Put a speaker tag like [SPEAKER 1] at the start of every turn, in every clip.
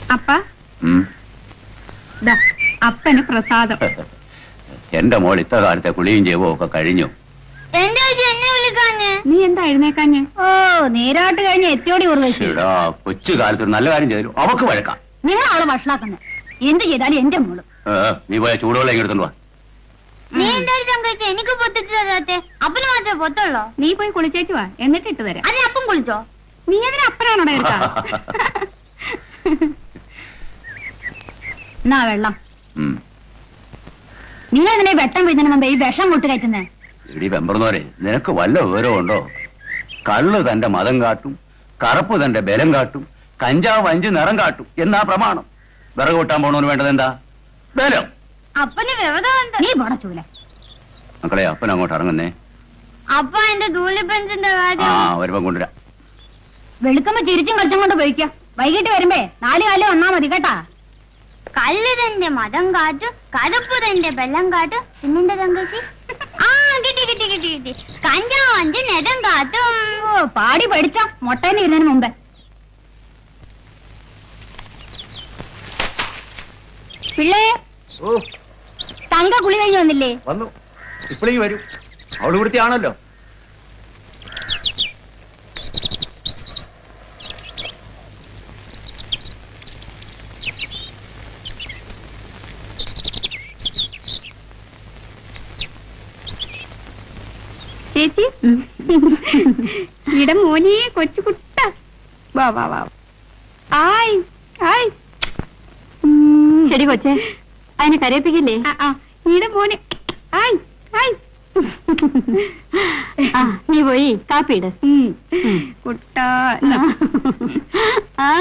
[SPEAKER 1] അപ്പ
[SPEAKER 2] ഉം.
[SPEAKER 1] ദാ അപ്പന് പ്രസാദം
[SPEAKER 2] എന്റെ മോൾ ഇത്ര കാലത്തെ കുളിയും ചെയ്വോ ഒക്കെ കഴിഞ്ഞു
[SPEAKER 3] എന്റെ ചേച്ചി എന്നെ വിളിക്കാഞ്ഞ്
[SPEAKER 1] നീ എന്താ എഴുന്നേക്കാഞ്ഞ്
[SPEAKER 3] ഓ നീരാട്ട് കഴിഞ്ഞ് എത്തിയോടി ഉറവശി
[SPEAKER 2] എടാ കൊച്ചു കാലത്ത് ഒരു നല്ല കാര്യം ചെയ്തു അവക്ക് വഴക്കാം
[SPEAKER 3] നിങ്ങൾ അവളെ ഭക്ഷണാക്കുന്നത് എന്ത് ചെയ്താലും എന്റെ മോള്
[SPEAKER 2] ഏ, നീ പോയ ചൂടുവെള്ളം ഇങ്ങ് എടുത്തോണ്ട് വാ
[SPEAKER 3] നീ എന്തായാലും കഴിച്ച എനിക്ക് പൊത്തിട്ട് തരാത്തെ അപ്പന് മാത്രമേ പൊത്തുള്ളോ
[SPEAKER 1] നീ പോയി കുളിച്ചേച്ചു വാ എന്നിട്ട് ഇട്ട് തരാം
[SPEAKER 3] അത് അപ്പം കുളിച്ചോ
[SPEAKER 1] നീ അതിന് അപ്പനാണോടെ എടുക്കാ
[SPEAKER 3] എന്നാ വെള്ളം
[SPEAKER 2] ഉം.
[SPEAKER 3] നിങ്ങൾ എങ്ങനെ വെട്ടം വീഴുന്നതിന് മുമ്പ് ഈ വിഷം കൊട്ട് കയറ്റുന്നേ
[SPEAKER 2] എടി വെമ്പറന്നോരെ നിനക്ക് വല്ല വിവരവും ഉണ്ടോ കള്ള് തന്റെ മതം കാട്ടും കറുപ്പ് തന്റെ ബലം കാട്ടും കഞ്ചാവ് അഞ്ച് നിറം കാട്ടും എന്നാ പ്രമാണം വിറക് കൂട്ടാൻ പോണവന് വേണ്ടത് എന്താ ബലം
[SPEAKER 3] അപ്പന് വ്യവധാനം നീ പോണ ചൂല
[SPEAKER 2] മക്കളെ അപ്പൻ അങ്ങോട്ട് ഇറങ്ങുന്നേ
[SPEAKER 3] അപ്പ എന്റെ ധൂലിപ്പഞ്ചിന്റെ
[SPEAKER 2] ആ
[SPEAKER 3] കാര്യം
[SPEAKER 2] വരുമ്പം കൊണ്ടുവരാം
[SPEAKER 3] വെളുക്കുമ്പോ ചിരിച്ചും കളിച്ചും കൊണ്ട് പോയിക്ക വൈകിട്ട് വരുമ്പേ നാല് കാലം വന്നാ മതി കേട്ടാ കല്ല് തന്റെ മതം കാട്ടു കറുപ്പ് തന്റെ വെള്ളം കാട്ടു പിന്നെന്റെ തങ്കച്ചി ആ കിട്ടി കിട്ടി കിട്ടി കിട്ടി കഞ്ചാവഞ്ച് നെതം കാട്ടും ഓ പാടി പഠിച്ചോ മുട്ടേന്ന് ഇരുന്നതിന് മുമ്പേ പിള്ളേ
[SPEAKER 2] ഓ
[SPEAKER 3] തങ്ക കുളി കഴിഞ്ഞ് വന്നില്ലേ
[SPEAKER 2] വന്നു ഇപ്പോഴേക്ക് വരും അവള് ഇവിടുത്തെ ആണല്ലോ
[SPEAKER 1] ചേച്ചി ഇട മോനെ കൊച്ചു കുട്ട വാ വാ വാ ആയ് ആയ്
[SPEAKER 3] ശരി കൊച്ചേ അതിനെ കരയിപ്പിക്കില്ലേ
[SPEAKER 1] ആ ആ ഇട മോനെ ആയ് ആയ്
[SPEAKER 3] ആ നീ പോയി കാപ്പിയിട്
[SPEAKER 1] ഉം. കുട്ടാ എന്നാ.
[SPEAKER 3] ആ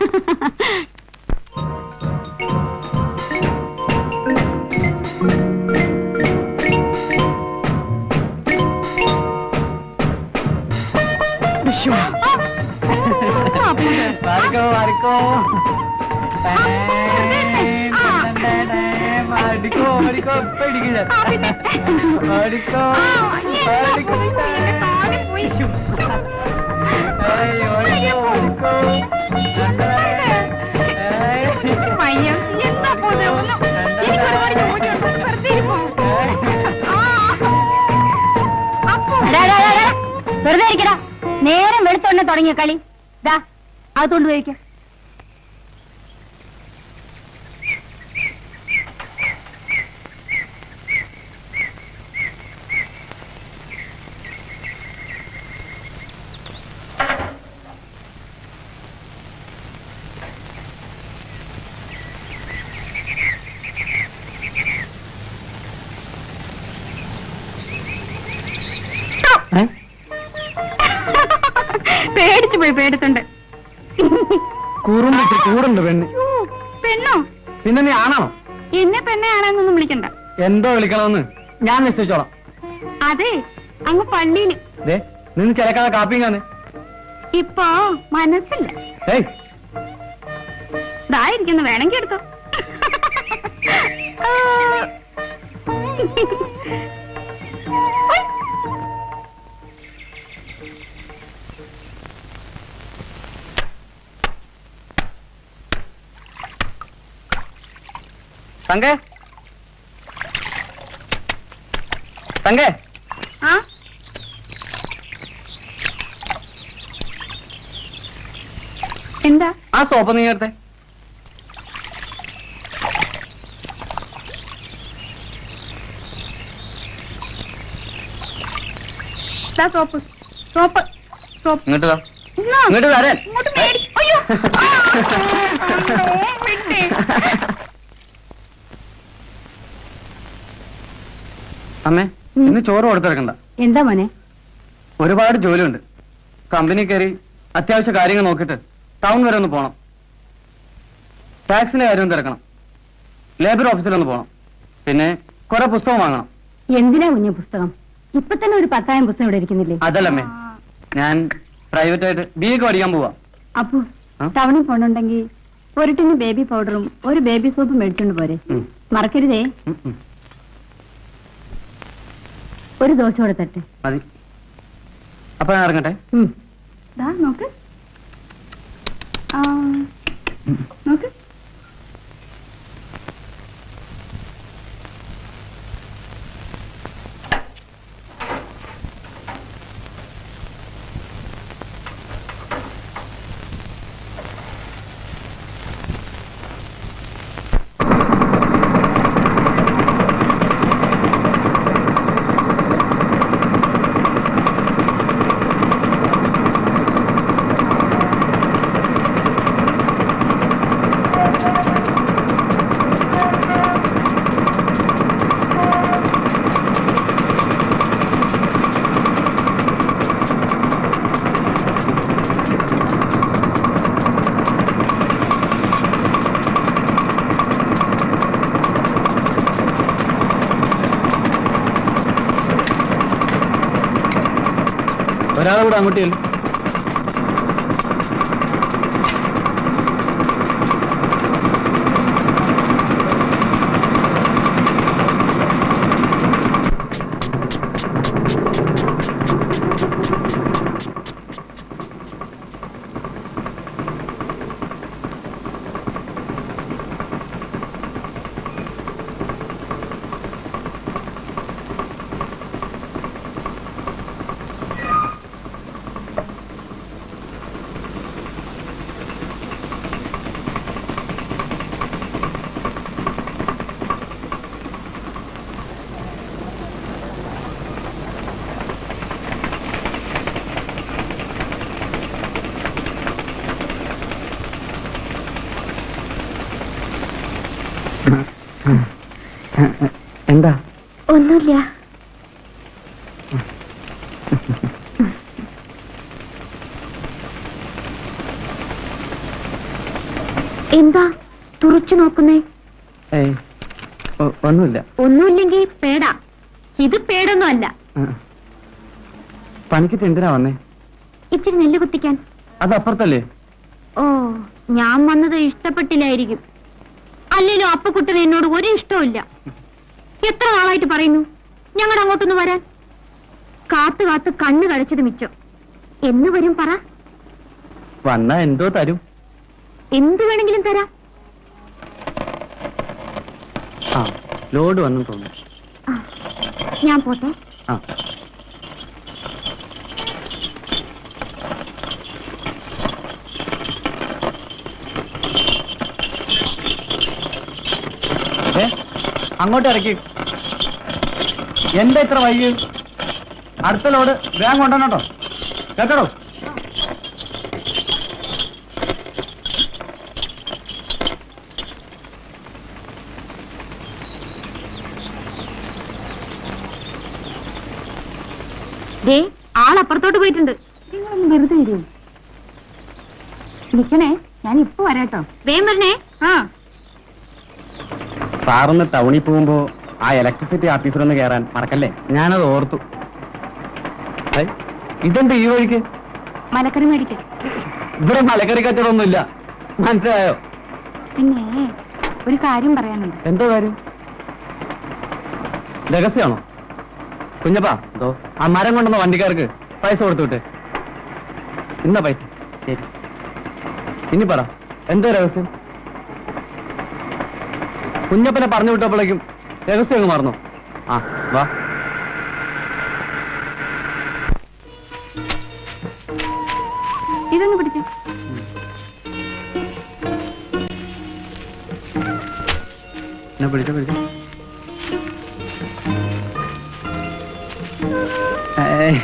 [SPEAKER 4] മാറിക്കോ മാറിക്കോ മാറിക്കോ മാറിക്കോ പേടിക്കില്ല മാറിക്കോ മാറിക്കോ ഏയ്, ഓടിക്കോ, ഓടിക്കോ. ഏയ്.
[SPEAKER 1] മയ്യ, എന്താ പോ ഇത്? ഒന്ന് എനിക്ക് ഒരുപാട് ജോലിയുണ്ട്. ഒന്ന് വെറുതെ ഇരിപ്പോ. ആ. അപ്പോ
[SPEAKER 3] എടാ, എടാ, എടാ, എടാ. വെറുതെ ഇരിക്കടാ നേരം വെളുത്തോണ്ട് തുടങ്ങിയ കളി ദാ അകത്തോണ്ട് പോയിക്ക
[SPEAKER 4] ഏ?
[SPEAKER 1] പേടിച്ചു പോയി പേടിത്തുണ്ട്
[SPEAKER 4] കുറുമ്പിട്ട് കൂടുണ്ട് പെണ്ണ്
[SPEAKER 1] യ്യോ, പെണ്ണോ
[SPEAKER 4] പിന്നെ നീ ആണോ
[SPEAKER 1] എന്നെ പെണ്ണെ ആണെന്നൊന്നും വിളിക്കണ്ട
[SPEAKER 4] എന്തോ വിളിക്കണമെന്ന് ഞാൻ നിശ്ചയിച്ചോളാം
[SPEAKER 1] അതെ അങ്ങ് പള്ളിയില്
[SPEAKER 4] ദേ നിന്ന് ചിലക്കാതെ കാപ്പിയും കാണേ
[SPEAKER 1] ഇപ്പൊ മനസ്സില്ല
[SPEAKER 4] ഏയ്
[SPEAKER 1] ഇതായിരിക്കുന്നു വേണമെങ്കിൽ എടുത്തോ ആ. ഉയ്.
[SPEAKER 4] തങ്കേ തങ്കേ
[SPEAKER 1] ആ എന്താ
[SPEAKER 4] ആ സോപ്പ് നീ എടുത്തേ
[SPEAKER 1] ദാ സോപ്പ് സോപ്പ് സോപ്പ്
[SPEAKER 4] ഇങ്ങോട്ട് വാ
[SPEAKER 1] ഇന്നാ.
[SPEAKER 4] ഇങ്ങോട്ട് വരാൻ
[SPEAKER 1] ഇങ്ങോട്ട് മേടി അയ്യോ ആ. അയ്യോ, വിട്ടേ.
[SPEAKER 4] അമ്മേ ഇന്ന് ചോറ് കൊടുത്തിറക്കണ്ട
[SPEAKER 3] എന്താ മോനെ
[SPEAKER 4] ഒരുപാട് ജോലിയുണ്ട് കമ്പനി കയറി അത്യാവശ്യ കാര്യങ്ങൾ നോക്കിയിട്ട് ടൗൺ വരെ ഒന്ന് പോണം ടാക്സിന്റെ കാര്യം തിരക്കണം ലേബർ ഓഫീസിൽ ഒന്ന് പോണം പിന്നെ കുറെ പുസ്തകം വാങ്ങണം
[SPEAKER 3] എന്തിനാ കുഞ്ഞു പുസ്തകം ഇപ്പൊ തന്നെ ഒരു പത്തായം പുസ്തകം ഇവിടെ ഇരിക്കുന്നില്ലേ
[SPEAKER 4] അതല്ലമ്മേ ഞാൻ പ്രൈവറ്റ് ആയിട്ട് ബി എക്ക് പഠിക്കാൻ പോവാ
[SPEAKER 3] അപ്പു
[SPEAKER 4] ആ?
[SPEAKER 3] ടൗണിൽ പോണുണ്ടെങ്കിൽ ഒരു ടിന് ബേബി പൗഡറും ഒരു ബേബി സോപ്പും മേടിച്ചോണ്ട് പോരെ
[SPEAKER 4] ഉം.
[SPEAKER 3] മറക്കരുതേ
[SPEAKER 4] ഉം, ഉം.
[SPEAKER 3] ഒരു ദോശ കൊടുത്തട്ടെ
[SPEAKER 4] മതി അപ്പൊ ഞാൻ ഇറങ്ങട്ടെ
[SPEAKER 3] ഉം.
[SPEAKER 1] ദാ നോക്ക് ആ നോക്ക്
[SPEAKER 4] ഒരാളെ കൂടെ അങ്ങോട്ട് ചെല്ലും എന്താ
[SPEAKER 3] ഒന്നുമില്ല എന്താ തുറച്ചു നോക്കുന്നേ
[SPEAKER 4] ഏയ് ഒ- ഒന്നുമില്ല
[SPEAKER 3] ഒന്നുമില്ലെങ്കിൽ പേടാ ഇത് പേടൊന്നും അല്ല
[SPEAKER 4] ആ. പണിക്കിട്ട് എന്തിനാ വന്നേ
[SPEAKER 3] ഇച്ചിരി നെല്ല് കുത്തിക്കാൻ
[SPEAKER 4] അത് അപ്പുറത്തല്ലേ
[SPEAKER 3] ഓ ഞാൻ വന്നത് ഇഷ്ടപ്പെട്ടില്ലായിരിക്കും അല്ലല്ലോ അപ്പക്കുട്ടന് എന്നോട് ഒരു ഇഷ്ടമില്ല എത്ര നാളായിട്ട് പറയുന്നു ഞങ്ങളുടെ അങ്ങോട്ടൊന്ന് വരാൻ കാത്തു കാത്ത് കണ്ണു കഴിച്ചത് മിച്ചം എന്ന് വരും പറ
[SPEAKER 4] വന്നാ എന്തോ തരും
[SPEAKER 3] എന്തു വേണമെങ്കിലും തരാം
[SPEAKER 4] ആ ലോഡ് വന്നു തോന്നുന്നു
[SPEAKER 3] ആ, ഞാൻ പോട്ടെ
[SPEAKER 4] ആ ഏ, അങ്ങോട്ട് ഇറക്കി എന്താ ഇത്ര വൈകി അടുത്ത ലോഡ് വേഗം കൊണ്ടുവന്നോ കേട്ടോ
[SPEAKER 3] ദേ ആളപ്പുറത്തോട്ട് പോയിട്ടുണ്ട് നിങ്ങളൊന്ന് വെറുതെ വരൂ നിക്കണേ ഞാൻ ഇപ്പൊ വരാട്ടോ വേഗം വരണേ ആ
[SPEAKER 4] സാറൊന്ന് ടൗണിൽ പോകുമ്പോ ആ ഇലക്ട്രിസിറ്റി ഓഫീസറൊന്ന് കയറാൻ മറക്കല്ലേ ഞാനത് ഓർത്തു ഏയ്, ഇതെന്താ ഈ വഴിക്ക്
[SPEAKER 3] മലക്കറി മേടിക്കാം
[SPEAKER 4] ഇവിടെ മലക്കറി കച്ചവടമൊന്നുമില്ല മനസ്സിലായോ
[SPEAKER 3] പിന്നെ ഒരു കാര്യം പറയാനുണ്ട്
[SPEAKER 4] എന്തോ കാര്യം രഹസ്യമാണോ കുഞ്ഞപ്പാ എന്തോ ആ മരം കൊണ്ടുവന്ന വണ്ടിക്കാർക്ക് പൈസ കൊടുത്തു വിട്ടെ ഇന്ന പൈസ ശരി ഇനി പറ എന്തോ രഹസ്യം കുഞ്ഞപ്പനെ പറഞ്ഞു വിട്ടപ്പോഴേക്കും രഹസ്യം അങ്ങ് മറന്നു ആ വാ
[SPEAKER 3] ഇതൊന്ന് പിടിച്ചു
[SPEAKER 4] എന്നാ പിടിച്ചോ പിടിച്ചോ ഏയ്.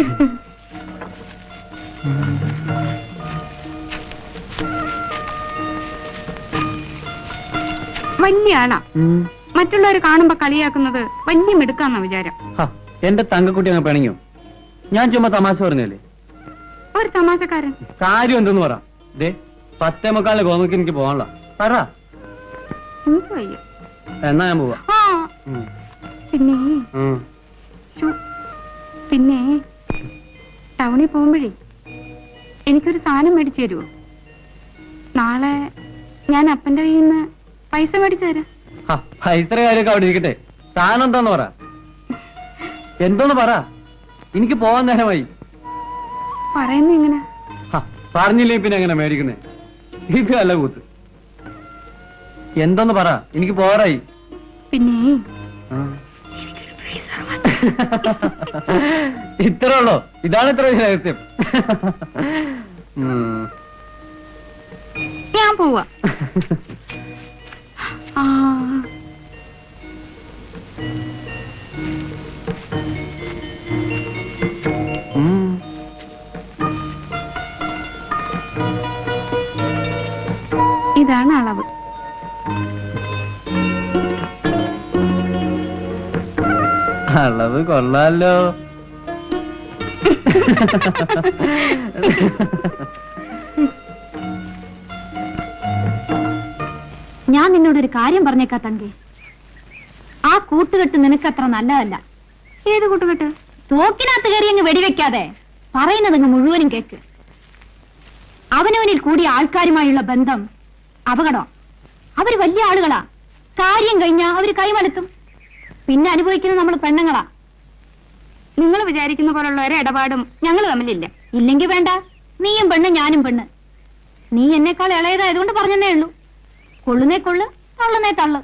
[SPEAKER 1] വലിയ ആളാ
[SPEAKER 4] ഉം.
[SPEAKER 1] മറ്റുള്ളവർ കാണുമ്പോ കളിയാക്കുന്നത് വലിയ മിടുക്കാന്ന വിചാരം
[SPEAKER 4] ഹ, എന്റെ തങ്കക്കുട്ടി അങ്ങ് പിണങ്ങിയോ ഞാൻ ചുമ്മാ തമാശ പറഞ്ഞല്ലേ
[SPEAKER 1] ഒരു തമാശക്കാരൻ
[SPEAKER 4] കാര്യം എന്തെന്ന് പറ ദേ പത്തേ മുക്കാലിന് ഗോമുക്ക് എനിക്ക് പോകാനുള്ള പറ
[SPEAKER 1] എനിക്ക് വയ്യ
[SPEAKER 4] എന്നാ ഞാൻ പോവാ
[SPEAKER 1] ആ
[SPEAKER 4] ഉം.
[SPEAKER 1] പിന്നെ
[SPEAKER 4] ഉം.
[SPEAKER 1] ശ്ശോ. പിന്നെ ടൗണിൽ പോകുമ്പോഴേ എനിക്കൊരു സാധനം മേടിച്ചു തരുമോ നാളെ ഞാൻ അപ്പന്റെ കയ്യിൽ നിന്ന് പൈസ മേടിച്ചു തരാം
[SPEAKER 4] ഹ, പൈസയുടെ കാര്യമൊക്കെ അവിടെ ഇരിക്കട്ടെ സാധനം എന്താന്ന് പറ എന്തോന്ന് പറ എനിക്ക് പോവാൻ നേരമായി
[SPEAKER 1] പറയുന്ന ഇങ്ങനെ
[SPEAKER 4] ഹ, പറഞ്ഞില്ലേ പിന്നെ എങ്ങനെ മേടിക്കുന്നേ ഇത് അല്ല കൂത്ത് എന്തോന്ന് പറ എനിക്ക് പോരായി
[SPEAKER 1] പിന്നെ
[SPEAKER 4] ഇത്രേ ഉള്ളോ ഇതാണ് ഇത്ര വലിയ രഹസ്യം ഉം.
[SPEAKER 1] ഞാൻ പോവാ ആ
[SPEAKER 4] ഉം.
[SPEAKER 1] ഇതാണ് അളവ്
[SPEAKER 4] അളവ് കൊള്ളാലോ
[SPEAKER 3] ഞാൻ നിന്നോടൊരു കാര്യം പറഞ്ഞേക്കാ തങ്കെ ആ കൂട്ടുകെട്ട് നിനക്ക് അത്ര നല്ലതല്ല
[SPEAKER 1] ഏത് കൂട്ടുകെട്ട്
[SPEAKER 3] തോക്കിനകത്ത് കയറി അങ്ങ് വെടിവെക്കാതെ പറയുന്നതങ്ങ് മുഴുവനും കേക്ക് അവനവനിൽ കൂടിയ ആൾക്കാരുമായുള്ള ബന്ധം അപകടം അവര് വലിയ ആളുകളാ കാര്യം കഴിഞ്ഞാ അവര് കൈമലത്തും പിന്നെ അനുഭവിക്കുന്നത് നമ്മൾ പെണ്ണുങ്ങളാ നിങ്ങൾ വിചാരിക്കുന്ന പോലുള്ള ഒരു ഇടപാടും ഞങ്ങൾ തമ്മിലില്ല ഇല്ലെങ്കിൽ വേണ്ട നീയും പെണ്ണ് ഞാനും പെണ്ണ് നീ എന്നെക്കാൾ ഇളയതായതുകൊണ്ട് പറഞ്ഞതേ ഉള്ളൂ കൊള്ളുന്നേ കൊള്ളു തള്ളുന്നേ തള്ളു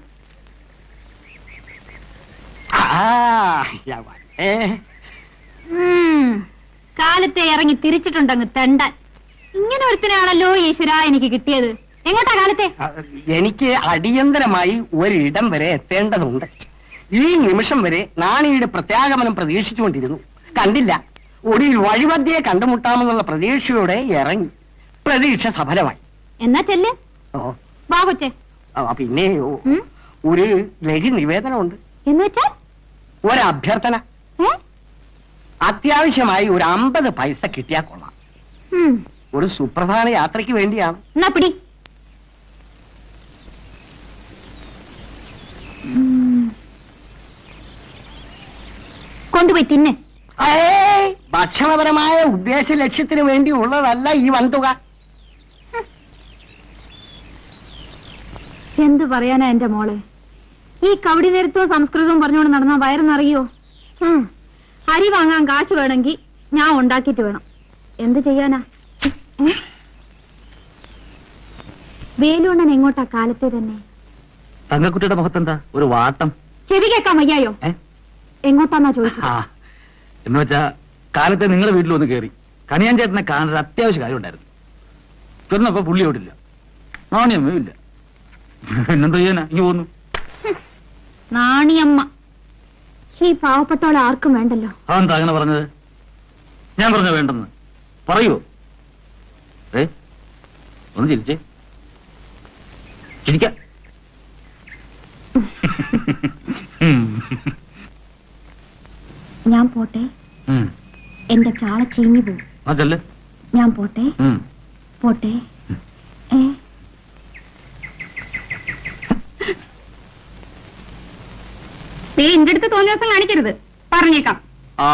[SPEAKER 3] ഉം. കാലത്തെ ഇറങ്ങി തിരിച്ചിട്ടുണ്ടങ്ങ് തെണ്ടാൻ ഇങ്ങനെ ഒരുത്തനാണല്ലോ ഈശ്വര എനിക്ക് കിട്ടിയത് എങ്ങോട്ടാ കാലത്തെ
[SPEAKER 5] എനിക്ക് അടിയന്തരമായി ഒരിടം വരെ എത്തേണ്ടതുണ്ട് ഈ നിമിഷം വരെ നാണിയുടെ പ്രത്യാഗമനം പ്രതീക്ഷിച്ചുകൊണ്ടിരുന്നു കണ്ടില്ല ഒടുവിൽ വഴിമധ്യയെ കണ്ടുമുട്ടാമെന്നുള്ള പ്രതീക്ഷയോടെ ഇറങ്ങി പ്രതീക്ഷ സഫലമായി
[SPEAKER 3] എന്നാ ചെല്ല്
[SPEAKER 5] ഓ
[SPEAKER 3] വാ കൊച്ചേ
[SPEAKER 5] ആ, പിന്നെ ഒ-
[SPEAKER 3] ഉം?
[SPEAKER 5] ഒരു ലഘു നിവേദനമുണ്ട്
[SPEAKER 3] എന്ന് വെച്ചാൽ
[SPEAKER 5] ഒരഭ്യർത്ഥന
[SPEAKER 3] ഏ?
[SPEAKER 5] അത്യാവശ്യമായി ഒരു അമ്പത് പൈസ കിട്ടിയാൽ കൊള്ളാം
[SPEAKER 3] ഉം.
[SPEAKER 5] ഒരു സുപ്രധാന യാത്രയ്ക്ക് വേണ്ടിയാണ്
[SPEAKER 3] എന്നാ പിടി ഉം. കൊണ്ടുപോയി തിന്നെ
[SPEAKER 5] ഏയ്! ഭക്ഷണപരമായ ഉദ്ദേശ ലക്ഷ്യത്തിന് വേണ്ടി ഉള്ളതല്ല ഈ വൻതുക
[SPEAKER 3] എന്ത് പറയാനാ എന്റെ മോളെ ഈ കവടി നേരത്തവും സംസ്കൃതവും പറഞ്ഞുകൊണ്ട് നടന്നാ വയറുന്നറിയോ ഉം. അരി വാങ്ങാൻ കാശ് വേണമെങ്കിൽ ഞാൻ ഉണ്ടാക്കിയിട്ട് വേണം എന്ത് ചെയ്യാനാ ഏ? വേലുണ്ണൻ എങ്ങോട്ടാ കാലത്തെ തന്നെ
[SPEAKER 4] തങ്കക്കുട്ടിയുടെ മുഖത്തെന്താ ഒരു വാട്ടം
[SPEAKER 3] ചെവി കേൾക്കാൻ വയ്യായോ
[SPEAKER 4] ഏ
[SPEAKER 3] എങ്ങോട്ടാന്നാ ചോദിച്ചത്
[SPEAKER 4] ആ എന്ന് വെച്ചാ കാലത്തെ നിങ്ങളുടെ വീട്ടിൽ ഒന്ന് കയറി കണിയാൻ ചേട്ടനെ കാണാൻ ഒരു അത്യാവശ്യ കാര്യം ഉണ്ടായിരുന്നു ചെന്നപ്പോ പുള്ളി ഓടില്ല നാണയമേ ഇല്ല പിന്നെന്താ ചെയ്യാനാ ഈ പോന്നു
[SPEAKER 3] നാണിയമ്മ ഈ പാവപ്പെട്ടവളെ ആർക്കും വേണ്ടല്ലോ
[SPEAKER 4] അതെന്താ അങ്ങനെ പറഞ്ഞത് ഞാൻ പറഞ്ഞ വേണ്ടെന്ന് പറയൂ ഏ ഒന്ന് ചിരിച്ചേ ചിരിക്ക
[SPEAKER 3] ഞാൻ പോട്ടെ എന്റെ ചാള ചീഞ്ഞു പോവും
[SPEAKER 4] അതല്ലേ
[SPEAKER 3] ഞാൻ പോട്ടെ പോട്ടെ ഏ എന്റെ അടുത്ത് തോന്നിയ ദിവസം കാണിക്കരുത് പറഞ്ഞേക്കാം
[SPEAKER 4] ആ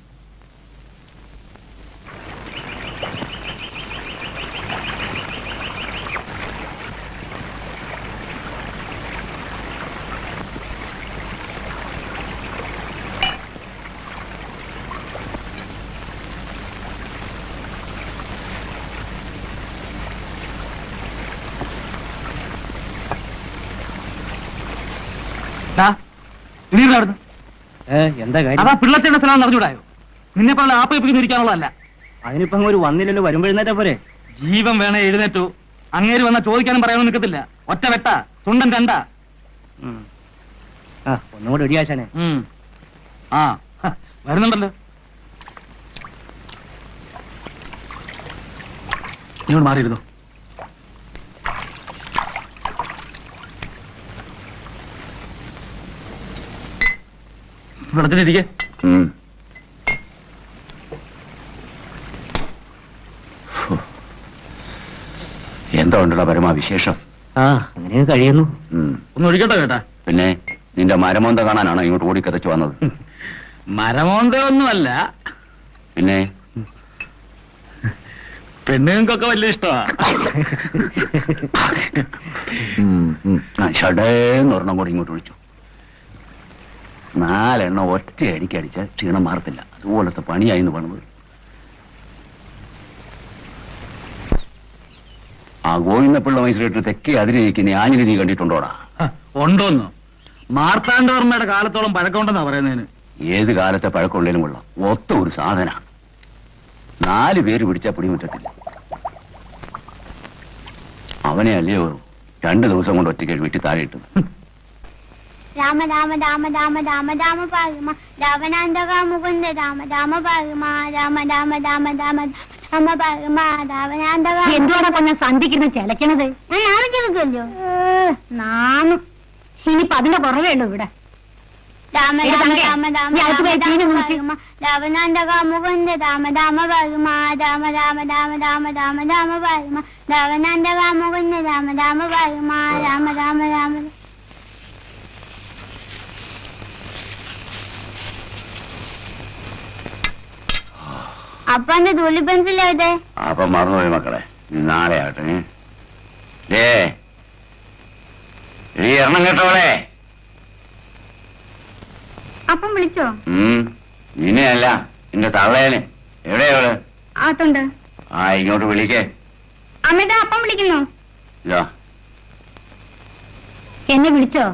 [SPEAKER 4] അവിടുന്ന്
[SPEAKER 5] എന്താ
[SPEAKER 4] അതാ പിള്ളച്ചയുടെ സ്ഥലം അറിഞ്ഞൂടായോ നിന്നെ പോലെ ആപ്പയിപ്പിക്കുന്ന ഇരിക്കാനുള്ളതല്ല
[SPEAKER 5] അതിനിപ്പോ ഒരു വന്നില്ലല്ലോ വരുമ്പോഴെന്നേറ്റാ പോരെ
[SPEAKER 4] ജീവൻ വേണേ എഴുന്നേറ്റു അങ്ങേര് വന്ന ചോദിക്കാനും പറയാനും നിൽക്കത്തില്ല ഒറ്റ വെട്ട തുണ്ടൻ കണ്ട
[SPEAKER 5] ആ ഒന്നും കൂടെ ഇടിയാശാനെ
[SPEAKER 4] ആ ഹ, വരുന്നുണ്ടല്ലോ നീ ഇവിടെ മാറിയിരുന്നു വെള്ളത്തിലിരിക്കെ
[SPEAKER 2] ഉം. ഹോ. എന്താ ഉണ്ടടാ പരമാ വിശേഷം
[SPEAKER 5] ആ അങ്ങനെ കഴിയുന്നു
[SPEAKER 2] ഉം.
[SPEAKER 4] ഒന്ന് ഒഴിക്കട്ടെ കേട്ടാ
[SPEAKER 2] പിന്നെ നിന്റെ മരമോന്ത കാണാനാണോ ഇങ്ങോട്ട് ഓടിക്കതച്ചു വന്നത്
[SPEAKER 4] മരമോന്തയൊന്നുമല്ല
[SPEAKER 2] പിന്നെ
[SPEAKER 4] പെണ്ണുങ്ങൾക്കൊക്കെ വലിയ ഇഷ്ടമാ
[SPEAKER 2] ഉം, ഉം. ആ, ഷടേന്ന് ഒരെണ്ണം കൂടി ഇങ്ങോട്ട് വിളിച്ചു നാലെണ്ണം ഒറ്റ അടിക്കടിച്ച ക്ഷീണം മാറത്തില്ല അതുപോലത്തെ പണിയായിന്ന് പണിത് ആ ഗോവിന്ദപ്പിള്ള മൈസൂരിട്ട് തെക്കേ അതിരിക്കുന്ന ആഞ്ഞിലി നീ കണ്ടിട്ടുണ്ടോടാ
[SPEAKER 4] ഹ, ഉണ്ടോന്നോ മാർത്താണ്ഡവർമ്മയുടെ കാലത്തോളം പഴക്കമുണ്ടെന്നാ പറയുന്നതിന്
[SPEAKER 2] ഏത് കാലത്തെ പഴക്കമുള്ളതിലും കൊള്ളാം ഒത്ത ഒരു സാധന നാല് പേര് പിടിച്ചാൽ പിടിമുറ്റത്തില്ല അവനെ അല്ലയോ രണ്ടു ദിവസം കൊണ്ട് ഒറ്റയ്ക്ക് വീട്ടിൽ താഴെ ഇട്ടത്
[SPEAKER 3] രാമ രാമ രാമ രാമ രാമ രാമ പാകുമ രാവണാന്തക മുകുന്ദ രാമ രാമ പാകുമ രാമ രാമ രാമ രാമ രാമ പാകുമ രാവണാന്തക എന്തുവാടാ കൊഞ്ഞ സന്ധിക്കുന്ന ചിലക്കണത് ഞാൻ നാളെ ചെറുക്കല്ലോ നാണു ഇനിയിപ്പൊ അതിന്റെ കുറവേ ഉള്ളൂ ഇവിടെ രാമ രാമ രാമ രാമ രാമ രാവണാന്തക മുകുന്ദ രാമ രാമ പാകുമ രാമ രാമ രാമ രാമ രാമ രാമ പാകുമ രാവണാന്തക മുകുന്ദ രാമ രാമ പാകുമ രാമ രാമ രാമ അപ്പന്റെ തുള്ളി പെൻസിൽ എവിടെ
[SPEAKER 2] അപ്പൊ മറന്നുപോയി മക്കളെ നീ നാളെ ആട്ടെ ഏ ഈ എണ്ണം കേട്ടോളെ
[SPEAKER 1] അപ്പം വിളിച്ചോ
[SPEAKER 2] ഉം നിന്നെയല്ല നിന്റെ തള്ളേനെ എവിടെയവള്
[SPEAKER 1] ആത്തുണ്ട്
[SPEAKER 2] ആ ഇങ്ങോട്ട് വിളിക്കേ
[SPEAKER 1] അമിത അപ്പം വിളിക്കുന്നു
[SPEAKER 2] ഇതാ
[SPEAKER 3] എന്നെ വിളിച്ചോ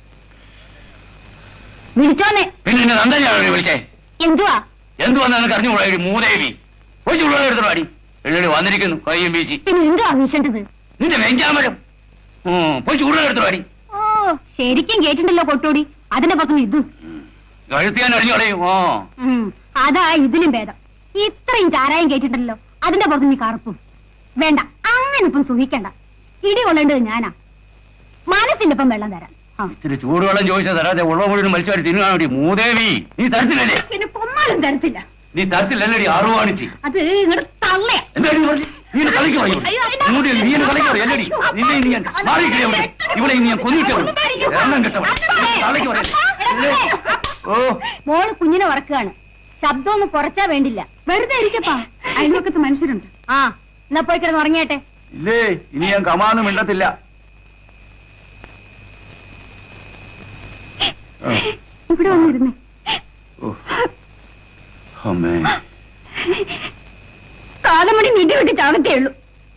[SPEAKER 3] വിളിച്ചോന്നെ
[SPEAKER 2] പിന്നെ നിന്റെ നന്ദനാണ് വിളിച്ചേ
[SPEAKER 3] എന്തുവാ
[SPEAKER 2] എന്തുവന്ന് നിനക്ക് അറിഞ്ഞുകൂടാ ഈ മൂദേവി പോയി ചുള്ളത് എടുത്തു പാടി എള്ളി വന്നിരിക്കുന്നു കയ്യും വീശി
[SPEAKER 3] പിന്നെ എന്തുവാ വീശേണ്ടത്
[SPEAKER 2] നിന്റെ വെഞ്ചാമരം ഉം, പോയി ചൂടുള്ളത് എടുത്തു പാടി
[SPEAKER 3] ഓ ശരിക്കും കേട്ടിട്ടുണ്ടല്ലോ കൊട്ടോടി അതിന്റെ പുറത്ത് ഇത്
[SPEAKER 2] കഴുത്തിയാൻ അറിഞ്ഞു കളയും ഓ
[SPEAKER 3] ഉം, അതാ ഇതിലും ഭേദം ഇത്രയും ചാരായം കേട്ടിട്ടുണ്ടല്ലോ അതിന്റെ പുറത്ത് നീ കറുപ്പും വേണ്ട അങ്ങനെ ഇപ്പം സുഖിക്കണ്ട ഇടി കൊള്ളേണ്ടത് ഞാനാ മനസ്സിന്റെ ഇപ്പം വെള്ളം തരാം ആ.
[SPEAKER 2] ഇത്തിരി ചൂടുവെള്ളം ചോദിച്ചാൽ തരാതെ ഉള്ള മുഴുവൻ മത്സ്യം തിന്നുകാൻ വേണ്ടി മൂദേവി നീ തരത്തില്ലല്ലേ
[SPEAKER 3] പിന്നെ കൊന്നാലും തരത്തില്ല
[SPEAKER 2] നീ തരത്തില്ലല്ലടി ആറുവാണിച്ച്
[SPEAKER 3] അത് ഇങ്ങോട്ട് തള്ളയാ
[SPEAKER 2] എന്താടി നീ പറഞ്ഞേ? നീ എന്നെ കളിക്ക് വായോ?
[SPEAKER 3] അയ്യോ, അതിന്റെ-
[SPEAKER 2] ഇങ്ങോട്ട് നീ എന്നെ കളിക്ക് വായോ? അല്ലടി നിന്നെ ഇനി ഞാൻ മാറിയിട്ടില്ല ഇവിടെ ഇവിടെ ഇനി ഞാൻ കൊന്നിട്ടേ ഉള്ളൂ എണ്ണം കിട്ടവൻ കളിക്ക് പറയല്ലേ ഓ
[SPEAKER 3] മോള് കുഞ്ഞിനെ ഉറക്കുകയാണ് ശബ്ദം ഒന്ന് കുറച്ചാ വേണ്ടില്ല വെറുതെ ഇരിക്കപ്പാ
[SPEAKER 1] അയൽവക്കത്ത് മനുഷ്യരുണ്ട്
[SPEAKER 3] ആ എന്നാ പോയി കിടന്ന് ഉറങ്ങിയട്ടെ
[SPEAKER 2] ഇല്ലേ ഇനി ഞാൻ കമാന്ന് മിണ്ടത്തില്ല ആ,
[SPEAKER 1] ഇവിടെ വന്നിരുന്നേ
[SPEAKER 2] ഓ. അമ്മേ
[SPEAKER 3] കാലമണി നിധി വിട്ട് ചാവത്തേ ഉള്ളൂ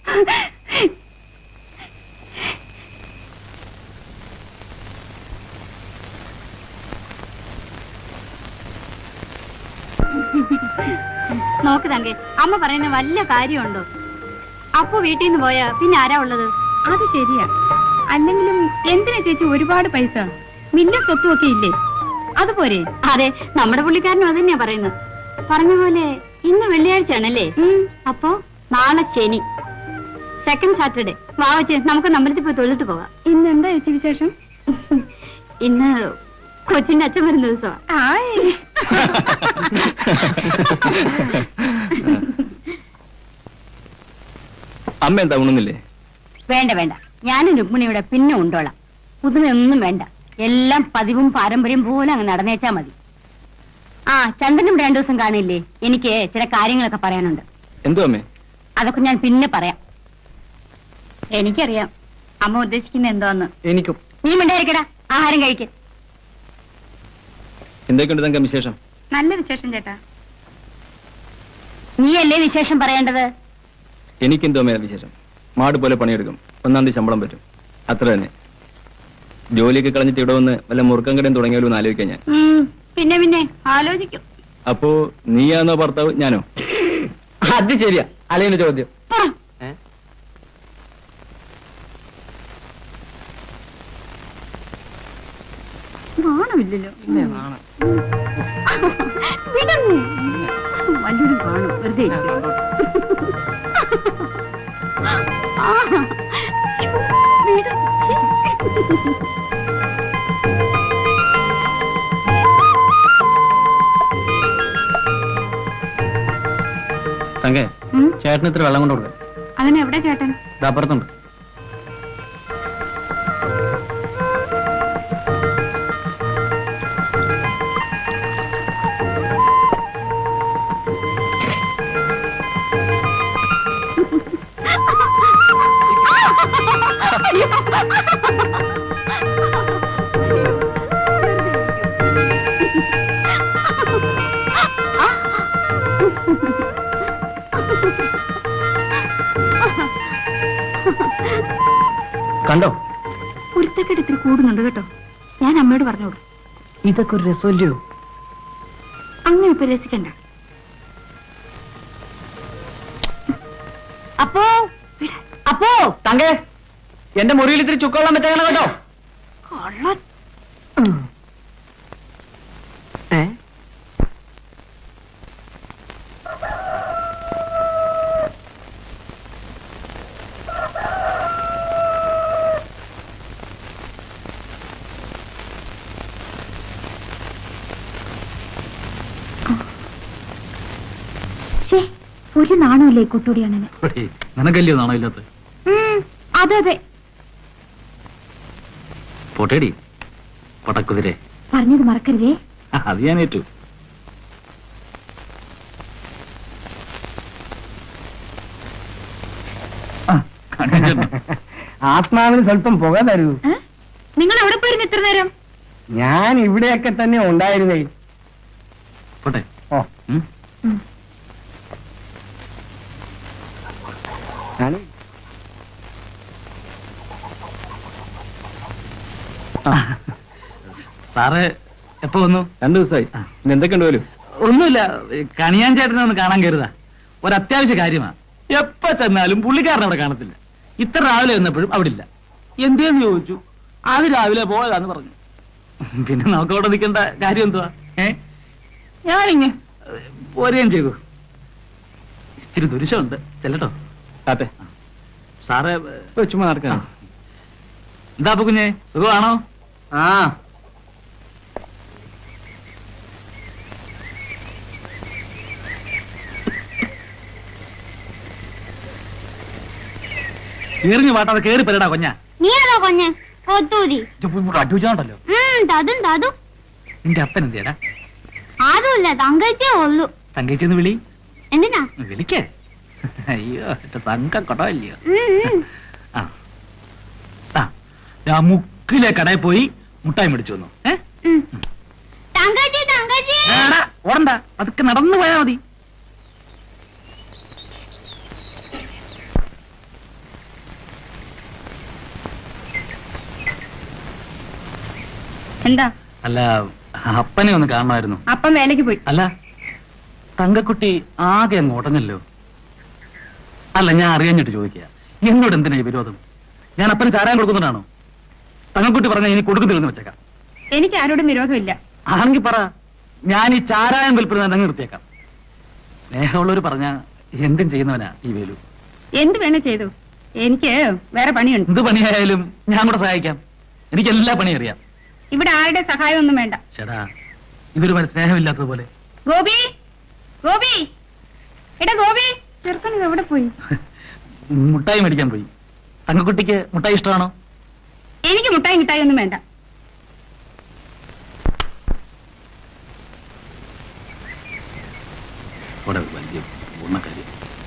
[SPEAKER 1] നോക്ക് തങ്കെ അമ്മ പറയുന്ന വല്ല കാര്യമുണ്ടോ അപ്പു വീട്ടിൽ നിന്ന് പോയാ പിന്നെ ആരാ ഉള്ളത് അത് ശരിയാ അല്ലെങ്കിലും എന്തിനാ ചേച്ചി ഒരുപാട് പൈസ മില്ലും സ്വത്തും ഒക്കെ ഇല്ലേ അതുപോരെ അതെ നമ്മുടെ പുള്ളിക്കാരനും അത് തന്നെയാ പറയുന്നത് പറഞ്ഞ പോലെ ഇന്ന് വെള്ളിയാഴ്ചയാണല്ലേ അപ്പോ നാളെ ശനി സെക്കൻഡ് സാറ്റർഡേ വാവച്ച് നമുക്ക് അമ്പലത്തിൽ പോയി തൊഴിലിട്ട് പോകാം ഇന്ന് എന്താ ചേച്ചി വിശേഷം ഇന്ന് കൊച്ചിന്റെ അച്ഛൻ വരുന്ന ദിവസമാ
[SPEAKER 4] അമ്മ എന്താ ഉണ്ണുന്നില്ലേ
[SPEAKER 3] വേണ്ട വേണ്ട ഞാനും രുക്മിണിയുടെ പിന്നെ ഉണ്ടോളാം പുതുമയൊന്നും വേണ്ട എല്ലാം പതിവും പാരമ്പര്യം പോലെ അങ്ങ് നടന്നേച്ചാ മതി ആ ചന്ദ്രനും രണ്ടു ദിവസം കാണില്ലേ എനിക്ക് ചില കാര്യങ്ങളൊക്കെ പറയാനുണ്ട്
[SPEAKER 4] എന്തോ അമ്മേ
[SPEAKER 3] അതൊക്കെ ഞാൻ പിന്നെ പറയാം എനിക്കറിയാം അമ്മ ഉദ്ദേശിക്കുന്ന എന്തോന്ന്
[SPEAKER 4] എനിക്കും
[SPEAKER 3] നീ മിണ്ടായിരിക്കടാ ആഹാരം കഴിക്ക്
[SPEAKER 4] എന്തൊക്കെയുണ്ട് തങ്ക വിശേഷം
[SPEAKER 1] നല്ല വിശേഷം ചേട്ടാ
[SPEAKER 3] നീയല്ലേ വിശേഷം പറയേണ്ടത്
[SPEAKER 4] എനിക്കെന്തോ അമ്മേ വിശേഷം മാട് പോലെ പണിയെടുക്കും ഒന്നാം തീയതി ശമ്പളം പറ്റും അത്ര തന്നെ ജോലിയൊക്കെ കളഞ്ഞിട്ട് ഇവിടെ വന്ന് വല്ല മുറുക്കം കടയും തുടങ്ങിയാലോ എന്ന് ആലോചിക്കാൻ ഞാൻ
[SPEAKER 1] ഉം, പിന്നെ പിന്നെ ആലോചിക്കും
[SPEAKER 4] അപ്പോ നീയാണോ ഭർത്താവ് ഞാനോ അത് ശരിയാ അലയുടെ ചോദ്യം
[SPEAKER 1] പറ. നാണമില്ലല്ലോ വിടങ്ങ്. വല്ലവരും കാണും വെറുതെ ഇരിക്കും. ആ. വിട്.
[SPEAKER 4] തങ്കേ
[SPEAKER 1] ഉം,
[SPEAKER 4] ചേട്ടന് ഇത്ര വെള്ളം കൊണ്ട് കൊടുക്കാം
[SPEAKER 1] അതിനെവിടെ ചേട്ടൻ
[SPEAKER 4] അപ്പുറത്തുണ്ട് കണ്ടോ
[SPEAKER 1] കുരുത്തക്കെട്ട് ഇത്തിരി കൂടുന്നുണ്ട് കേട്ടോ ഞാൻ അമ്മയോട് പറഞ്ഞോളൂ
[SPEAKER 5] ഇതൊക്കെ ഒരു രസമല്ലയോ
[SPEAKER 1] അങ്ങനെ ഇപ്പൊ രസിക്കണ്ട
[SPEAKER 3] അപ്പോ അപ്പോ
[SPEAKER 4] തങ്കേ എന്റെ മുറിയിൽ ഇത്തിരി ചുക്കവെള്ളം വെച്ചേക്കണം കേട്ടോ
[SPEAKER 1] കൊള്ളൻ
[SPEAKER 5] ഏ
[SPEAKER 3] ശ്ശേ, ഒരു നാണമില്ലേ കുട്ടൂടിയാണ്
[SPEAKER 4] നിനക്കല്ലയോ നാണോ ഇല്ലാത്ത
[SPEAKER 3] അതെ അതെ
[SPEAKER 4] പോട്ടേടി പടക്കുതിരെ
[SPEAKER 3] പറഞ്ഞത് മറക്കരുതേ
[SPEAKER 4] അത് ഞാൻ ഏറ്റു
[SPEAKER 5] ആത്മാവിന് സ്വല്പം പുക തരൂ
[SPEAKER 1] ഏ? നിങ്ങൾ എവിടെ പോയിരുന്നു ഇത്ര നേരം
[SPEAKER 5] ഞാൻ ഇവിടെയൊക്കെ തന്നെ ഉണ്ടായിരുന്നേ
[SPEAKER 4] പോട്ടെ
[SPEAKER 5] ഓ
[SPEAKER 4] ഉം.
[SPEAKER 5] ഞാന്
[SPEAKER 4] സാറ് എപ്പോ വന്നു
[SPEAKER 5] രണ്ടു ദിവസമായി എന്തൊക്കെയുണ്ട് പോലും
[SPEAKER 4] ഒന്നുമില്ല കണിയാൻ ചേട്ടനെ ഒന്ന് കാണാൻ കരുതാ ഒരു അത്യാവശ്യ കാര്യമാ എപ്പോ ചെന്നാലും പുള്ളിക്കാരൻ അവിടെ കാണത്തില്ല ഇത്ര രാവിലെ വന്നപ്പോഴും അവിടെ ഇല്ല എന്തേന്ന് ചോദിച്ചു അത് രാവിലെ പോയതാന്ന് പറഞ്ഞു പിന്നെ നമുക്ക് അവിടെ നിൽക്കേണ്ട കാര്യം എന്തുവാ ഏ ഞാനിങ്ങ് പോരുകയും ചെയ്തു ഇത്തിരി ദുരിശമുണ്ട് ചെല്ലട്ടോ
[SPEAKER 5] അതെ
[SPEAKER 4] സാറ്
[SPEAKER 5] ചുമ്മാ നടക്കാം
[SPEAKER 4] എന്താ അപ്പൊ കുഞ്ഞെ സുഖമാണോ
[SPEAKER 5] ആ
[SPEAKER 4] എറിഞ്ഞു പാട്ടാതെ കേറി പെരടാ കൊഞ്ഞ
[SPEAKER 3] നീ ഏതാ കൊഞ്ഞ് കൊത്തൂതി
[SPEAKER 4] അടിച്ചാണ്ടല്ലോ
[SPEAKER 3] ഉം തതും തതും
[SPEAKER 4] നിന്റെ അപ്പൻ എന്തിയടാ
[SPEAKER 3] അതുമില്ല തങ്കച്ചേ ഉള്ളൂ
[SPEAKER 4] തങ്കച്ചെന്ന് വിളി
[SPEAKER 3] എന്തിനാ
[SPEAKER 4] വിളിക്കേ അയ്യോ എന്റെ തങ്കം കൊടവല്ലയോ
[SPEAKER 3] ഉം, ഉം.
[SPEAKER 4] ആ ആ ഞാൻ മുക്കിലെ കടയിൽ പോയി മുട്ടായി മേടിച്ചു വന്നു ഏ
[SPEAKER 3] ഉം. തങ്കച്ചി തങ്കച്ചി
[SPEAKER 4] എടാ, ഓടണ്ട അതൊക്കെ നടന്നു പോയാ മതി
[SPEAKER 1] എന്താ
[SPEAKER 4] അല്ല അപ്പനെ ഒന്ന് കാണണമായിരുന്നു
[SPEAKER 1] അപ്പം വേലയ്ക്ക് പോയി
[SPEAKER 4] അല്ല തങ്കക്കുട്ടി ആകെ അങ്ങ് ഉടഞ്ഞല്ലോ അല്ല ഞാൻ അറിയാഞ്ഞിട്ട് ചോദിക്കുക എന്നോട് എന്തിനാ ഈ വിരോധം ഞാൻ അപ്പന് ചാരാൻ കൊടുക്കുന്നുണ്ടാണോ തങ്കക്കുട്ടി പറഞ്ഞ ഇനി കൊടുക്കുന്നില്ലെന്ന് വെച്ചേക്കാം
[SPEAKER 1] എനിക്ക് ആരോടും വിരോധമില്ല
[SPEAKER 4] ആണെങ്കിൽ പറ ഞാൻ ഈ ചാരായം വിൽപ്പന അങ്ങ് നിർത്തിയേക്കാം സ്നേഹമുള്ളവർ പറഞ്ഞ എന്തും ചെയ്യുന്നവനാ ഈ വേലു
[SPEAKER 1] എന്ത് വേണേ ചെയ്തു എനിക്ക് വേറെ പണിയുണ്ട്
[SPEAKER 4] എന്ത് പണിയായാലും ഞാൻ കൂടെ സഹായിക്കാം എനിക്ക് എല്ലാ പണിയും അറിയാം
[SPEAKER 1] ഇവിടെ ആരുടെ സഹായമൊന്നും വേണ്ട
[SPEAKER 4] ചേടാ ഇതൊരു വരെ സ്നേഹമില്ലാത്തതുപോലെ
[SPEAKER 1] ഗോപി ഗോപി എടാ ഗോപി ചെറുക്കൻ ഇത് എവിടെ പോയി
[SPEAKER 4] മുട്ടായി മേടിക്കാൻ പോയി തങ്കക്കുട്ടിക്ക് മുട്ടായി ഇഷ്ടമാണോ
[SPEAKER 1] എനിക്ക് മുട്ടായി മിഠായി ഒന്നും വേണ്ട
[SPEAKER 4] ഇവിടെ ഒരു വലിയ പൂർണ്ണക്കാരി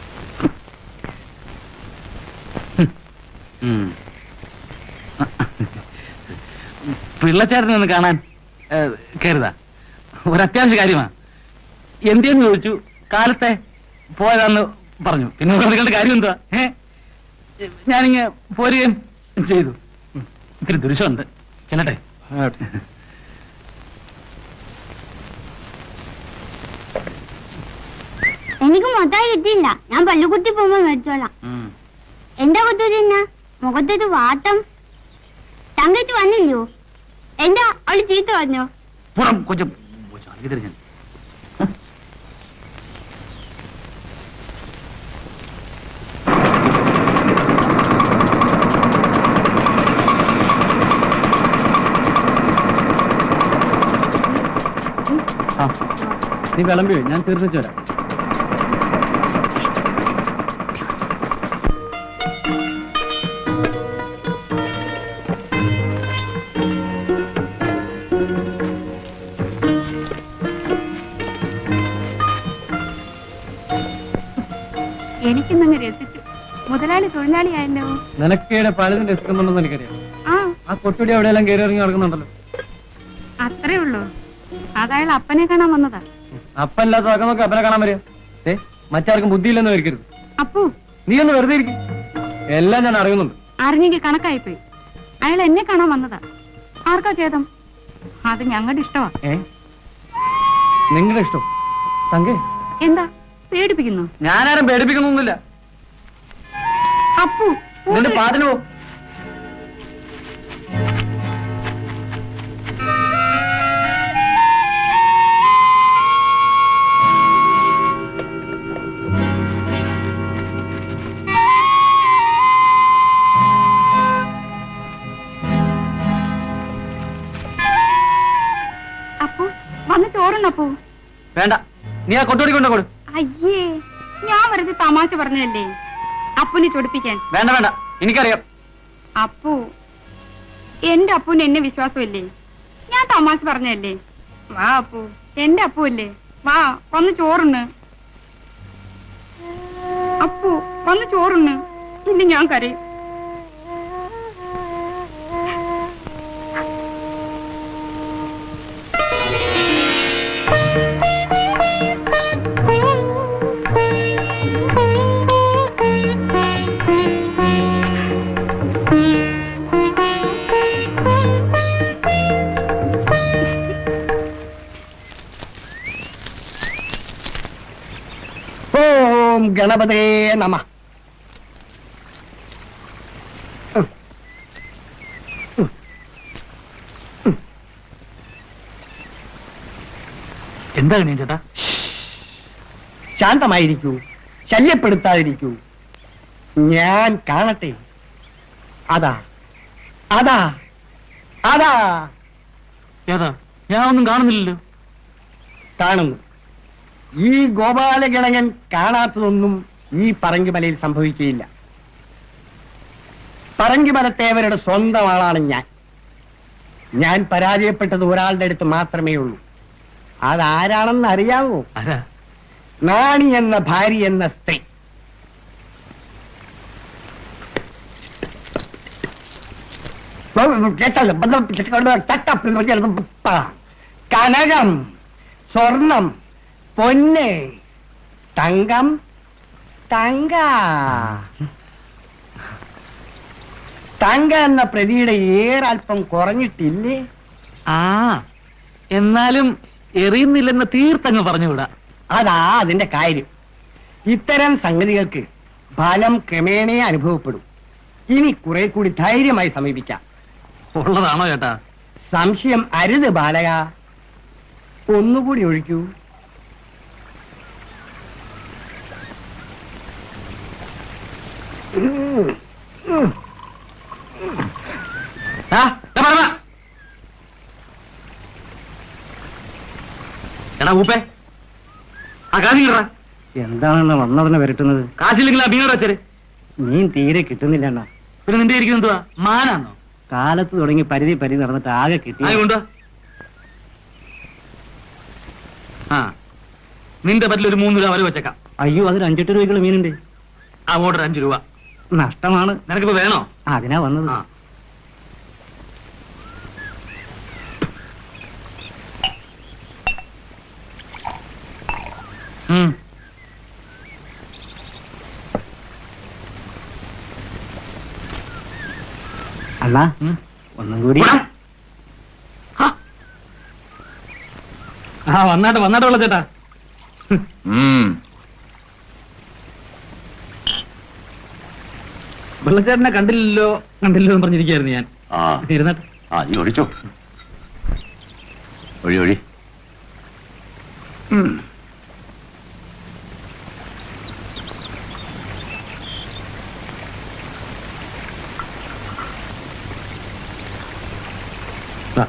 [SPEAKER 4] പിള്ളച്ചേട്ടനെ ഒന്ന് കാണാൻ കരുതാ ഒരു അത്യാവശ്യ കാര്യമാ എന്തേന്ന് ചോദിച്ചു കാലത്തെ പോയതാന്ന് പറഞ്ഞു പിന്നെ പറഞ്ഞിട്ട് കാര്യം എന്തുവാ ഏ ഞാനിങ്ങ് പോരുകയും ചെയ്തു ഉം. ഇത്തിരി ദുരുഷമുണ്ട് ചെല്ലട്ടെ
[SPEAKER 3] എനിക്ക് മൊത്തമായി കിട്ടിയില്ല ഞാൻ പള്ളിക്കുട്ടി പോകുമ്പോ മേടിച്ചോളാം
[SPEAKER 4] ഉം.
[SPEAKER 3] എന്താ കൊത്തൂരി എന്നാ മുഖത്തൊരു വാട്ടം തങ്കച്ചി വന്നില്ലയോ എന്താ അവള് ചീത്ത പറഞ്ഞോ
[SPEAKER 4] പുറം കൊച്ചു ഞാൻ
[SPEAKER 5] നീ വിളമ്പി ഞാൻ തീർത്തിച്ചു വരാം
[SPEAKER 1] എനിക്കിന്നങ്ങ് രസിച്ചു മുതലാളി തൊഴിലാളിയായല്ലോ
[SPEAKER 5] നിനക്കേടെ പലതും രസിക്കുന്നുണ്ടെന്ന് എനിക്കറിയാം
[SPEAKER 1] ആ
[SPEAKER 5] ആ കൊട്ടുടി എവിടെയെല്ലാം കയറി ഇറങ്ങി നടക്കുന്നുണ്ടല്ലോ
[SPEAKER 1] അത്രേ ഉള്ളൂ അതയാൾ അപ്പനെ കാണാൻ വന്നതാ
[SPEAKER 5] അപ്പല്ലാത്ത ഒക്കെ നോക്കി അപ്പനെ കാണാൻ വരിക ഏ മറ്റാർക്കും ബുദ്ധിയില്ലെന്ന് വരിക്കരുത്
[SPEAKER 1] അപ്പു
[SPEAKER 5] നീ ഒന്ന് വെറുതെ ഇരിക്കും എല്ലാം ഞാൻ അറിയുന്നുണ്ട്
[SPEAKER 1] അറിഞ്ഞെങ്കിൽ കണക്കായിപ്പോയി അയാൾ എന്നെ കാണാൻ വന്നതാ ആർക്കാ ചേതം അത് ഞങ്ങളുടെ ഇഷ്ടമാ
[SPEAKER 5] ഏ നിങ്ങളുടെ ഇഷ്ടം തങ്കേ
[SPEAKER 1] എന്താ പേടിപ്പിക്കുന്നു
[SPEAKER 5] ഞാനാരും പേടിപ്പിക്കുന്നൊന്നുമില്ല
[SPEAKER 1] അപ്പു
[SPEAKER 5] നിന്റെ പാട്ടിന് പോ
[SPEAKER 1] അപ്പു വന്ന് ചോറുണ്ണപ്പു
[SPEAKER 5] വേണ്ട നീ ആ കൊട്ടുടി കൊണ്ടു കൊടു
[SPEAKER 1] അയ്യേ ഞാൻ വെറുതെ തമാശ പറഞ്ഞതല്ലേ അപ്പുനെ ചൊടിപ്പിക്കാൻ
[SPEAKER 5] വേണ്ട വേണ്ട എനിക്കറിയാം
[SPEAKER 1] അപ്പു എന്റെ അപ്പുന് എന്നെ വിശ്വാസമില്ലേ ഞാൻ തമാശ പറഞ്ഞതല്ലേ വാ അപ്പു എന്റെ അപ്പു അല്ലേ വാ വന്ന് ചോറുണ്ണ് അപ്പു വന്ന് ചോറുണ്ണ് ഇനി ഞാൻ കരയും
[SPEAKER 5] ഓം ഗണപതേ നമ
[SPEAKER 4] എന്താ കണിയൻ ചേട്ടാ
[SPEAKER 5] ശാന്തമായിരിക്കൂ ശല്യപ്പെടുത്താതിരിക്കൂ ഞാൻ കാണട്ടെ അതാ അതാ അതാ
[SPEAKER 4] ഏതാ ഞാൻ ഒന്നും കാണുന്നില്ലല്ലോ
[SPEAKER 5] കാണുന്നു ഈ ഗോപാലഗണകൻ കാണാത്തതൊന്നും ഈ പറങ്കിമലയിൽ സംഭവിക്കുകയില്ല പറങ്കിമലത്തേവരുടെ സ്വന്തം ആളാണ് ഞാൻ ഞാൻ പരാജയപ്പെട്ടത് ഒരാളുടെ അടുത്ത് മാത്രമേ ഉള്ളൂ അതാരാണെന്ന് അറിയാമോ
[SPEAKER 4] ആരാ
[SPEAKER 5] നാണി എന്ന ഭാര്യ എന്ന സ്ത്രീ കേട്ടല്ലോ കനകം സ്വർണം പൊന്ന് തങ്കം തങ്ക തങ്ക എന്ന പ്രതിയുടെ ഏറൽപ്പം കുറഞ്ഞിട്ടില്ലേ
[SPEAKER 4] ആ എന്നാലും എറിയുന്നില്ലെന്ന് തീർത്തങ്ങ് പറഞ്ഞുവിടാ
[SPEAKER 5] അതാ അതിന്റെ കാര്യം ഇത്തരം സംഗതികൾക്ക് ഫലം ക്രമേണേ അനുഭവപ്പെടും ഇനി കുറെ കൂടി ധൈര്യമായി സമീപിക്കാം
[SPEAKER 4] ഉള്ളതാണോ ചേട്ടാ
[SPEAKER 5] സംശയം അരുത് ബാലക ഒന്നുകൂടി ഒഴിക്കൂ ഉം, ഉം.
[SPEAKER 4] ആ, ദാ പറ, പറ. എടാ ഊപ്പേ ആ കാശി കിടറ
[SPEAKER 5] എന്താണെന്ന് വന്നവനെ വരട്ടുന്നത്
[SPEAKER 4] കാശില്ലെങ്കിൽ ആ മീനോട് വെച്ചേര്
[SPEAKER 5] മീൻ തീരെ കിട്ടുന്നില്ല അണ്ണാ
[SPEAKER 4] പിന്നെ നിന്റെ ഇരിക്കുന്നത് എന്തുവാ മാനാന്നോ
[SPEAKER 5] കാലത്ത് തുടങ്ങി പരിധി പരിധി നടന്നിട്ട് ആകെ കിട്ടി
[SPEAKER 4] ആയി കൊണ്ടുവാ ആ നിന്റെ പറ്റിൽ ഒരു മൂന്ന് രൂപ വരെ വെച്ചേക്കാം
[SPEAKER 5] അയ്യോ അതിൽ അഞ്ചെട്ട് രൂപയ്ക്കുള്ള മീനുണ്ട്
[SPEAKER 4] ആ ഓർഡർ അഞ്ചു രൂപ
[SPEAKER 5] നഷ്ടമാണ്
[SPEAKER 4] നിനക്കിപ്പോ വേണോ
[SPEAKER 5] അതിനാ വന്നത്
[SPEAKER 4] ആ ഉം.
[SPEAKER 5] അണ്ണാ
[SPEAKER 4] ഉം.
[SPEAKER 5] ഒന്നും കൂടി
[SPEAKER 4] പോടാ. ആ. ആ വന്നാട്ടെ വന്നാട്ടെ ഉള്ള ചേട്ടാ
[SPEAKER 2] ഉം.
[SPEAKER 4] വെള്ളച്ചേട്ടനെ കണ്ടില്ലല്ലോ കണ്ടില്ലല്ലോ എന്ന് പറഞ്ഞിരിക്കായിരുന്നു ഞാൻ
[SPEAKER 2] ആ
[SPEAKER 4] ഇരുന്നാട്ടെ
[SPEAKER 2] ആ നീ ഒഴിച്ചോ ഒഴി ഒഴി ഉം.
[SPEAKER 4] ആ.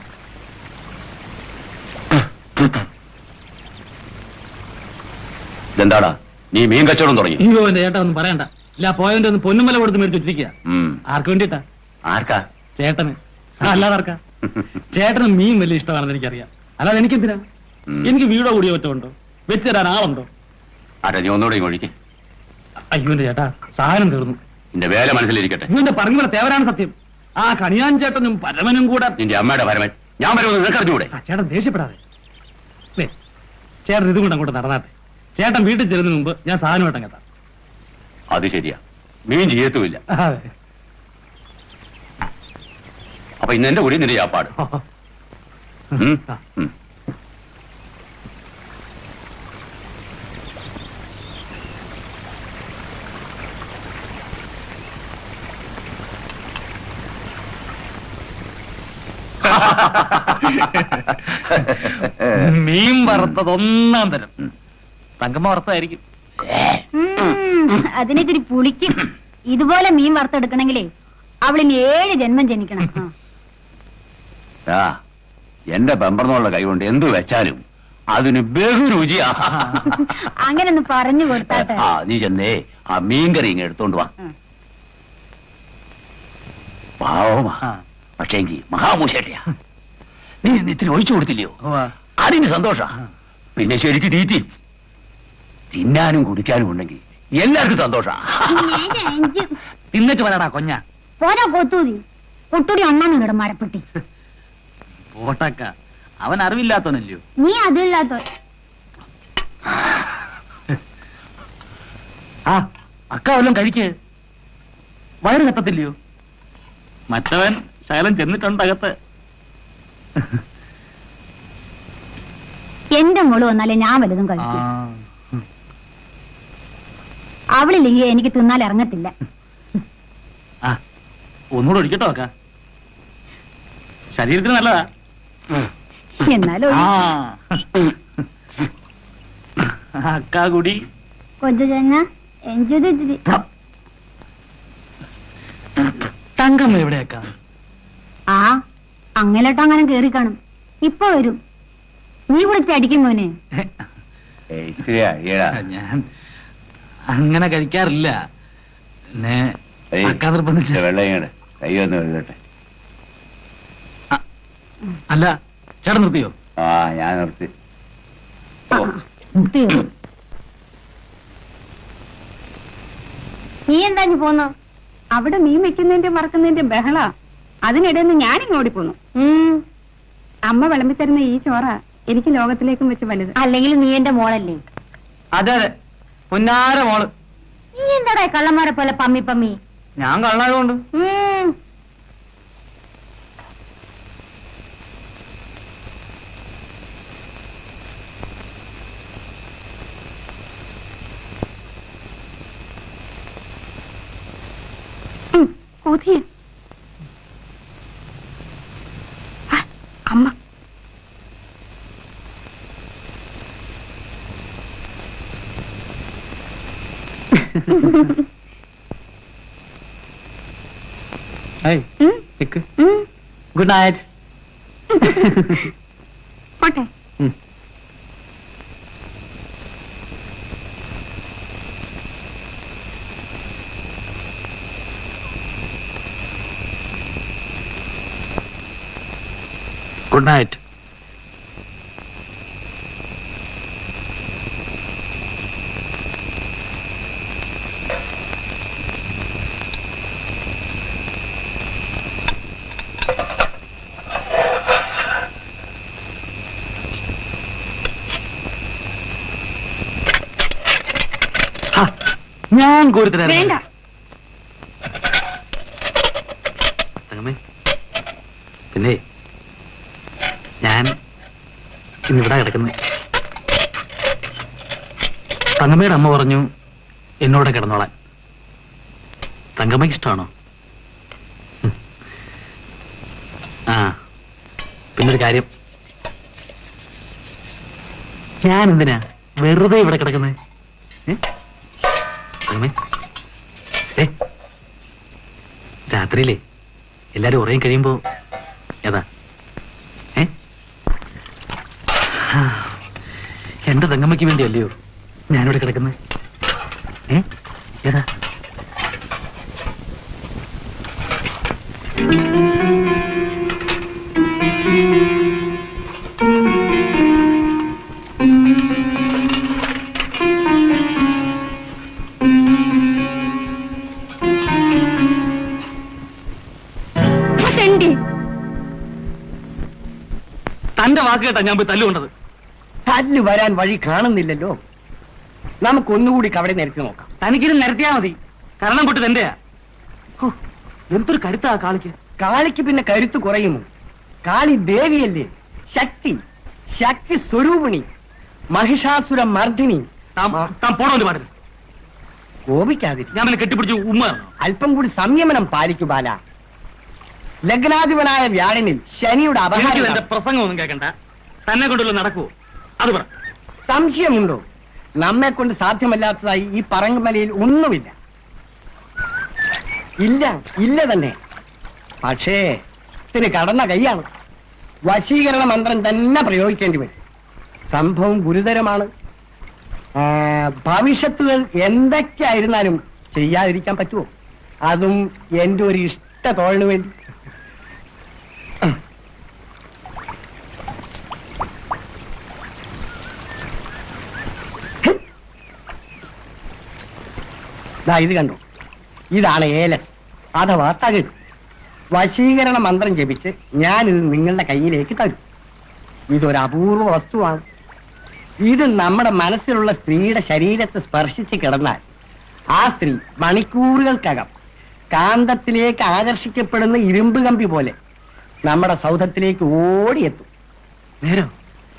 [SPEAKER 2] ഇതെന്താടാ നീ മീൻ കച്ചവടം തുടങ്ങി
[SPEAKER 4] അയ്യോ എന്റെ ചേട്ടാ ഒന്നും പറയണ്ട ഇല്ല പോയവന്റെ ഒന്ന് പൊന്നുമല കൊടുത്ത് മേടിച്ച് വെച്ചിരിക്കുക
[SPEAKER 2] ഉം.
[SPEAKER 4] ആർക്ക് വേണ്ടിട്ടാ
[SPEAKER 2] ആർക്കാ
[SPEAKER 4] ചേട്ടന് ആ, അല്ലാതെ ആർക്കാ ചേട്ടന് മീൻ വലിയ ഇഷ്ടമാണെന്ന് എനിക്കറിയാം അല്ലാതെ എനിക്കെന്തിനാ
[SPEAKER 2] ഉം.
[SPEAKER 4] എനിക്ക് വീടോ കൂടിയോ ഒറ്റ ഉണ്ടോ വെച്ച് തരാൻ ആളുണ്ടോ
[SPEAKER 2] ആരാ നീ ഒന്നുകൂടെ ഇങ്ങ് ഒഴിക്ക്
[SPEAKER 4] അയ്യോ എന്റെ ചേട്ടാ സാധനം തീർന്നു
[SPEAKER 2] നിന്റെ വേല മനസ്സിലിരിക്കട്ടെ
[SPEAKER 4] അയ്യോ എന്റെ പറഞ്ഞു തേവരാണ് സത്യം ആ കണിയാൻ ചേട്ടനും പരമനും കൂടെ
[SPEAKER 2] നിന്റെ അമ്മയുടെ പരമൻ ഞാൻ വരുമെന്ന് നിനക്കറിഞ്ഞൂടെ
[SPEAKER 4] ആ ചേട്ടൻ ദേഷ്യപ്പെടാതെ ദേ, ചേട്ടൻ ഇതും കൊണ്ട് അങ്ങോട്ട് നടന്നാട്ടെ ചേട്ടൻ വീട്ടിൽ ചെല്ലുന്നതിന് മുമ്പ് ഞാൻ സാധനമായിട്ട് എത്താം
[SPEAKER 2] അത് ശരിയാ മീൻ ചെയ്യത്തുമില്ല
[SPEAKER 4] അതെ
[SPEAKER 2] അപ്പൊ ഇന്ന് എന്റെ കൂടി നിന്റെ ചാപ്പാട് ഉം?
[SPEAKER 4] ആ.
[SPEAKER 2] ഉം.
[SPEAKER 4] മീൻ വറുത്തത് ഒന്നാം തരം തങ്കമ്മ വറുത്തതായിരിക്കും
[SPEAKER 3] ഉം, അതിനിത്തിരി പുളിക്കും ഇതുപോലെ മീൻ വറുത്തെടുക്കണെങ്കിലേ അവളിന് ഏഴ് ജന്മം ജനിക്കണം ആ.
[SPEAKER 2] ആ എന്റെ പെമ്പറന്നുള്ള കൈ കൊണ്ട് എന്തു വെച്ചാലും അതിന് ബഹുരുചിയാ
[SPEAKER 3] അങ്ങനെ ഒന്ന് പറഞ്ഞു കൊടുത്താട്ടെ
[SPEAKER 2] ആ നീ ചെന്നേ ആ മീൻകറി ഇങ്ങ് എടുത്തോണ്ട് വാ
[SPEAKER 3] ഉം.
[SPEAKER 2] പാവമാ
[SPEAKER 4] ആ.
[SPEAKER 2] പക്ഷേങ്കി മഹാമൂശേട്ടയാ നീ ഇന്ന് ഇത്തിരി ഒഴിച്ചു കൊടുത്തില്ലയോ അതിന് സന്തോഷ പിന്നെ ശരിക്ക് തീറ്റി തിന്നാനും കുടിക്കാനും ഉണ്ടെങ്കിൽ എല്ലാവർക്കും സന്തോഷ
[SPEAKER 3] ഞാൻ അഞ്ച്
[SPEAKER 4] തിന്നിട്ട് വരാടാ കൊഞ്ഞ
[SPEAKER 3] പോരാ കൊത്തൂതി ഒട്ടുടി അണ്ണാന്നുണ്ട് മരപ്പെട്ടി
[SPEAKER 4] പോട്ടക്ക അവൻ അറിവില്ലാത്തവനല്ലയോ
[SPEAKER 3] നീ അതില്ലാത്ത
[SPEAKER 4] ആ അക്ക വല്ലതും കഴിക്ക് വയറ് കത്തത്തില്ലയോ മറ്റവൻ ശകലം ചെന്നിട്ടുണ്ട് അകത്ത്
[SPEAKER 3] എന്റെ മോള് വന്നാലേ ഞാൻ വലുതും
[SPEAKER 4] ആ.
[SPEAKER 3] കഴിക്കും അവളില്ലെങ്കിൽ എനിക്ക് തിന്നാൽ ഇറങ്ങത്തില്ല
[SPEAKER 4] ആ ഒന്നുകൂടെ ഒഴിക്കട്ടോ അക്ക ശരീരത്തിന് നല്ലതാ
[SPEAKER 3] എന്നാലും
[SPEAKER 4] ആ അക്ക കുടി
[SPEAKER 3] കൊച്ചു ചെങ്ങ എഞ്ചിരി
[SPEAKER 4] തങ്കം എവിടെയാക്ക
[SPEAKER 3] ആ അങ്ങലോട്ട് അങ്ങനെ കേറി കാണും ഇപ്പൊ വരും നീ വിളിച്ച് അടിക്കും മോനെ
[SPEAKER 2] ഏയ്, ഇത്തിരി അഴിയടാ.
[SPEAKER 4] ഞാൻ അങ്ങനെ കഴിക്കാറില്ല പിന്നെ
[SPEAKER 2] ഏയ്,
[SPEAKER 4] അക്ക നിർബന്ധിച്ച
[SPEAKER 2] ഇച്ചിരി വെള്ളം ഇങ്ങട് കൈ ഒന്ന് എഴുതട്ടെ
[SPEAKER 4] അല്ല ചേട്ടൻ നിർത്തിയോ
[SPEAKER 2] ആ ഞാൻ നിർത്തി ഓ,
[SPEAKER 3] തീർന്നു. നീ എന്താ ഇനി പോന്നോ
[SPEAKER 1] അവിടെ മീൻ വെക്കുന്നതിന്റെ മറക്കുന്നതിന്റെ ബഹള അതിനിടയിൽ ഞാനിങ്ങ് ഓടിപ്പോന്നു
[SPEAKER 3] ഉം.
[SPEAKER 1] അമ്മ വിളമ്പിത്തരുന്ന ഈ ചോറ എനിക്ക് ലോകത്തിലേക്കും വെച്ച് വലുത്
[SPEAKER 3] അല്ലെങ്കിൽ നീ എന്റെ മോളല്ലേ
[SPEAKER 4] അതെ അതെ പൊന്നാര മോള്
[SPEAKER 3] നീ എന്താടാ കള്ളന്മാരെ പോലെ പമ്മി പമ്മി
[SPEAKER 4] ഞാൻ കള്ളായതുകൊണ്ട്
[SPEAKER 3] ഉം.
[SPEAKER 1] ഉം, കൊതിയൻ ആ, അമ്മ ഉം, ഉം,
[SPEAKER 4] ഗുഡ് നൈറ്റ്
[SPEAKER 1] പോട്ടെ
[SPEAKER 4] ഗുഡ് നൈറ്റ് ഞാൻ കോരിത്തരാം
[SPEAKER 1] വേണ്ട
[SPEAKER 4] തങ്കമ്മേ പിന്നെ ഞാൻ ഇന്നിവിടെ കിടക്കുന്നത് തങ്കമ്മയുടെ അമ്മ പറഞ്ഞു എന്നോട് കിടന്നോളാൻ തങ്കമ്മയ്ക്ക് ഇഷ്ടമാണോ ഉം. ആ പിന്നൊരു കാര്യം ഞാൻ എന്തിനാ വെറുതെ ഇവിടെ കിടക്കുന്നത് ഏ? തങ്കമ്മേ ഏ രാത്രിയിലേ എല്ലാരും ഉറയും കഴിയുമ്പോ ഏതാ ഏ ആ, എന്റെ തങ്കമ്മയ്ക്ക് വേണ്ടിയല്ലയോ ഞാനിവിടെ കിടക്കുന്നത് ഏ ഏതാ
[SPEAKER 1] ആ തെണ്ടി
[SPEAKER 4] തന്റെ വാക്ക് കേട്ടാ ഞാൻ പോയി തല്ലുകൊണ്ടത്
[SPEAKER 5] തല്ല് വരാൻ വഴി കാണുന്നില്ലല്ലോ നമുക്കൊന്നുകൂടി കവടെ നിരത്തി നോക്കാം
[SPEAKER 4] തനിക്കിത് നിരത്തിയാ മതി കരണം പൊട്ടി എന്റെയാ ഹോ, എന്തൊരു കരുത്താ ആ കാളിക്ക്
[SPEAKER 5] കാളിക്ക് പിന്നെ കരുത്ത് കുറയുമോ കാളി ദേവിയല്ലേ ശക്തി ശക്തി സ്വരൂപിണി മഹിഷാസുര മർദ്ദിനി
[SPEAKER 4] താൻ താൻ പോണോണ്ട് പാടില്ല
[SPEAKER 5] കോപിക്കാതിരി
[SPEAKER 4] ഞാൻ പിന്നെ കെട്ടിപ്പിടിച്ച് ഉമ്മ തരണോ?
[SPEAKER 5] അല്പം കൂടി സംയമനം പാലിക്കു ബാല ലഗ്നാധിപനായ വ്യാഴനിൽ ശനിയുടെ
[SPEAKER 4] എനിക്ക്
[SPEAKER 5] അപഹാരം
[SPEAKER 4] എന്റെ പ്രസംഗം ഒന്നും കേൾക്കണ്ട തന്നെ കൊണ്ടുള്ള നടക്കുവോ അത് പറ
[SPEAKER 5] സംശയമുണ്ടോ നമ്മെ കൊണ്ട് സാധ്യമല്ലാത്തതായി ഈ പറങ്ങമലയിൽ ഒന്നുമില്ല ഇല്ല ഇല്ല തന്നെ പക്ഷേ ഇതിന് കടന്ന കൈയാണ് വശീകരണ മന്ത്രം തന്നെ പ്രയോഗിക്കേണ്ടി വരും സംഭവം ഗുരുതരമാണ് ആ, ഭവിഷ്യത്തുകൾ എന്തൊക്കെയായിരുന്നാലും ചെയ്യാതിരിക്കാൻ പറ്റുമോ അതും എന്റെ ഒരു ഇഷ്ട തോളിന് വേണ്ടി ദാ ഇത് കണ്ടോ ഇതാണ് ഏലസ് അഥവാ തകിട് വശീകരണ മന്ത്രം ജപിച്ച് ഞാനിത് നിങ്ങളുടെ കയ്യിലേക്ക് തരും ഇതൊരു അപൂർവ വസ്തുവാണ് ഇത് നമ്മുടെ മനസ്സിലുള്ള സ്ത്രീയുടെ ശരീരത്തെ സ്പർശിച്ച് കിടന്നാൽ ആ സ്ത്രീ മണിക്കൂറുകൾക്കകം കാന്തത്തിലേക്ക് ആകർഷിക്കപ്പെടുന്ന ഇരുമ്പ് കമ്പി പോലെ നമ്മുടെ സൗധത്തിലേക്ക് ഓടിയെത്തും
[SPEAKER 4] നേരോ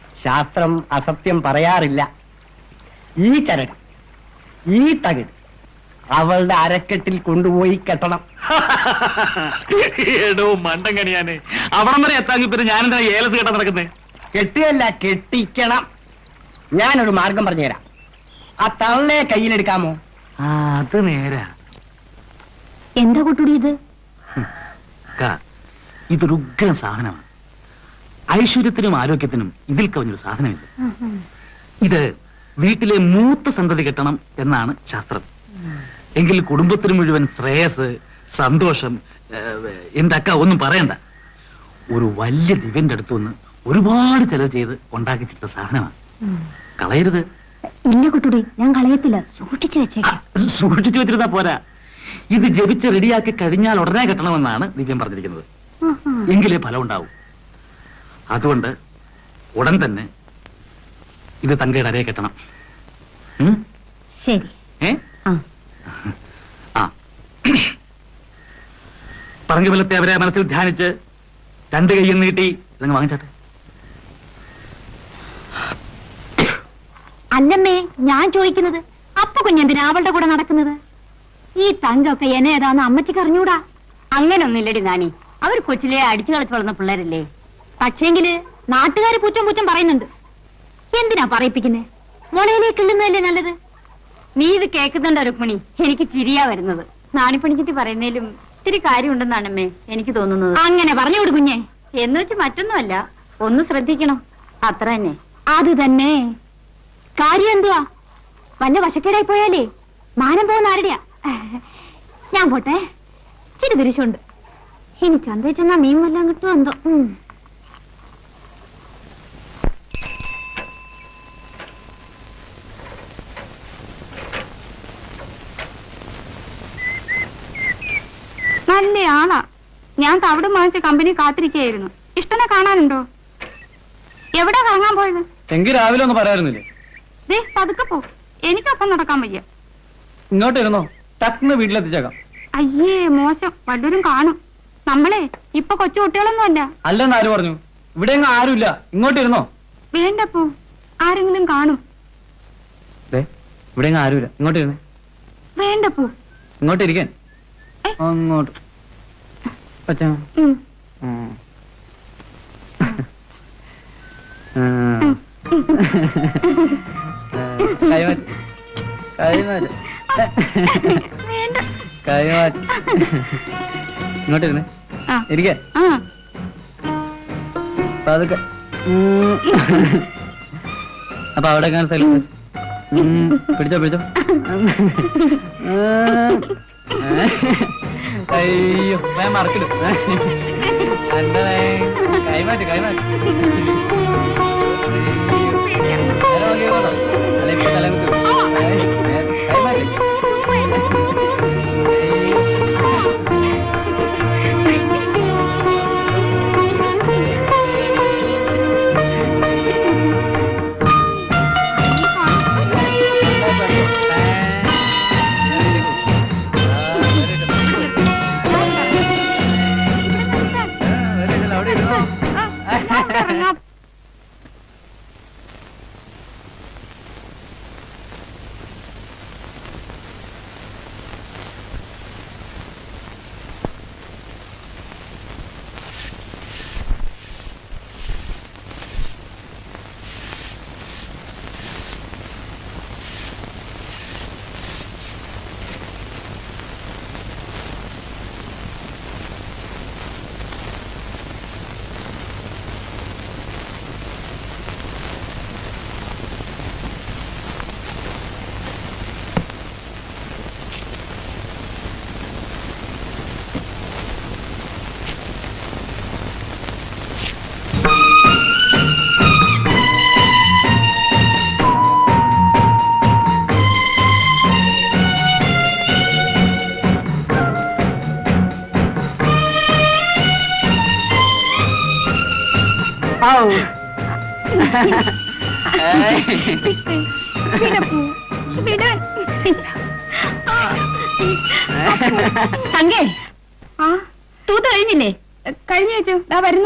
[SPEAKER 5] ശാസ്ത്രം അസത്യം പറയാറില്ല ഈ ചരട് ഈ തകിട് അവളുടെ അരക്കെട്ടിൽ കൊണ്ടുപോയി കെട്ടണം
[SPEAKER 4] എടോ മണ്ടൻ കണിയാന് അവിടം വരെ എത്താങ്കി പിന്നെ ഞാനെന്താ ഏലസ് കേട്ടാ നടക്കുന്നേ
[SPEAKER 5] കെട്ടുകയല്ല കെട്ടിക്കണം ഞാനൊരു മാർഗം പറഞ്ഞുതരാം ആ തള്ളയെ കയ്യിലെടുക്കാമോ
[SPEAKER 4] ആ അത് നേരാ
[SPEAKER 3] എന്താ കുട്ടുടി ഇത്
[SPEAKER 4] കാ, ഇതൊരു ഉഗ്രം സാധനമാണ് ഐശ്വര്യത്തിനും ആരോഗ്യത്തിനും ഇതിൽ കവിഞ്ഞൊരു സാധനമില്ല ഇത് വീട്ടിലെ മൂത്ത സന്തതി കെട്ടണം എന്നാണ് ശാസ്ത്രം എങ്കിൽ കുടുംബത്തിന് മുഴുവൻ ശ്രേയസ് സന്തോഷം ഏഹ്, എന്റെ അക്ക ഒന്നും പറയണ്ട ഒരു വലിയ ദിവ്യന്റെ അടുത്ത് നിന്ന് ഒരുപാട് ചെലവ് ചെയ്ത് ഉണ്ടാക്കിച്ചിട്ട സാധനമാണ് കളയരുത്
[SPEAKER 3] ഇല്ല കുട്ടുടി ഞാൻ കളയത്തില്ല സൂക്ഷിച്ചു
[SPEAKER 4] ആ,
[SPEAKER 3] വെച്ചേക്കാം
[SPEAKER 4] സൂക്ഷിച്ചു വെച്ചിരുന്നാ പോരാ ഇത് ജപിച്ച് റെഡിയാക്കി കഴിഞ്ഞാൽ ഉടനെ കെട്ടണമെന്നാണ് ദിവ്യം പറഞ്ഞിരിക്കുന്നത് എങ്കിലേ ഫലം ഉണ്ടാവും അതുകൊണ്ട് ഉടൻ തന്നെ ഇത് തങ്കയുടെ അരയെ കെട്ടണം ഉം?
[SPEAKER 3] ശരി
[SPEAKER 4] ഏ
[SPEAKER 3] ആ
[SPEAKER 4] ആ പറഞ്ഞു ബലത്തെ അവരെ മനസ്സിൽ ധ്യാനിച്ച് രണ്ട് കൈയും നീട്ടി ഇതങ്ങ് വാങ്ങിച്ചാട്ടെ
[SPEAKER 3] അല്ലമ്മേ ഞാൻ ചോദിക്കുന്നത് അപ്പ കുഞ്ഞെന്തിനാ അവളുടെ കൂടെ നടക്കുന്നത് ഈ തങ്കൊക്കെ എന്നെ ഏതാന്ന് അമ്മച്ചിക്ക് അറിഞ്ഞൂടാ അങ്ങനൊന്നുമില്ലടി നാനി അവർ കൊച്ചിലെ അടിച്ചു കളിച്ചു വളർന്ന പിള്ളേരല്ലേ പക്ഷേങ്കില് നാട്ടുകാര് പൂച്ചം പൂച്ചം പറയുന്നുണ്ട് എന്തിനാ പറയിപ്പിക്കുന്നേ മുളയിലേക്ക് ഇള്ളുന്നതല്ലേ നല്ലത് നീ ഇത് കേൾക്കുന്നുണ്ടോ രുക്മിണി എനിക്ക് ചിരിയാ വരുന്നത്
[SPEAKER 1] നാണിപ്പണിക്കിട്ട് പറയുന്നതിലും ഇത്തിരി കാര്യമുണ്ടെന്നാണ് അമ്മേ എനിക്ക് തോന്നുന്നത്
[SPEAKER 3] അങ്ങനെ പറഞ്ഞുവിട് കുഞ്ഞെ
[SPEAKER 1] എന്ന് വെച്ച് മറ്റൊന്നുമല്ല ഒന്ന് ശ്രദ്ധിക്കണം അത്ര തന്നെ
[SPEAKER 3] അത് തന്നെ കാര്യം എന്തുവാ വല്ല വശക്കേടായി പോയാലേ മാനം പോകുന്ന ആരുടെയാ ഞാൻ പോട്ടെ ചിരി തിരിച്ചുണ്ട് ഇനി ചന്തയിൽ ചെന്നാ മീൻ വല്ലതും കിട്ടുമോ എന്തോ ഉം.
[SPEAKER 1] നല്ല ആളാ ഞാൻ തവിട് വാങ്ങിച്ച കമ്പനി കാത്തിരിക്കുകയായിരുന്നു ഇഷ്ടനെ കാണാനുണ്ടോ എവിടെ കറങ്ങാൻ പോയത്
[SPEAKER 4] എങ്കിൽ രാവിലെ ഒന്ന് പറയാറുന്നില്ലേ
[SPEAKER 1] ദേ പതുക്കെ പോ എനിക്കൊപ്പം നടക്കാൻ വയ്യ
[SPEAKER 4] ഇങ്ങോട്ട് ഇരുന്നോ ടക്ന്ന് വീട്ടിലെത്തിച്ചേക്കാം
[SPEAKER 1] അയ്യേ മോശം വല്ലവരും കാണും നമ്മളെ ഇപ്പൊ കൊച്ചു കുട്ടികളൊന്നും അല്ല
[SPEAKER 4] അല്ലെന്ന് ആര് പറഞ്ഞു ഇവിടെ എങ്ങും ആരുമില്ല ഇങ്ങോട്ട് ഇരുന്നോ
[SPEAKER 1] വേണ്ടപ്പോ ആരെങ്കിലും കാണും
[SPEAKER 4] ഇവിടെ എങ്ങും ആരുമില്ല ഇങ്ങോട്ട് ഇരുന്നേ
[SPEAKER 1] വേണ്ടപ്പോ
[SPEAKER 4] ഇങ്ങോട്ട് ഇരിക്കാൻ അങ്ങോട്ട് പച്ചാ
[SPEAKER 1] ഉം.
[SPEAKER 4] കൈമാറ്റ് കൈമാറ്റ്
[SPEAKER 1] വേണ്ട
[SPEAKER 4] കൈമാറ്റ് ഇങ്ങോട്ട് ഇരുന്നേ
[SPEAKER 1] ആ
[SPEAKER 4] ഇരിക്കാൻ
[SPEAKER 1] ആ
[SPEAKER 4] പതുക്കെ ഉം. അപ്പൊ അവിടെ കാണാൻ സ്ഥലം ഉം. പിടിച്ചോ പിടിച്ചോ ഉം. അയ്യോ ഞാൻ മറക്കിടും എന്താ കൈമാറ്റ് കൈമാറ്റ് കൈമാറ്റ്
[SPEAKER 1] ആ, അവിടെ ഇറങ്ങാം. വിടപ്പോ, വിടാൻ.
[SPEAKER 3] തങ്കേ
[SPEAKER 1] ആ
[SPEAKER 3] തൂത്ത് കഴിഞ്ഞില്ലേ
[SPEAKER 1] കഴിഞ്ഞു ചേച്ചു ദാ വരുന്നു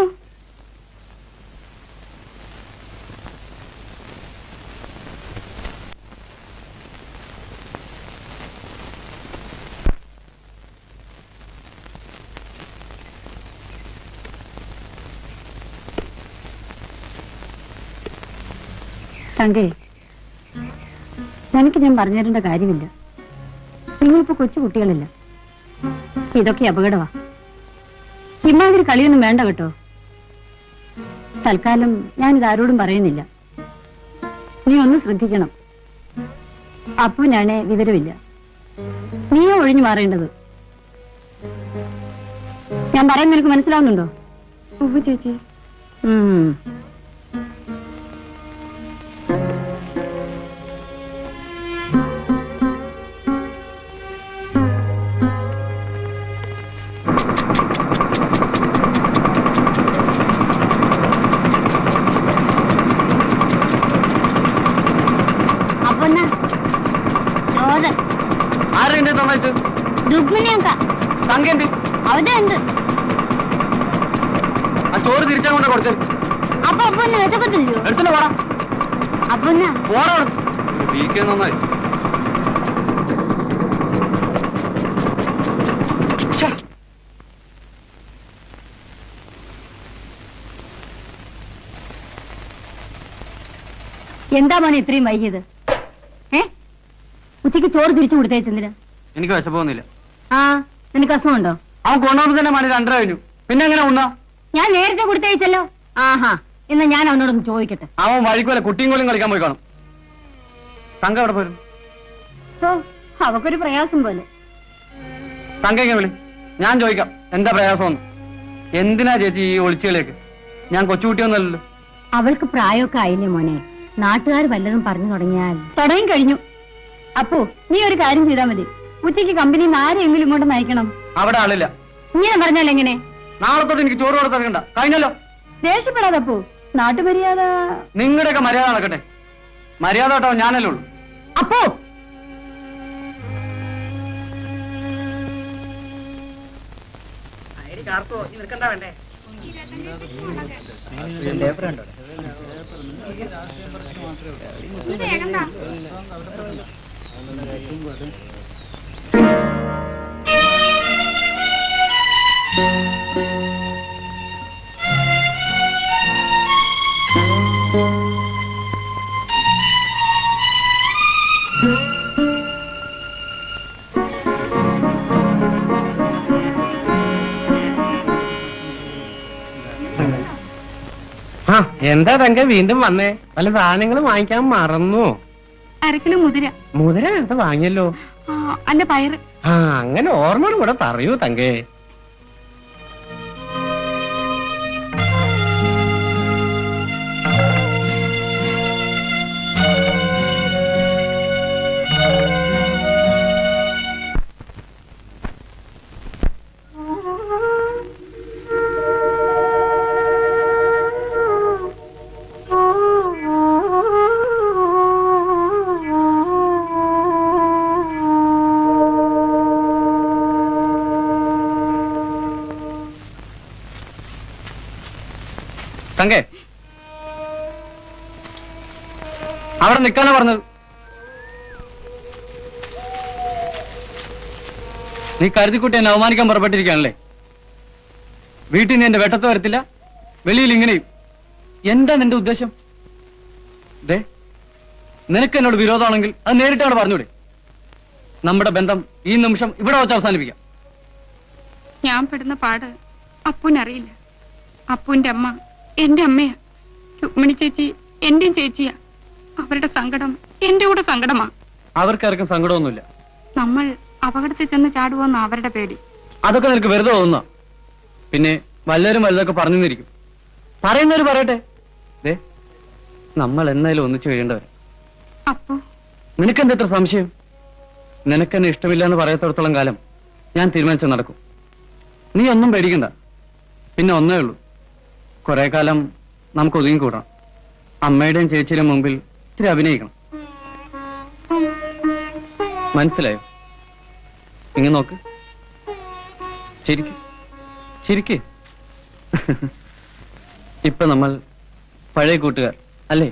[SPEAKER 1] തങ്കേ നിനക്ക് ഞാൻ പറഞ്ഞു തരേണ്ട കാര്യമില്ല നിങ്ങളിപ്പോ കൊച്ചു കുട്ടികളല്ല ഇതൊക്കെ അപകടമാ ഇമാതിരി കളിയൊന്നും വേണ്ട കേട്ടോ തൽക്കാലം ഞാനിത് ആരോടും പറയുന്നില്ല നീ ഒന്ന് ശ്രദ്ധിക്കണം അപ്പുവിനാണേ വിവരമില്ല നീയോ ഒഴിഞ്ഞു മാറേണ്ടത് ഞാൻ പറയുന്നത് നിനക്ക് മനസ്സിലാവുന്നുണ്ടോ ഉവ്വ് ചേച്ചി ഉം
[SPEAKER 3] അപ്പൊ എന്നാ ചോറ്
[SPEAKER 4] ആരെന്റെ സമ്മതിച്ചു
[SPEAKER 3] രുക്മിണിയൊക്കെ
[SPEAKER 4] തങ്കേണ്ട്
[SPEAKER 3] അവിടെ ഉണ്ട്
[SPEAKER 4] ആ ചോറ് തിരിച്ചങ്ങോട്ട് കൊടുത്തു
[SPEAKER 3] അപ്പൊ അപ്പൊ ഒന്ന് വെച്ചപ്പത്തില്ലയോ
[SPEAKER 4] എടുത്തിട്ട് പോടാ
[SPEAKER 3] അപ്പൊ എന്നാ
[SPEAKER 4] പോടാ വീക്കെ നന്നായി ഛെ,
[SPEAKER 1] എന്താ മോനെ ഇത്രയും വൈകിയത് ഏ ഉച്ചയ്ക്ക് ചോറ് തിരിച്ചു കൊടുത്തേച്ചെന്തിന്
[SPEAKER 4] എനിക്ക് വിശപ്പൊന്നുമില്ല
[SPEAKER 1] ആ നിനക്ക് അസുഖമുണ്ടോ
[SPEAKER 4] അവൻ കൊണ്ടുവന്ന് തന്നെ മണി രണ്ടര കഴിഞ്ഞു പിന്നെ എങ്ങനെ ഉണ്ണാ
[SPEAKER 1] ഞാൻ നേരത്തെ കൊടുത്തയച്ചല്ലോ ആഹാ എന്നാ ഞാൻ അവനോടൊന്ന് ചോദിക്കട്ടെ
[SPEAKER 4] അവൻ വഴിക്കുമല്ല കുട്ടിയും കോളിയും കളിക്കാൻ പോയി കാണും തങ്ക എവിടെ പോരും
[SPEAKER 1] ഓ അവക്കൊരു പ്രയാസം പോലെ
[SPEAKER 4] തങ്കയ്ക്ക് വിളി ഞാൻ ചോദിക്കാം എന്താ പ്രയാസമെന്ന് എന്തിനാ ചേച്ചി ഈ ഒളിച്ചുകളിയൊക്കെ ഞാൻ കൊച്ചുകുട്ടിയൊന്നുമല്ലല്ലോ
[SPEAKER 1] അവൾക്ക് പ്രായമൊക്കെ ആയില്ലേ മോനെ നാട്ടുകാർ വല്ലതും പറഞ്ഞു തുടങ്ങിയാൽ തുടങ്ങി കഴിഞ്ഞു അപ്പോ നീ ഒരു കാര്യം ചെയ്താൽ മതി ഉച്ചയ്ക്ക് കമ്പനിയിൽ നിന്ന് ആരെങ്കിലും ഇങ്ങോട്ട് നയിക്കണം
[SPEAKER 4] അവിടെ ആളില്ല
[SPEAKER 1] ഇങ്ങനെ പറഞ്ഞാൽ എങ്ങനെ
[SPEAKER 4] നാളെ തൊട്ട് എനിക്ക് ചോറ് കൊടുത്തിറങ്ങണ്ട കഴിഞ്ഞല്ലോ
[SPEAKER 1] ദേഷ്യപ്പെടാതെ അപ്പോ നാട്ടുമര്യാദ
[SPEAKER 4] നിങ്ങളുടെയൊക്കെ മര്യാദ നടക്കട്ടെ മര്യാദ കേട്ടോ ഞാനല്ലേ ഉള്ളൂ
[SPEAKER 1] അപ്പോ
[SPEAKER 5] ആ എന്താ തങ്ക വീണ്ടും വന്നേ പല സാധനങ്ങൾ വാങ്ങിക്കാൻ മറന്നു
[SPEAKER 1] അരക്കിലോ മുതിര
[SPEAKER 5] മുതല നേരത്തെ വാങ്ങിയല്ലോ
[SPEAKER 1] അല്ല പയറ്
[SPEAKER 5] ആ അങ്ങനെ ഓർമ്മയോട് കൂടെ പറയൂ തങ്കേ
[SPEAKER 4] തങ്കേ അവിടെ നിൽക്കാനാ പറഞ്ഞത് നീ കരുതിക്കുട്ടി എന്നെ അവമാനിക്കാൻ പുറപ്പെട്ടിരിക്കുകയാണല്ലേ വീട്ടിൽ നിന്ന് എന്റെ വെട്ടത്ത് വരത്തില്ല വെളിയിൽ ഇങ്ങനെയും എന്താ നിന്റെ ഉദ്ദേശം ദേ നിനക്ക് എന്നോട് വിരോധമാണെങ്കിൽ അത് നേരിട്ട് അവിടെ പറഞ്ഞൂടെ നമ്മുടെ ബന്ധം ഈ നിമിഷം ഇവിടെ വെച്ച് അവസാനിപ്പിക്കാം
[SPEAKER 1] ഞാൻ പെടുന്ന പാട് അപ്പൂനറിയില്ല അപ്പൂന്റെ അമ്മ എന്റെ അമ്മയാ രുക്മിണി ചേച്ചി എന്റെയും ചേച്ചിയാ അവരുടെ സങ്കടം എന്റെ കൂടെ സങ്കടമാ
[SPEAKER 4] അവർക്കാർക്കും സങ്കടമൊന്നുമില്ല
[SPEAKER 1] നമ്മൾ അപകടത്തിൽ ചെന്ന് ചാടുവോന്ന അവരുടെ പേടി
[SPEAKER 4] അതൊക്കെ നിനക്ക് വെറുതെ തോന്നുന്ന പിന്നെ വല്ലവരും വല്ലതൊക്കെ പറഞ്ഞു നിന്നിരിക്കും പറയുന്നവര് പറയട്ടെ ദേ നമ്മൾ എന്നായാലും ഒന്നിച്ചു കഴിയേണ്ടവർ
[SPEAKER 1] അപ്പു
[SPEAKER 4] നിനക്കെന്താ ഇത്ര സംശയം നിനക്കെന്നെ ഇഷ്ടമില്ല എന്ന് പറയത്തോടത്തോളം കാലം ഞാൻ തീരുമാനിച്ച നടക്കും നീ ഒന്നും പേടിക്കണ്ട പിന്നെ ഒന്നേ ഉള്ളൂ കുറെ കാലം നമുക്ക് ഒതുങ്ങി കൂടണം അമ്മയുടെയും ചേച്ചിയുടെയും മുമ്പിൽ ഇത്തിരി അഭിനയിക്കണം മനസ്സിലായോ ഇങ്ങനെ നോക്ക് ചിരിക്ക് ചിരിക്ക് ഇപ്പൊ നമ്മൾ പഴയ കൂട്ടുകാർ അല്ലേ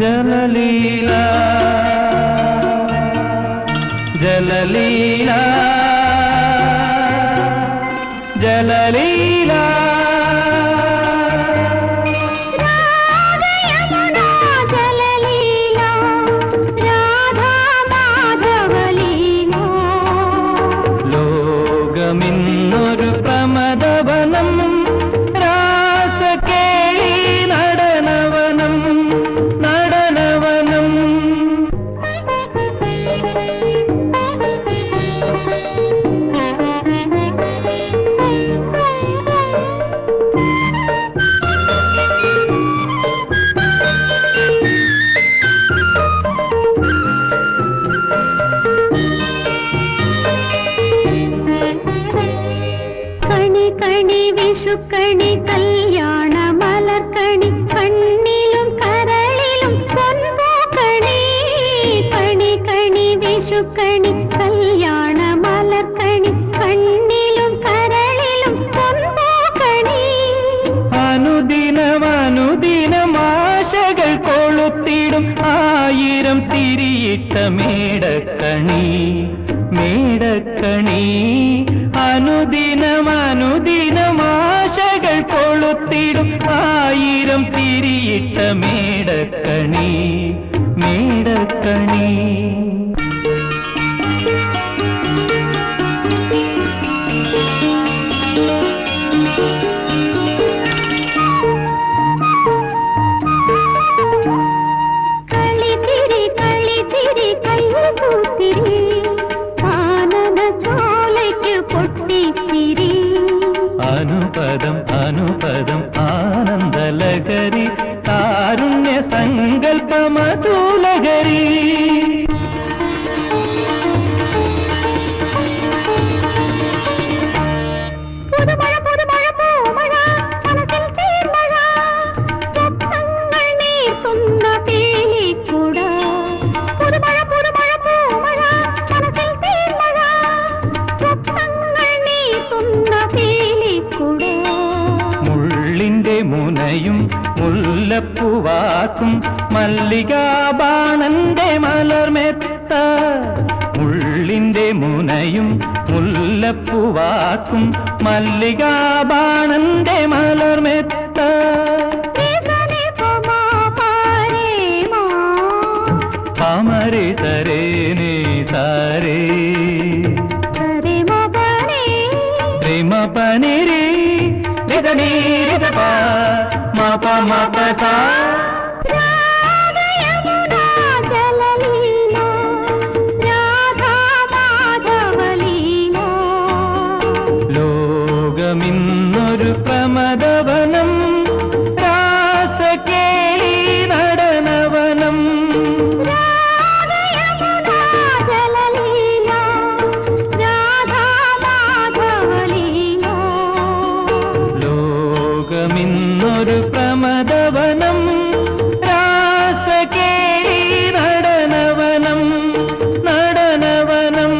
[SPEAKER 6] ജലലീല ജലലീല ജലലീല
[SPEAKER 3] രാധയമുനാ ജലലീല രാധാ മാധവലീല
[SPEAKER 6] ലോകമിന്നൊരു പ്രമദവനം രാസകേളി നടനവനം നടനവനം
[SPEAKER 3] കണി കണി വിഷുക്കണി കല്യാണ മലർക്കണി കണ്ണിലും കരളിലും പൊൻപൂക്കണി കണി കണി വിഷുക്കണി കല്യാണ മലർക്കണി കണ്ണിലും കരളിലും പൊൻപൂക്കണി
[SPEAKER 6] അനുദിനം ആശകൾ കൊളുത്തിടും ആയിരം തിരിയിട്ട മേടക്കണി മേടക്കണി അനുദിനം അനുദിനം ആശകൾ കൊളുത്തിടും ആയിരം തിരിയിട്ട മേടക്കണി മേടക്കണി
[SPEAKER 3] കളിത്തിരി കളിത്തിരി കയ്യൂത്തിരി ആനന്ദ ചോലയ്ക്ക് പൊട്ടിച്ചിരി
[SPEAKER 6] അനുപദം അനുപദം ആനന്ദലഹരി കാരുണ്യ സങ്കല്പമധുലഹരി
[SPEAKER 3] പുതുമഴ പുതുമഴ പൂമഴ മനസ്സിൽ തീർമഴ സ്വപ്നങ്ങൾ നീർത്തുന്ന പേലിക്കുട പുതുമഴ പുതുമഴ പൂമഴ മനസ്സിൽ തീർമഴ സ്വപ്നങ്ങൾ നീർത്തുന്ന പേലിക്കുട
[SPEAKER 6] മുള്ളിന്റെ മുനയും മുല്ലപ്പൂവാക്കും മല്ലികാബാണന്റെ മലർമെത്ത മുള്ളിന്റെ മുനയും മുല്ലപ്പൂവാക്കും മല്ലികാബാണന്റെ മലർമെത്ത
[SPEAKER 3] രേസനെ പമാ പാരേമാ
[SPEAKER 6] പാമരെ സരേ നീ സാരേ
[SPEAKER 3] സരേമാ പനേ
[SPEAKER 6] ప్రేమ పనిరి నిజనీ రిజప మాప మాప సా
[SPEAKER 3] രാധയമുനാ ജലലീല രാധാ മാധവലീല
[SPEAKER 6] ലോകമിന്നൊരു പ്രമദവനം രാസകേളി നടനവനം
[SPEAKER 3] രാധയമുനാ ജലലീല രാധാ മാധവലീല
[SPEAKER 6] ലോകമിന്നൊരു പ്രമദവനം രാസകേളി നടനവനം നടനവനം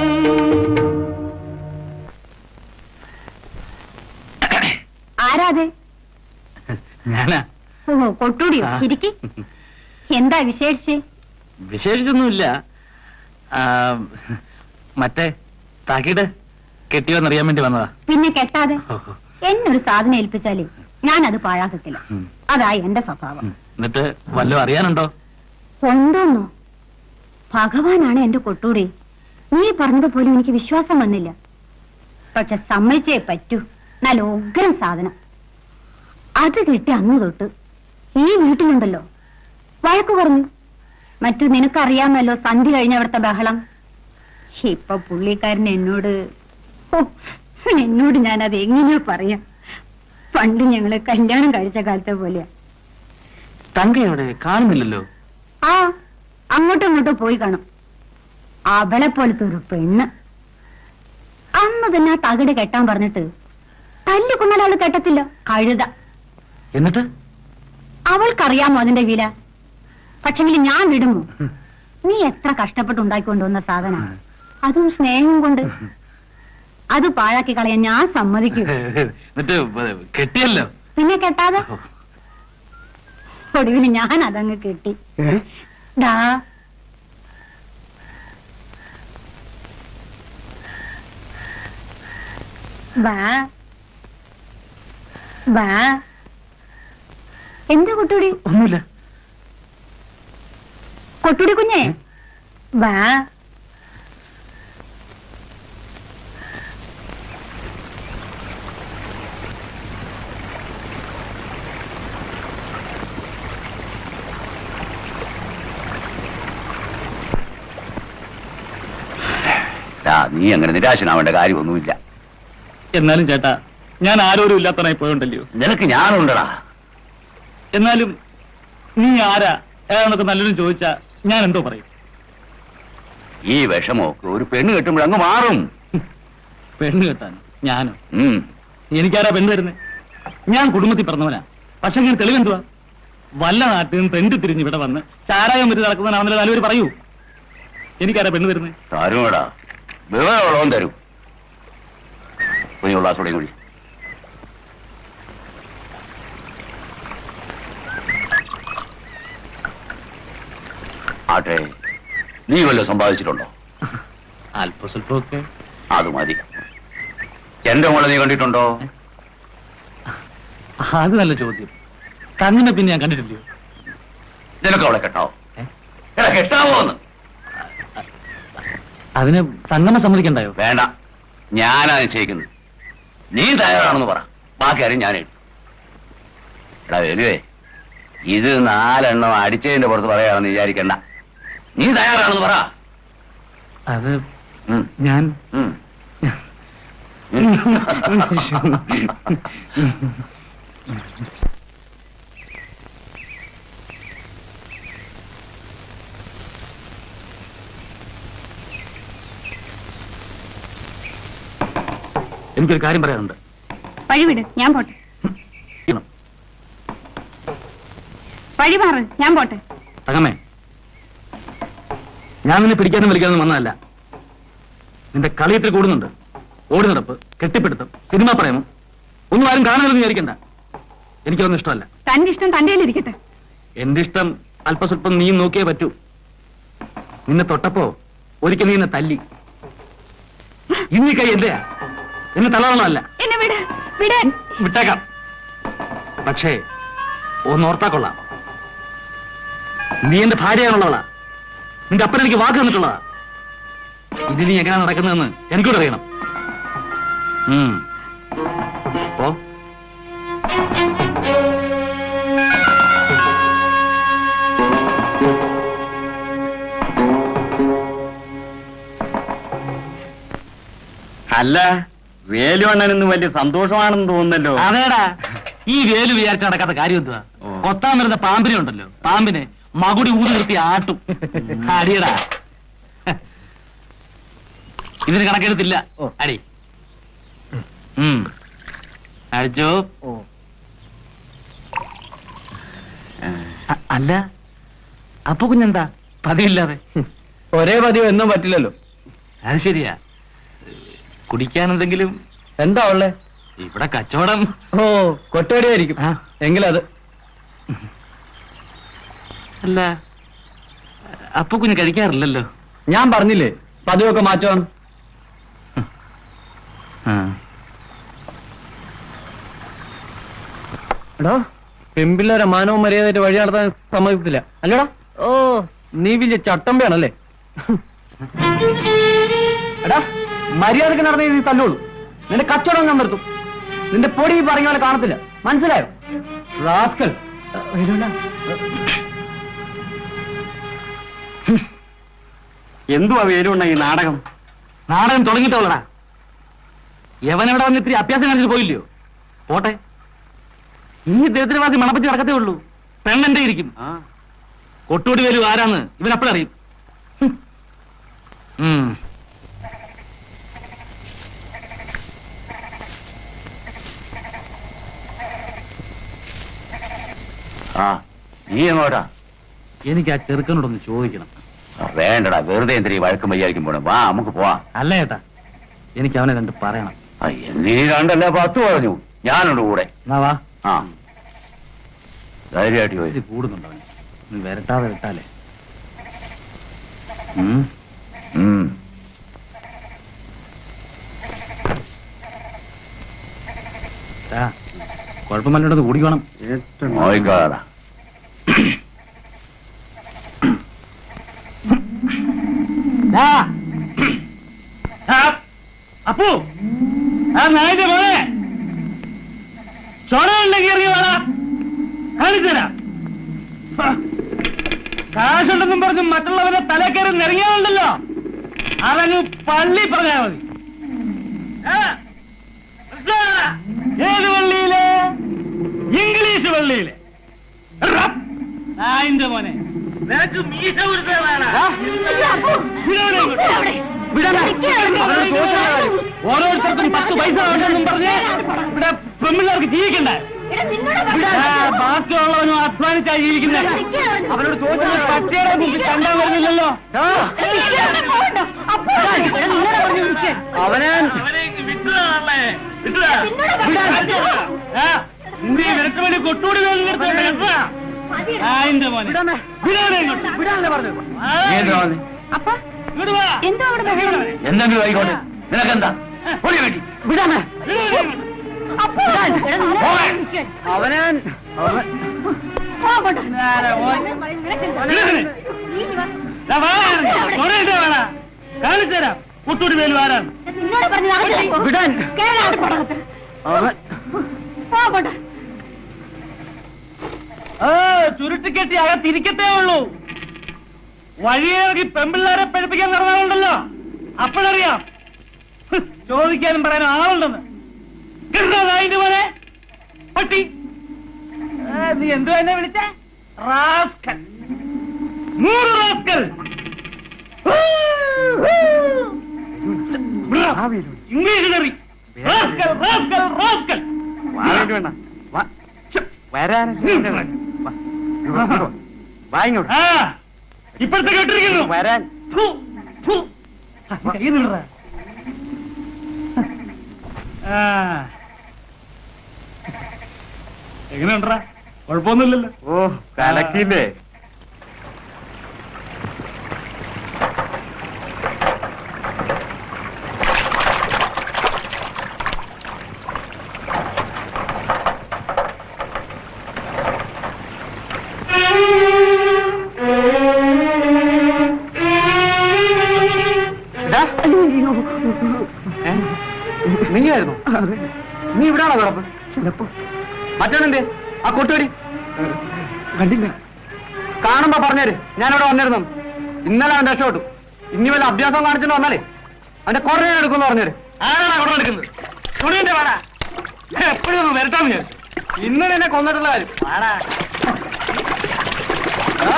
[SPEAKER 1] ആരാതെ
[SPEAKER 4] ഞാനാ
[SPEAKER 1] ഓ കൊട്ടൂടിയോ
[SPEAKER 4] ആ.
[SPEAKER 1] ഇരിക്കി എന്താ വിശേഷിച്ച്
[SPEAKER 4] വിശേഷിച്ചൊന്നുമില്ല ആ, മറ്റേ താക്കീട് കെട്ടിയോന്നറിയാൻ വേണ്ടി വന്നതാ
[SPEAKER 1] പിന്നെ കെട്ടാതെ
[SPEAKER 4] ഓഹോ.
[SPEAKER 1] എന്നൊരു സാധനം ഏൽപ്പിച്ചാലേ ഞാൻ അത് പാഴാക്കത്തില്ല
[SPEAKER 4] ഉം.
[SPEAKER 1] അതായി എന്റെ സ്വഭാവം
[SPEAKER 4] ഉം. എന്നിട്ട് വല്ലതും അറിയാനുണ്ടോ
[SPEAKER 1] ഉണ്ടോന്നോ ഭഗവാനാണ് എന്റെ കൊട്ടൂടി നീ പറഞ്ഞതുപോലെ എനിക്ക് വിശ്വാസം വന്നില്ല പക്ഷെ സമ്മതിച്ചേ പറ്റൂ നല്ല ഉഗ്രം സാധനം അത് കിട്ടി അന്ന് തൊട്ട് ഈ വീട്ടിലുണ്ടല്ലോ വഴക്ക് പറഞ്ഞു മറ്റു നിനക്കറിയാമല്ലോ സന്ധി കഴിഞ്ഞ അവിടുത്തെ ബഹളം ഇപ്പൊ പുള്ളിക്കാരൻ എന്നോട് ഓ എന്നോട് ഞാനത് എങ്ങനെയാ പറയാ പണ്ട് ഞങ്ങള് കല്യാണം കഴിച്ച കാലത്തെ പോലെയാ
[SPEAKER 4] തങ്കയോടെ കാണുന്നില്ലല്ലോ
[SPEAKER 1] ആ അങ്ങോട്ടും ഇങ്ങോട്ടും പോയി കാണും അവളെ പോലത്തെ ഒരു പെണ്ണ് അന്ന് തന്നെ ആ തകിട് കെട്ടാൻ പറഞ്ഞിട്ട് തല്ലു കൊന്നാൽ അവള് കെട്ടത്തില്ല കഴുത
[SPEAKER 4] എന്നിട്ട്
[SPEAKER 1] അവൾക്കറിയാമോ അതിന്റെ വില പക്ഷെങ്കിൽ ഞാൻ വിടുമോ നീ എത്ര കഷ്ടപ്പെട്ട് ഉണ്ടാക്കിക്കൊണ്ടുവന്ന സാധന അതും സ്നേഹം കൊണ്ട് അത് പാഴാക്കി കളയാൻ ഞാൻ സമ്മതിക്കൂ
[SPEAKER 4] എന്നിട്ട് കെട്ടിയല്ലോ
[SPEAKER 1] പിന്നെ കെട്ടാതെ
[SPEAKER 3] ഒടുവിൽ ഞാൻ അതങ്ങ് കിട്ടി ദാ വാ വാ എന്താ കൊട്ടുടി
[SPEAKER 4] ഒന്നുമില്ല
[SPEAKER 3] കൊട്ടുടി കുഞ്ഞേ വാ
[SPEAKER 2] ആ, നീ അങ്ങനെ നിരാശനാവേണ്ട കാര്യമൊന്നുമില്ല
[SPEAKER 4] എന്നാലും ചേട്ടാ ഞാൻ ആരോരും ഇല്ലാത്തവനായി പോയോണ്ടല്ലോ
[SPEAKER 2] നിനക്ക് ഞാനുണ്ടടാ
[SPEAKER 4] എന്നാലും നീ ആരാ ഏതാണെന്നൊക്കെ നല്ലൊരു ചോദിച്ചാ ഞാൻ എന്തോ പറയും
[SPEAKER 2] ഈ വിഷമമൊക്കെ ഒരു പെണ്ണ് കെട്ടുമ്പോൾ അങ്ങ് മാറും
[SPEAKER 4] പെണ്ണ് കെട്ടാൻ ഞാനോ
[SPEAKER 2] ഉം.
[SPEAKER 4] എനിക്കാരാ പെണ്ണ് തരുന്നേ ഞാൻ കുടുംബത്തിൽ പറഞ്ഞവനാ പക്ഷെ ഞാൻ തെളിവെന്തുവാ വല്ല നാട്ടിൽ നിന്ന് തെണ്ടി തിരിഞ്ഞ് ഇവിടെ വന്ന് ചാരായം വെച്ച് നടക്കുന്നവനാണെന്നല്ലോ നല്ലവര് പറയൂ എനിക്കാരാ പെണ്ണ് തരുന്നേ
[SPEAKER 2] തരുമടാ വിവരമുള്ളവൻ തരും കുഞ്ഞുള്ള ക്ലാസ്സോടെയും കൂടി ആട്ടെ നീ വല്ലതും സമ്പാദിച്ചിട്ടുണ്ടോ
[SPEAKER 4] അല്പ സ്വല്പമൊക്കെ
[SPEAKER 2] അത് മതി എന്റെ മോളെ നീ കണ്ടിട്ടുണ്ടോ
[SPEAKER 4] അത് നല്ല ചോദ്യം കണ്ണിനെ പിന്നെ ഞാൻ കണ്ടിട്ടില്ലയോ
[SPEAKER 2] നിനക്ക് അവളെ കെട്ടാവോ
[SPEAKER 4] ഏ?
[SPEAKER 2] എടാ കെട്ടാവോ എന്ന്
[SPEAKER 4] അതിന് തങ്ങമ്മ സമ്മതിക്കണ്ടായോ
[SPEAKER 2] വേണ്ട ഞാനാ നിശ്ചയിക്കുന്നത് നീ തയ്യാറാണെന്ന് പറ ബാക്കി ആരും ഞാൻ എഴുതും എടാ വേലുവേ ഇത് നാലെണ്ണം അടിച്ചതിന്റെ പുറത്ത് പറയാണെന്ന് വിചാരിക്കണ്ട നീ തയ്യാറാണെന്ന് പറ
[SPEAKER 4] അത്
[SPEAKER 2] ഉം,
[SPEAKER 4] ഞാൻ
[SPEAKER 2] ഉം.
[SPEAKER 4] എനിക്കൊരു കാര്യം പറയാനുണ്ട്
[SPEAKER 1] വഴിവിട് ഞാൻ പോട്ടെ വഴി മാറ് ഞാൻ പോട്ടെ
[SPEAKER 4] തങ്ങമ്മേ ഞാൻ നിന്നെ പിടിക്കാനും വലിക്കാനും വന്നതല്ല നിന്റെ കളിയത്തിൽ കൂടുന്നുണ്ട് ഓടി നടപ്പ് കെട്ടിപ്പിടുത്തം സിനിമ പ്രേമം ഒന്നും ആരും കാണുമെന്ന് വിചാരിക്കണ്ട എനിക്കൊന്നും ഇഷ്ടമല്ല
[SPEAKER 1] തന്റെ ഇഷ്ടം തന്റെ ഇരിക്കട്ടെ
[SPEAKER 4] എന്റെ ഇഷ്ടം അല്പസ്വല്പം നീ നോക്കിയേ പറ്റൂ നിന്നെ തൊട്ടപ്പോ ഒരിക്കൽ നീ എന്നെ തല്ലി ഇന്ന് ഈ കൈ എന്റെയാ എന്നെ തള്ളണമല്ല
[SPEAKER 1] എന്നെ വിട് വിട്
[SPEAKER 4] വിട്ടേക്കാം പക്ഷേ ഒന്നോർത്താ കൊള്ളാം നീ എന്റെ ഭാര്യയാണുള്ളവളാ നിന്റെ അപ്പൻ എനിക്ക് വാക്ക് തന്നിട്ടുള്ളതാ ഇത് നീ എങ്ങനെയാ നടക്കുന്നതെന്ന് എനിക്കൂടെ അറിയണം ഉം. ഓ
[SPEAKER 5] അല്ല വേലുവണ്ണനൊന്നും വലിയ സന്തോഷമാണെന്ന് തോന്നുന്നല്ലോ
[SPEAKER 4] അതേടാ ഈ വേലു വിചാരിച്ച നടക്കാത്ത കാര്യം എന്തുവാ
[SPEAKER 5] ഓ.
[SPEAKER 4] കൊത്താൻ വരുന്ന പാമ്പിനെ ഉണ്ടല്ലോ പാമ്പിനെ മകുടി ഊതി നിർത്തി ആട്ടും അടിയടാ ഇതിന് കണക്കെടുത്തില്ല
[SPEAKER 5] ഓ.
[SPEAKER 4] അടി ഉം. അടിച്ചോ അ- അല്ല അപ്പൊ കുഞ്ഞെന്താ പതിവില്ലാതെ
[SPEAKER 5] ഒരേ പതിവ് എന്നും പറ്റില്ലല്ലോ
[SPEAKER 4] അത് ശരിയാ കുടിക്കാൻ എന്തെങ്കിലും
[SPEAKER 5] എന്താ ഉള്ളേ
[SPEAKER 4] ഇവിടെ കച്ചവടം
[SPEAKER 5] ഓ കൊട്ടേടിയായിരിക്കും
[SPEAKER 4] ആ.
[SPEAKER 5] എങ്കിലത്
[SPEAKER 4] അല്ല അപ്പൊ കുഞ്ഞ് കഴിക്കാറില്ലല്ലോ
[SPEAKER 5] ഞാൻ പറഞ്ഞില്ലേ പതിവൊക്കെ മാറ്റുവാണ് എടോ പെമ്പിള്ളേരെ മാനവും മര്യാദയായിട്ട് വഴി നടത്താൻ സമ്മതിക്കത്തില്ല അല്ലടാ ഓ നീ വലിയ ചട്ടമ്പയാണല്ലേ എടാ മര്യാദക്ക് നടന്നേ നീ തല്ലുള്ളൂ നിന്റെ കച്ചവടം ഞാൻ നിർത്തും നിന്റെ പൊടി ഈ പറഞ്ഞ പോലെ കാണത്തില്ല മനസ്സിലായോ റാസ്കൽ എന്തുവാ വേലുണ്ട ഈ നാടകം
[SPEAKER 4] നാടകം തുടങ്ങിയിട്ടുള്ളടാ യവനെവിടെ വന്ന് ഇത്തിരി അഭ്യാസം കാണിച്ചിട്ട് പോയില്ലയോ പോട്ടെ ഈ ദരിദ്രവാസി മണപ്പറ്റി നടക്കത്തേ ഉള്ളൂ പെണ്ണെന്റെ ഇരിക്കും കൊട്ടൂടി വരൂ ആരാന്ന് ഇവൻ അപ്പോഴറിയും ഹും. ഉം.
[SPEAKER 2] ആ നീ എങ്ങോട്ടാ
[SPEAKER 4] എനിക്ക് ആ ചെറുക്കനോടൊന്ന് ചോദിക്കണം
[SPEAKER 2] ആ, വേണ്ടടാ വെറുതെ എന്തിനീ വഴക്കും വയ്യായിരിക്കും പോണം വാ നമുക്ക് പോവാം
[SPEAKER 4] അല്ല ഏട്ടാ എനിക്ക് അവനെ കണ്ട് പറയണം
[SPEAKER 2] ആ, നീ കണ്ടല്ലേ പത്ത് പറഞ്ഞു ഞാനുണ്ട് കൂടെ
[SPEAKER 4] എന്നാ വാ
[SPEAKER 2] ആ ധൈര്യമായിട്ട് പോയി
[SPEAKER 4] ഇച്ചിരി കൂടുന്നുണ്ടോ അവന്? ഒന്ന് വരട്ടാതെ വിട്ടാലേ ഉം.
[SPEAKER 2] ഉം.
[SPEAKER 4] ആ, കുഴപ്പമല്ലോടത്ത് കൂടിക്കണം
[SPEAKER 2] നോയിക്കാടാ
[SPEAKER 4] ദാ. ആ, അപ്പു ആ നായിന്റെ മോനെ ചൊടയുണ്ടെങ്കിൽ ഇറങ്ങി വേടാ കാണിച്ചുതരാം ആ, കാശുണ്ടെന്നും പറഞ്ഞ് മറ്റുള്ളവരെ തലേ കയറി നിറങ്ങിയാലുണ്ടല്ലോ അതങ്ങ് പള്ളി പറഞ്ഞാ മതി ആ, മനസ്സിലായോടാ? ഏത് പള്ളിയിലെ ഇംഗ്ലീഷ് പള്ളിയിലെ റപ്പ്. നായിന്റെ മോനെ നിനക്ക് മീശ കൊടുത്തേ ഓരോരുത്തർക്കും പത്ത് പൈസ വേണമെന്നും പറഞ്ഞ് ഇവിടെ പെമ്പിള്ളേർക്ക് ജീവിക്കണ്ടേ ആ, ബാക്കിയുള്ളവനും അധ്വാനിച്ചാ ജീവിക്കുന്നത് അവരോട് ചോദിച്ചാൽ പട്ടിയുടെ മുമ്പിൽ കണ്ടാൻ വരുന്നില്ലല്ലോ
[SPEAKER 5] അവനെ
[SPEAKER 4] നീ നിനക്ക് വേണ്ടി കൊട്ടൂടി ആയിന്റെ മോനെ വിടാനെ ഇങ്ങോട്ട്. ആ,
[SPEAKER 2] നീ എന്തിനാ വന്നേ?
[SPEAKER 1] അപ്പ
[SPEAKER 4] ഇങ്ങോട്ട് വാ.
[SPEAKER 1] എന്തോ അവിടെ ബഹളം
[SPEAKER 2] എന്തെങ്കിലും ആയിക്കോട്ടെ നിനക്കെന്താ പൊടി വേണ്ടി
[SPEAKER 5] വിടാമേ
[SPEAKER 2] പോകാൻ.
[SPEAKER 5] അവനെ അവൻ
[SPEAKER 4] നേരെ പോയി. വിടാനെ. ദാ വാ, ഇറങ്ങ്. തൊടയിട്ടേ വേണ കാണിച്ചു തരാം കുട്ടൂടി മേൽ വാരാൻ
[SPEAKER 1] നിന്നോട് പറഞ്ഞു
[SPEAKER 5] വിടാൻ അവൻ
[SPEAKER 4] ആ ചുരുട്ടിക്കെട്ടി അകത്തിരിക്കത്തേ ഉള്ളൂ വഴിയിറങ്ങി പെമ്പിള്ളേരെ പഠിപ്പിക്കാൻ നടന്നാലുണ്ടല്ലോ അപ്പോഴറിയാം ഹ്, ചോദിക്കാനും പറയാനും ആളുണ്ടെന്ന് കേട്ടോ നായിന്റെ പോലെ പട്ടി ആ, നീ എന്തോ എന്നെ വിളിച്ചേ റാസ്കൽ നൂറ് rascal English curry rascal rascal rascal
[SPEAKER 5] വേണ്ട വരാൻ വായിങ്ങോട്ട്
[SPEAKER 4] ആ ഇപ്പോഴത്തെ കേട്ടിരിക്കുന്നു
[SPEAKER 5] വരാൻ
[SPEAKER 4] ഫു, ഫു. ആ, കൈ നിടറാ. ആ. എങ്ങനെയുണ്ടാ കുഴപ്പമൊന്നുമില്ലല്ലോ
[SPEAKER 5] ഓ കലക്കില്ലേ നീയായിരുന്നു നീ ഇവിടാണോ കിടപ്പ് ചിലപ്പോ മറ്റവനെന്തേ ആ കൊട്ടുപടി കണ്ടില്ല കാണുമ്പോ പറഞ്ഞേര് ഞാനിവിടെ വന്നിരുന്നു ഇന്നലെ അവൻ രക്ഷപ്പെട്ടു ഇനി വല്ല അഭ്യാസം കാണിച്ചിട്ട് വന്നാലേ അവന്റെ കുറേ എടുക്കുമെന്ന് പറഞ്ഞേര്
[SPEAKER 4] ആരാണ് അവിടെ എടുക്കുന്നത് തുണിന്റെ വേണ എപ്പോഴും ഒന്ന് വരട്ടാന്ന് ഞാൻ
[SPEAKER 5] ഇന്നലെ എന്നെ കൊന്നിട്ടുള്ള കാര്യം ആ,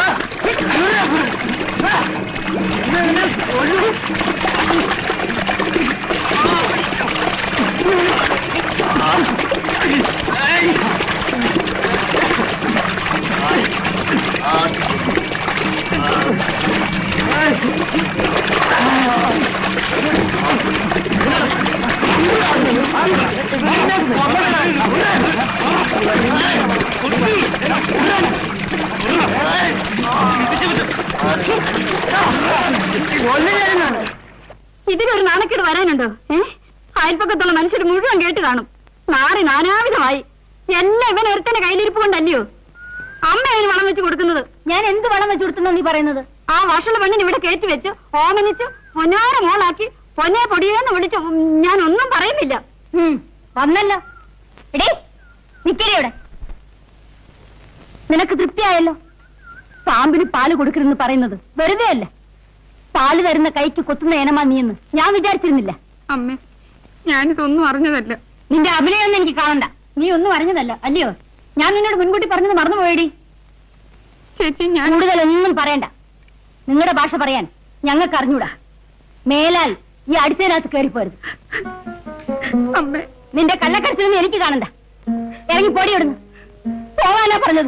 [SPEAKER 1] ഇതിനൊരു നാണക്കേട് വരാനുണ്ടോ ഏ അയൽപ്പക്കത്തുള്ള മനുഷ്യർ മുഴുവൻ കേട്ട് കാണും നാറി നാനാവിധമായി എല്ലാം ഇവൻ ഒരുത്തന്റെ കയ്യിലിരിപ്പ് കൊണ്ടല്ലയോ അമ്മ അതിന് വളം വെച്ച് കൊടുക്കുന്നത് ഞാൻ എന്ത് വളം വെച്ച് കൊടുക്കുന്ന നീ പറയുന്നത് ആ വഷള മണ്ണിന് ഇവിടെ കയറ്റി വെച്ച് ഓമനിച്ച് പൊന്നാര മോളാക്കി പൊന്നെ പൊടിയെന്ന് വിളിച്ചു ഞാൻ ഒന്നും പറയുന്നില്ല വന്നല്ലോ എടേ നിക്കടി ഇവിടെ നിനക്ക് തൃപ്തിയായല്ലോ പാമ്പിന് പാല് കൊടുക്കരുതെന്ന് പറയുന്നത് വെറുതെ അല്ല പാല് തരുന്ന കൈക്ക് കൊത്തുന്ന ഇനമാ നീയെന്ന് ഞാൻ വിചാരിച്ചിരുന്നില്ല
[SPEAKER 7] അമ്മേ ഞാനിതൊന്നും അറിഞ്ഞതല്ല
[SPEAKER 1] നിന്റെ അഭിനയൊന്നും എനിക്ക് കാണണ്ട നീ ഒന്നും അറിഞ്ഞതല്ല അല്ലയോ ഞാൻ നിന്നോട് മുൻകൂട്ടി പറഞ്ഞത് മറന്നുപോയടി
[SPEAKER 7] ചേച്ചി ഞാൻ
[SPEAKER 1] കൂടുതലൊന്നും പറയണ്ട നിങ്ങളുടെ ഭാഷ പറയാൻ ഞങ്ങൾക്ക് അറിഞ്ഞൂടാ മേലാൽ ഈ അടുത്തതിനകത്ത് കയറിപ്പോരുത്
[SPEAKER 7] അമ്മേ
[SPEAKER 1] നിന്റെ കള്ളക്കരച്ചിലൊന്നും എനിക്ക് കാണണ്ട ഇറങ്ങി പോടി ഇവിടുന്ന് പോവാനാ പറഞ്ഞത്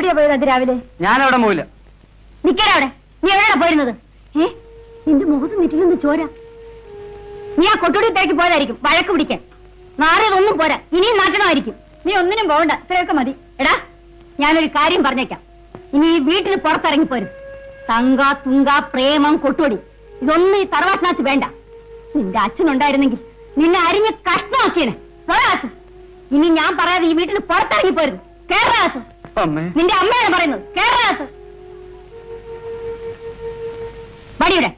[SPEAKER 3] എവിടെയാ പോയത് അതിരാവിലെ
[SPEAKER 5] ഞാൻ എവിടെ പോവില്ല
[SPEAKER 3] നിക്കടാ അവിടെ നീ എവിടെയാ പോയിരുന്നത് ഏ നിന്റെ മുഖത്ത് നെറ്റിലൊന്ന് ചോര നീ ആ കൊട്ടുടി തിരക്കി പോയതായിരിക്കും വഴക്ക് പിടിക്കാൻ നാറിയതൊന്നും പോരാ ഇനിയും നാട്ടണമായിരിക്കും നീ ഒന്നിനും പോകണ്ട ഇത്രയൊക്കെ മതി എടാ ഞാനൊരു കാര്യം പറഞ്ഞേക്കാം ഇനി ഈ വീട്ടിന് പുറത്തിറങ്ങി പോരും തങ്ക തുങ്ക പ്രേമം കൊട്ടുപടി ഇതൊന്നും ഈ തറവാട്ടിനകത്ത് വേണ്ട നിന്റെ അച്ഛനുണ്ടായിരുന്നെങ്കിൽ നിന്നെ അരിഞ്ഞ് കഷ്ണമാക്കിയേനെ പോരാസ് ഇനി ഞാൻ പറയാതെ ഈ വീട്ടിന് പുറത്തിറങ്ങി പോരുന്നു കേറാസ്
[SPEAKER 5] അമ്മേ
[SPEAKER 3] നിന്റെ അമ്മയാണ് പറയുന്നത് കേറാസ് വടിയുടെ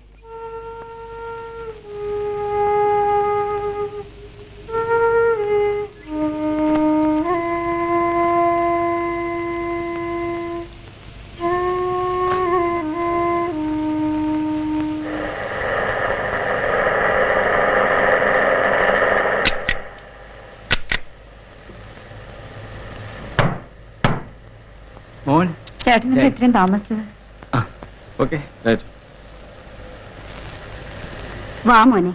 [SPEAKER 5] മോൻ
[SPEAKER 1] ചേട്ടനെന്താ ഇത്രയും താമസിച്ചത്
[SPEAKER 5] ഓക്കെ റൈറ്റ്
[SPEAKER 1] വാ മോനെ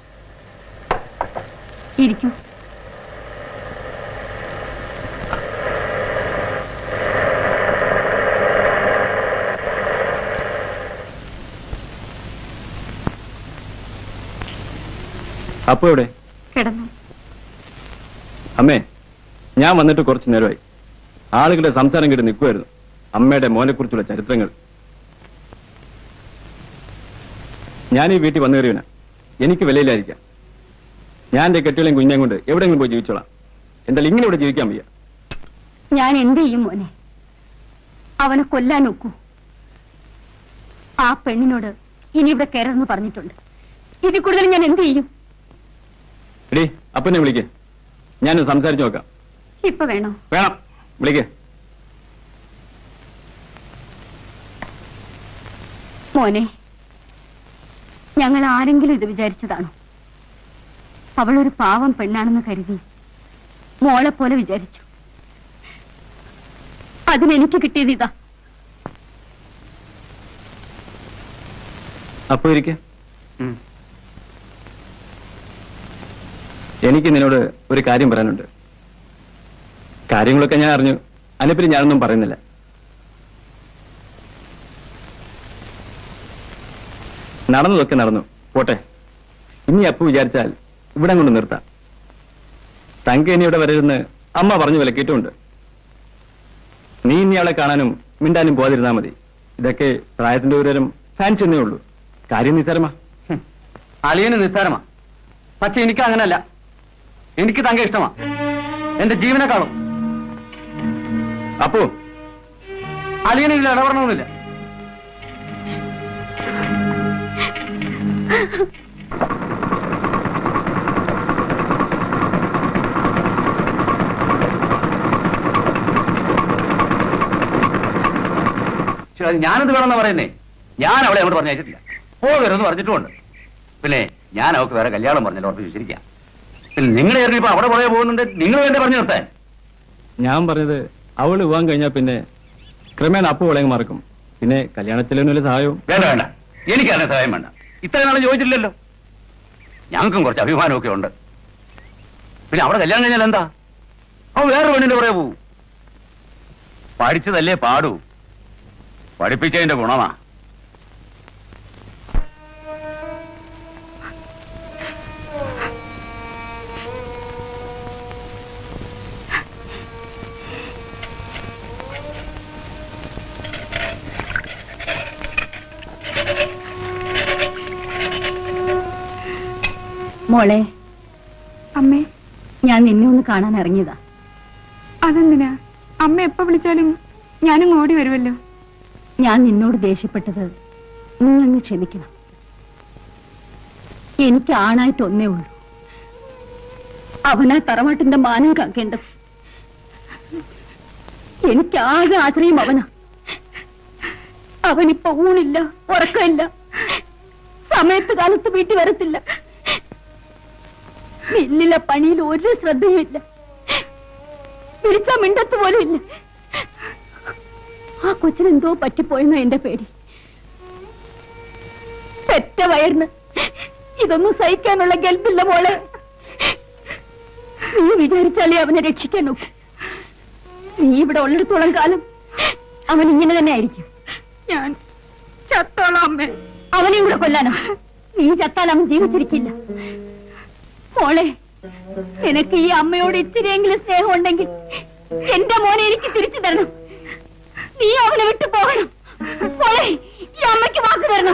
[SPEAKER 1] ഇരിക്കൂ
[SPEAKER 5] അപ്പോ എവിടെ
[SPEAKER 1] കിടന്നു
[SPEAKER 5] അമ്മേ ഞാൻ വന്നിട്ട് കുറച്ചു നേരമായി ആളുകളുടെ സംസാരം കേട്ട് നിൽക്കുമായിരുന്നു അമ്മയുടെ മോനെക്കുറിച്ചുള്ള ചരിത്രങ്ങൾ ഞാൻ ഈ വീട്ടിൽ വന്നു കയറിയവനാ എനിക്ക് വിലയിലായിരിക്കാം ഞാൻ എന്റെ കെട്ടികളെയും കുഞ്ഞേം കൊണ്ട് എവിടെയെങ്കിലും പോയി ജീവിച്ചോളാം എന്തായാലും ഇങ്ങനെ ഇവിടെ ജീവിക്കാൻ വയ്യ
[SPEAKER 1] ഞാൻ എന്ത് ചെയ്യും മോനെ അവനെ കൊല്ലാൻ ഒക്കൂ ആ പെണ്ണിനോട് ഇനി ഇവിടെ കയറെന്ന് പറഞ്ഞിട്ടുണ്ട് ഇതിൽ കൂടുതൽ ഞാൻ എന്ത് ചെയ്യും
[SPEAKER 5] എടീ അപ്പനെ വിളിക്ക് ഞാനൊന്ന് സംസാരിച്ചു നോക്കാം
[SPEAKER 1] ഇപ്പൊ വേണോ
[SPEAKER 5] വേണം വിളിക്ക്
[SPEAKER 1] മോനെ ഞങ്ങൾ ആരെങ്കിലും ഇത് വിചാരിച്ചതാണോ അവളൊരു പാവം പെണ്ണാണെന്ന് കരുതി മോളെ പോലെ വിചാരിച്ചു അതിനെനിക്ക് കിട്ടിയത് ഇതാ
[SPEAKER 5] അപ്പൊ ഇരിക്കെ എനിക്ക് നിന്നോട് ഒരു കാര്യം പറയാനുണ്ട് കാര്യങ്ങളൊക്കെ ഞാൻ അറിഞ്ഞു അതിനെപ്പറ്റി ഞാനൊന്നും പറയുന്നില്ല നടന്നതൊക്കെ നടന്നു പോട്ടെ ഇനി അപ്പു വിചാരിച്ചാൽ ഇവിടെ കൊണ്ട് നിർത്താം തങ്ക ഇനി ഇവിടെ വരരുന്ന് അമ്മ പറഞ്ഞു വിലക്കിയിട്ടുമുണ്ട് നീ ഇനി അവളെ കാണാനും മിണ്ടാനും പോകാതിരുന്നാ മതി ഇതൊക്കെ പ്രായത്തിന്റെ ഒരുവരും ഫാൻസ് എന്നേ ഉള്ളൂ കാര്യം നിസ്സാരമാ
[SPEAKER 2] അളിയന് നിസ്സാരമാ പക്ഷെ എനിക്ക് അങ്ങനല്ല എനിക്ക് തങ്ക ഇഷ്ടമാ എന്റെ ജീവനെക്കാളും
[SPEAKER 5] അപ്പോ
[SPEAKER 2] അളിയന് ഇതിൽ ഇടപെടണമെന്നില്ല പക്ഷെ അത് ഞാനത് വേണമെന്ന് പറയുന്നേ ഞാൻ അവളെ അങ്ങോട്ട് പറഞ്ഞയച്ചിട്ടില്ല പോകരുതെന്ന് പറഞ്ഞിട്ടുമുണ്ട് പിന്നെ ഞാൻ അവൾക്ക് വേറെ കല്യാണം പറഞ്ഞല്ലോ ഉറപ്പ് വിശ്വസിക്കാം പിന്നെ നിങ്ങൾ ഇപ്പൊ അവിടെ പുറകെ പോകുന്നുണ്ട് നിങ്ങൾ വേണ്ടി പറഞ്ഞു നിർത്താൻ
[SPEAKER 5] ഞാൻ പറഞ്ഞത് അവള് പോകാൻ കഴിഞ്ഞാൽ പിന്നെ ക്രമേണ അപ്പു അവളെ മറക്കും പിന്നെ കല്യാണത്തിലും വലിയ സഹായവും
[SPEAKER 2] വേണ്ട വേണ്ട എനിക്ക് അതിനെ സഹായം വേണ്ട ഇത്രയും നാളെ ചോദിച്ചിട്ടില്ലല്ലോ ഞങ്ങൾക്കും കുറച്ച് അഭിമാനമൊക്കെ ഉണ്ട് പിന്നെ അവിടെ കല്യാണം കഴിഞ്ഞാൽ എന്താ അവൻ വേറെ പെണ്ണിന്റെ പുറകെ പോവും പഠിച്ചതല്ലേ പാടൂ പഠിപ്പിച്ചതിന്റെ ഗുണമാ
[SPEAKER 1] മോളെ
[SPEAKER 7] അമ്മേ
[SPEAKER 1] ഞാൻ നിന്നെ ഒന്ന് കാണാൻ ഇറങ്ങിയതാ
[SPEAKER 7] അതെന്തിനാ അമ്മ എപ്പോ വിളിച്ചാലും ഞാനും ഓടി വരുമല്ലോ
[SPEAKER 1] ഞാൻ നിന്നോട് ദേഷ്യപ്പെട്ടത് നീ അങ്ങ് ക്ഷമിക്കണം എനിക്ക് ആണായിട്ട് ഒന്നേ ഉള്ളൂ അവനാ തറവാട്ടിന്റെ മാനം കാക്കേണ്ടത് എനിക്ക് ആകെ ആശ്രയം അവനാ അവനിപ്പോ ഊണില്ല ഉറക്കമില്ല സമയത്ത് കാലത്ത് വീട്ടിൽ വരത്തില്ല മില്ലിലെ പണിയിൽ ഒരു ശ്രദ്ധയുമില്ല വിളിച്ചാ മിണ്ടത്ത് പോലും ഇല്ല ആ കൊച്ചിനെന്തോ പറ്റിപ്പോയെന്ന എന്റെ പേടി പെറ്റ വയറിന് ഇതൊന്നും സഹിക്കാനുള്ള ഗൽപ്പില്ല മോളെ നീ വിചാരിച്ചാലേ അവനെ രക്ഷിക്കാൻ നോക്കൂ നീ ഇവിടെ ഉള്ളിടത്തോളം കാലം
[SPEAKER 3] അവൻ ഇങ്ങനെ തന്നെ ആയിരിക്കും
[SPEAKER 7] ഞാൻ ചത്തോളാം അമ്മേ
[SPEAKER 3] അവനെയും കൂടെ കൊല്ലാനോ നീ ചത്താൽ അവൻ ജീവിച്ചിരിക്കില്ല മോളെ നിനക്ക് ഈ അമ്മയോട് ഇത്തിരിയെങ്കിലും സ്നേഹം ഉണ്ടെങ്കിൽ എന്റെ മോനെ എനിക്ക് തിരിച്ചു തരണം നീ അവനെ വിട്ടു പോകണം മോളെ ഈ അമ്മയ്ക്ക് വാക്ക് തരണം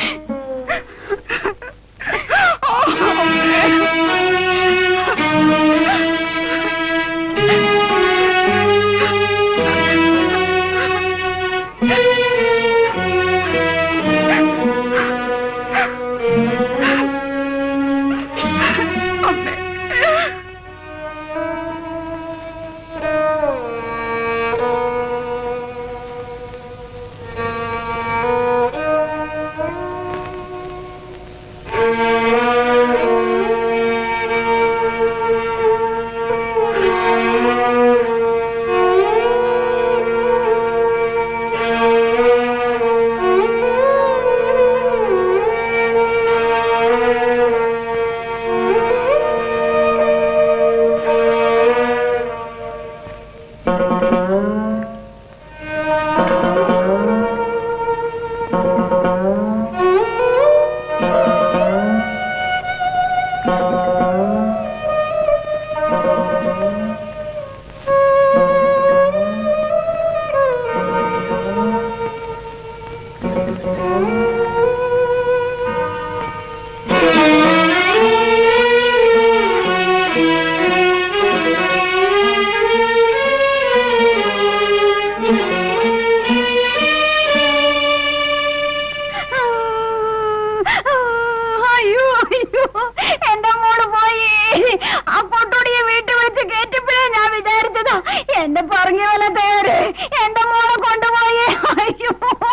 [SPEAKER 3] അയ്യോ അയ്യോ എന്റെ മോള് പോയി ആ കൊട്ടുടിയെ വീട്ടിൽ വെച്ച് കേറ്റപ്പോഴേ ഞാൻ വിചാരിച്ചതാ എന്റെ പറഞ്ഞ പോലെ തേര് എന്റെ മോളെ കൊണ്ടുപോയി അയ്യോ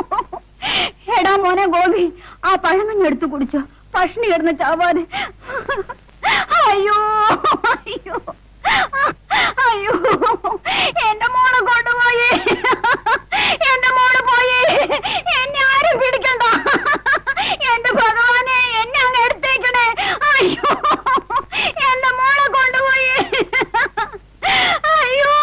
[SPEAKER 3] എടാ മോനെ ഗോപി ആ പഴങ്ങഞ്ഞ് എടുത്തു കുടിച്ചോ പഷ്ണി കിടന്ന് ചാവാന് അയ്യോ അയ്യോ അയ്യോ എന്റെ മോളെ കൊണ്ടുപോയി എന്റെ മോള് പോയി എന്നെ ആരും പിടിക്കണ്ട എന്റെ ഭഗവാനെ എന്നെ അങ്ങ് എടുത്തേക്കണേ അയ്യോ എന്റെ മോളെ കൊണ്ടുപോയി അയ്യോ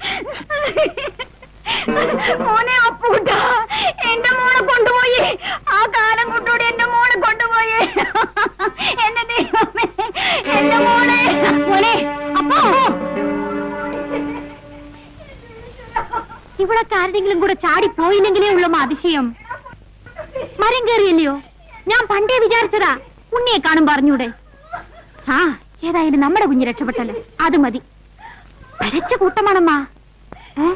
[SPEAKER 3] മോനെ അപ്പൂട്ട എന്റെ മോളെ കൊണ്ടുപോയി ആ കാലം കൊണ്ടുകൂടി എന്റെ മോളെ കൊണ്ടുപോയി എന്റെ ദൈവമേ എന്റെ മോളെ മോനെ അപ്പോ ഇവിടൊക്കെ ആരുടെങ്കിലും കൂടെ ചാടി പോയില്ലെങ്കിലേ ഉള്ളൂ അതിശയം മരം കയറിയല്ലയോ ഞാൻ പണ്ടേ വിചാരിച്ചതാ ഉണ്ണിയെ കാണും പറഞ്ഞൂടെ ആ ഏതായാലും നമ്മുടെ കുഞ്ഞ് രക്ഷപ്പെട്ടല്ലോ അത് മതി പഴച്ച കൂട്ടമാണമ്മ ഏ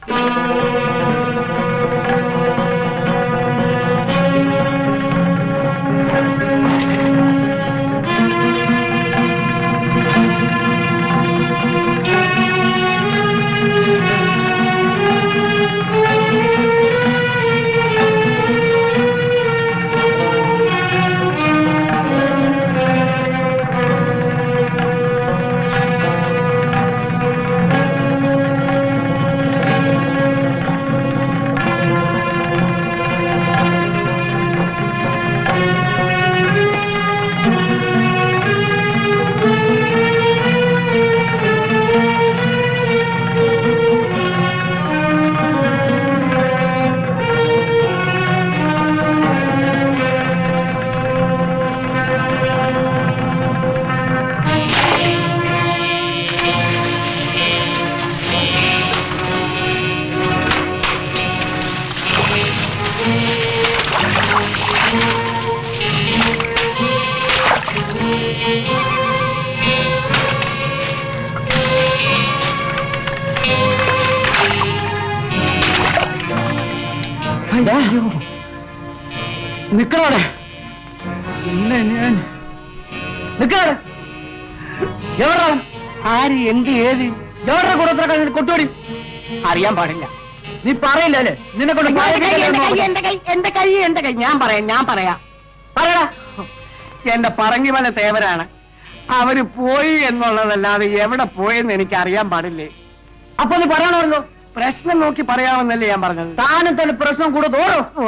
[SPEAKER 5] നിക്കണോടെ ഇല്ല ഞാൻ നിക്കണോടെ എവിടെ ആര് എന്ത് ഏത് എവിടെ കൂടത്തിലൊക്കെ കൊട്ടുപടി അറിയാൻ പാടില്ല നീ പറയില്ല അല്ലേ നിന്നെ കൊണ്ട് എന്റെ കൈ എന്റെ കൈ എന്റെ കൈ ഞാൻ പറയാം ഞാൻ പറയാം പറയടാ എന്റെ പറങ്ങി പോലെ തേവരാണ് അവര് പോയി എന്നുള്ളതല്ലാതെ എവിടെ പോയെന്ന് എനിക്ക് അറിയാൻ പാടില്ലേ അപ്പൊ നീ പറയാണോ പ്രശ്നം നോക്കി പറയാമെന്നല്ലേ ഞാൻ പറഞ്ഞത് താനും തന്നെ പ്രശ്നം കൂടെ തോറോ ഓ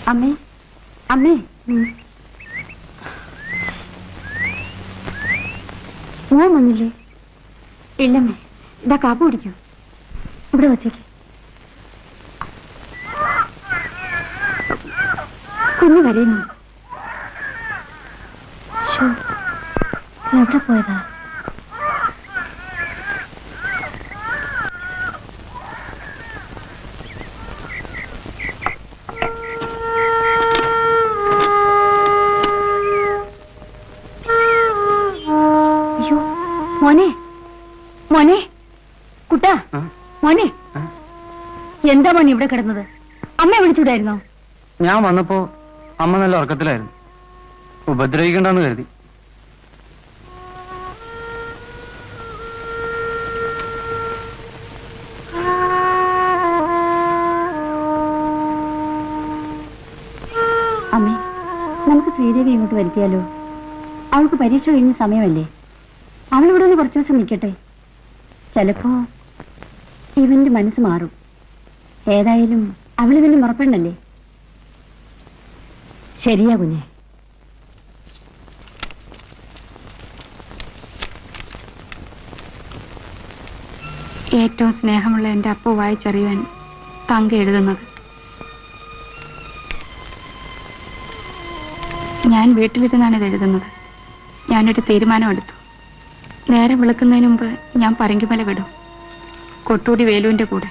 [SPEAKER 1] അമ്മേ അമ്മേ മോൻ വന്നില്ലേ ഇല്ലമ്മേ ഇതാ കാപ്പ് കുടിക്കൂ ഇവിടെ വച്ചേക്ക് കുഞ്ഞു കരയുന്നു ശ്ശോ, എവിടെ പോയതാ അയ്യോ മോനെ മോനെ കുട്ടാ മോനെ എന്താ മോനെ ഇവിടെ കിടന്നത് അമ്മയെ വിളിച്ചൂടായിരുന്നോ
[SPEAKER 5] ഞാൻ വന്നപ്പോ അമ്മ നല്ല ഉറക്കത്തിലായിരുന്നു ഉപദ്രവിക്കണ്ടെന്ന് കരുതി
[SPEAKER 1] അമ്മേ നമുക്ക് ശ്രീദേവി ഇങ്ങോട്ട് വരുത്തിയാലോ അവൾക്ക് പരീക്ഷ കഴിഞ്ഞ സമയമല്ലേ അവളിവിടെ ഒന്ന് കുറച്ചു ദിവസം നിൽക്കട്ടെ ചിലപ്പോ ഇവന്റെ മനസ്സ് മാറും ഏതായാലും അവളിവന്റെ മുറപ്പെണ്ണല്ലേ ശരിയാ കുഞ്ഞെ ഏറ്റവും സ്നേഹമുള്ള എന്റെ അപ്പു വായിച്ചറിയുവാൻ തങ്ക എഴുതുന്നത് ഞാൻ വീട്ടിലിരുന്നാണ് ഇത് എഴുതുന്നത് ഞാനൊരു തീരുമാനമെടുത്തു നേരെ വിളക്കുന്നതിന് മുമ്പ് ഞാൻ പറങ്കിമല വിടും കൊട്ടൂടി വേലുവിന്റെ കൂടെ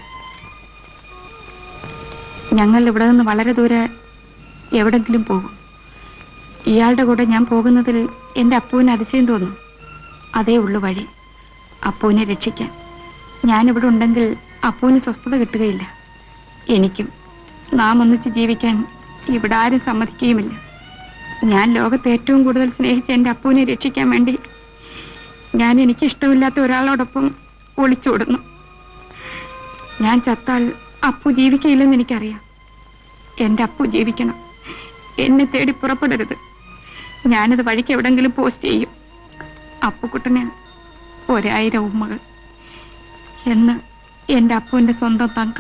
[SPEAKER 1] ഞങ്ങൾ ഇവിടെ നിന്ന് വളരെ ദൂരെ എവിടെങ്കിലും പോകും ഇയാളുടെ കൂടെ ഞാൻ പോകുന്നതിൽ എൻ്റെ അപ്പുവിന് അതിശയം തോന്നും അതേ ഉള്ളു വഴി അപ്പുവിനെ രക്ഷിക്കാൻ ഞാനിവിടെ ഉണ്ടെങ്കിൽ അപ്പുവിന് സ്വസ്ഥത കിട്ടുകയില്ല എനിക്കും നാം ഒന്നിച്ച് ജീവിക്കാൻ ഇവിടെ ആരും സമ്മതിക്കുകയുമില്ല ഞാൻ ലോകത്ത് ഏറ്റവും കൂടുതൽ സ്നേഹിച്ച എൻ്റെ അപ്പുവിനെ രക്ഷിക്കാൻ വേണ്ടി ഞാൻ എനിക്ക് ഇഷ്ടമില്ലാത്ത ഒരാളോടൊപ്പം ഒളിച്ചോടുന്നു ഞാൻ ചത്താൽ അപ്പു ജീവിക്കയില്ലെന്ന് എനിക്കറിയാം എൻ്റെ അപ്പു ജീവിക്കണം എന്നെ തേടി പുറപ്പെടരുത് ഞാനത് വഴിക്ക് എവിടെങ്കിലും പോസ്റ്റ് ചെയ്യും അപ്പുക്കുട്ടന് ഒരായിരം ഉമ്മകൾ എന്ന് എൻ്റെ അപ്പുവിൻ്റെ സ്വന്തം തങ്ക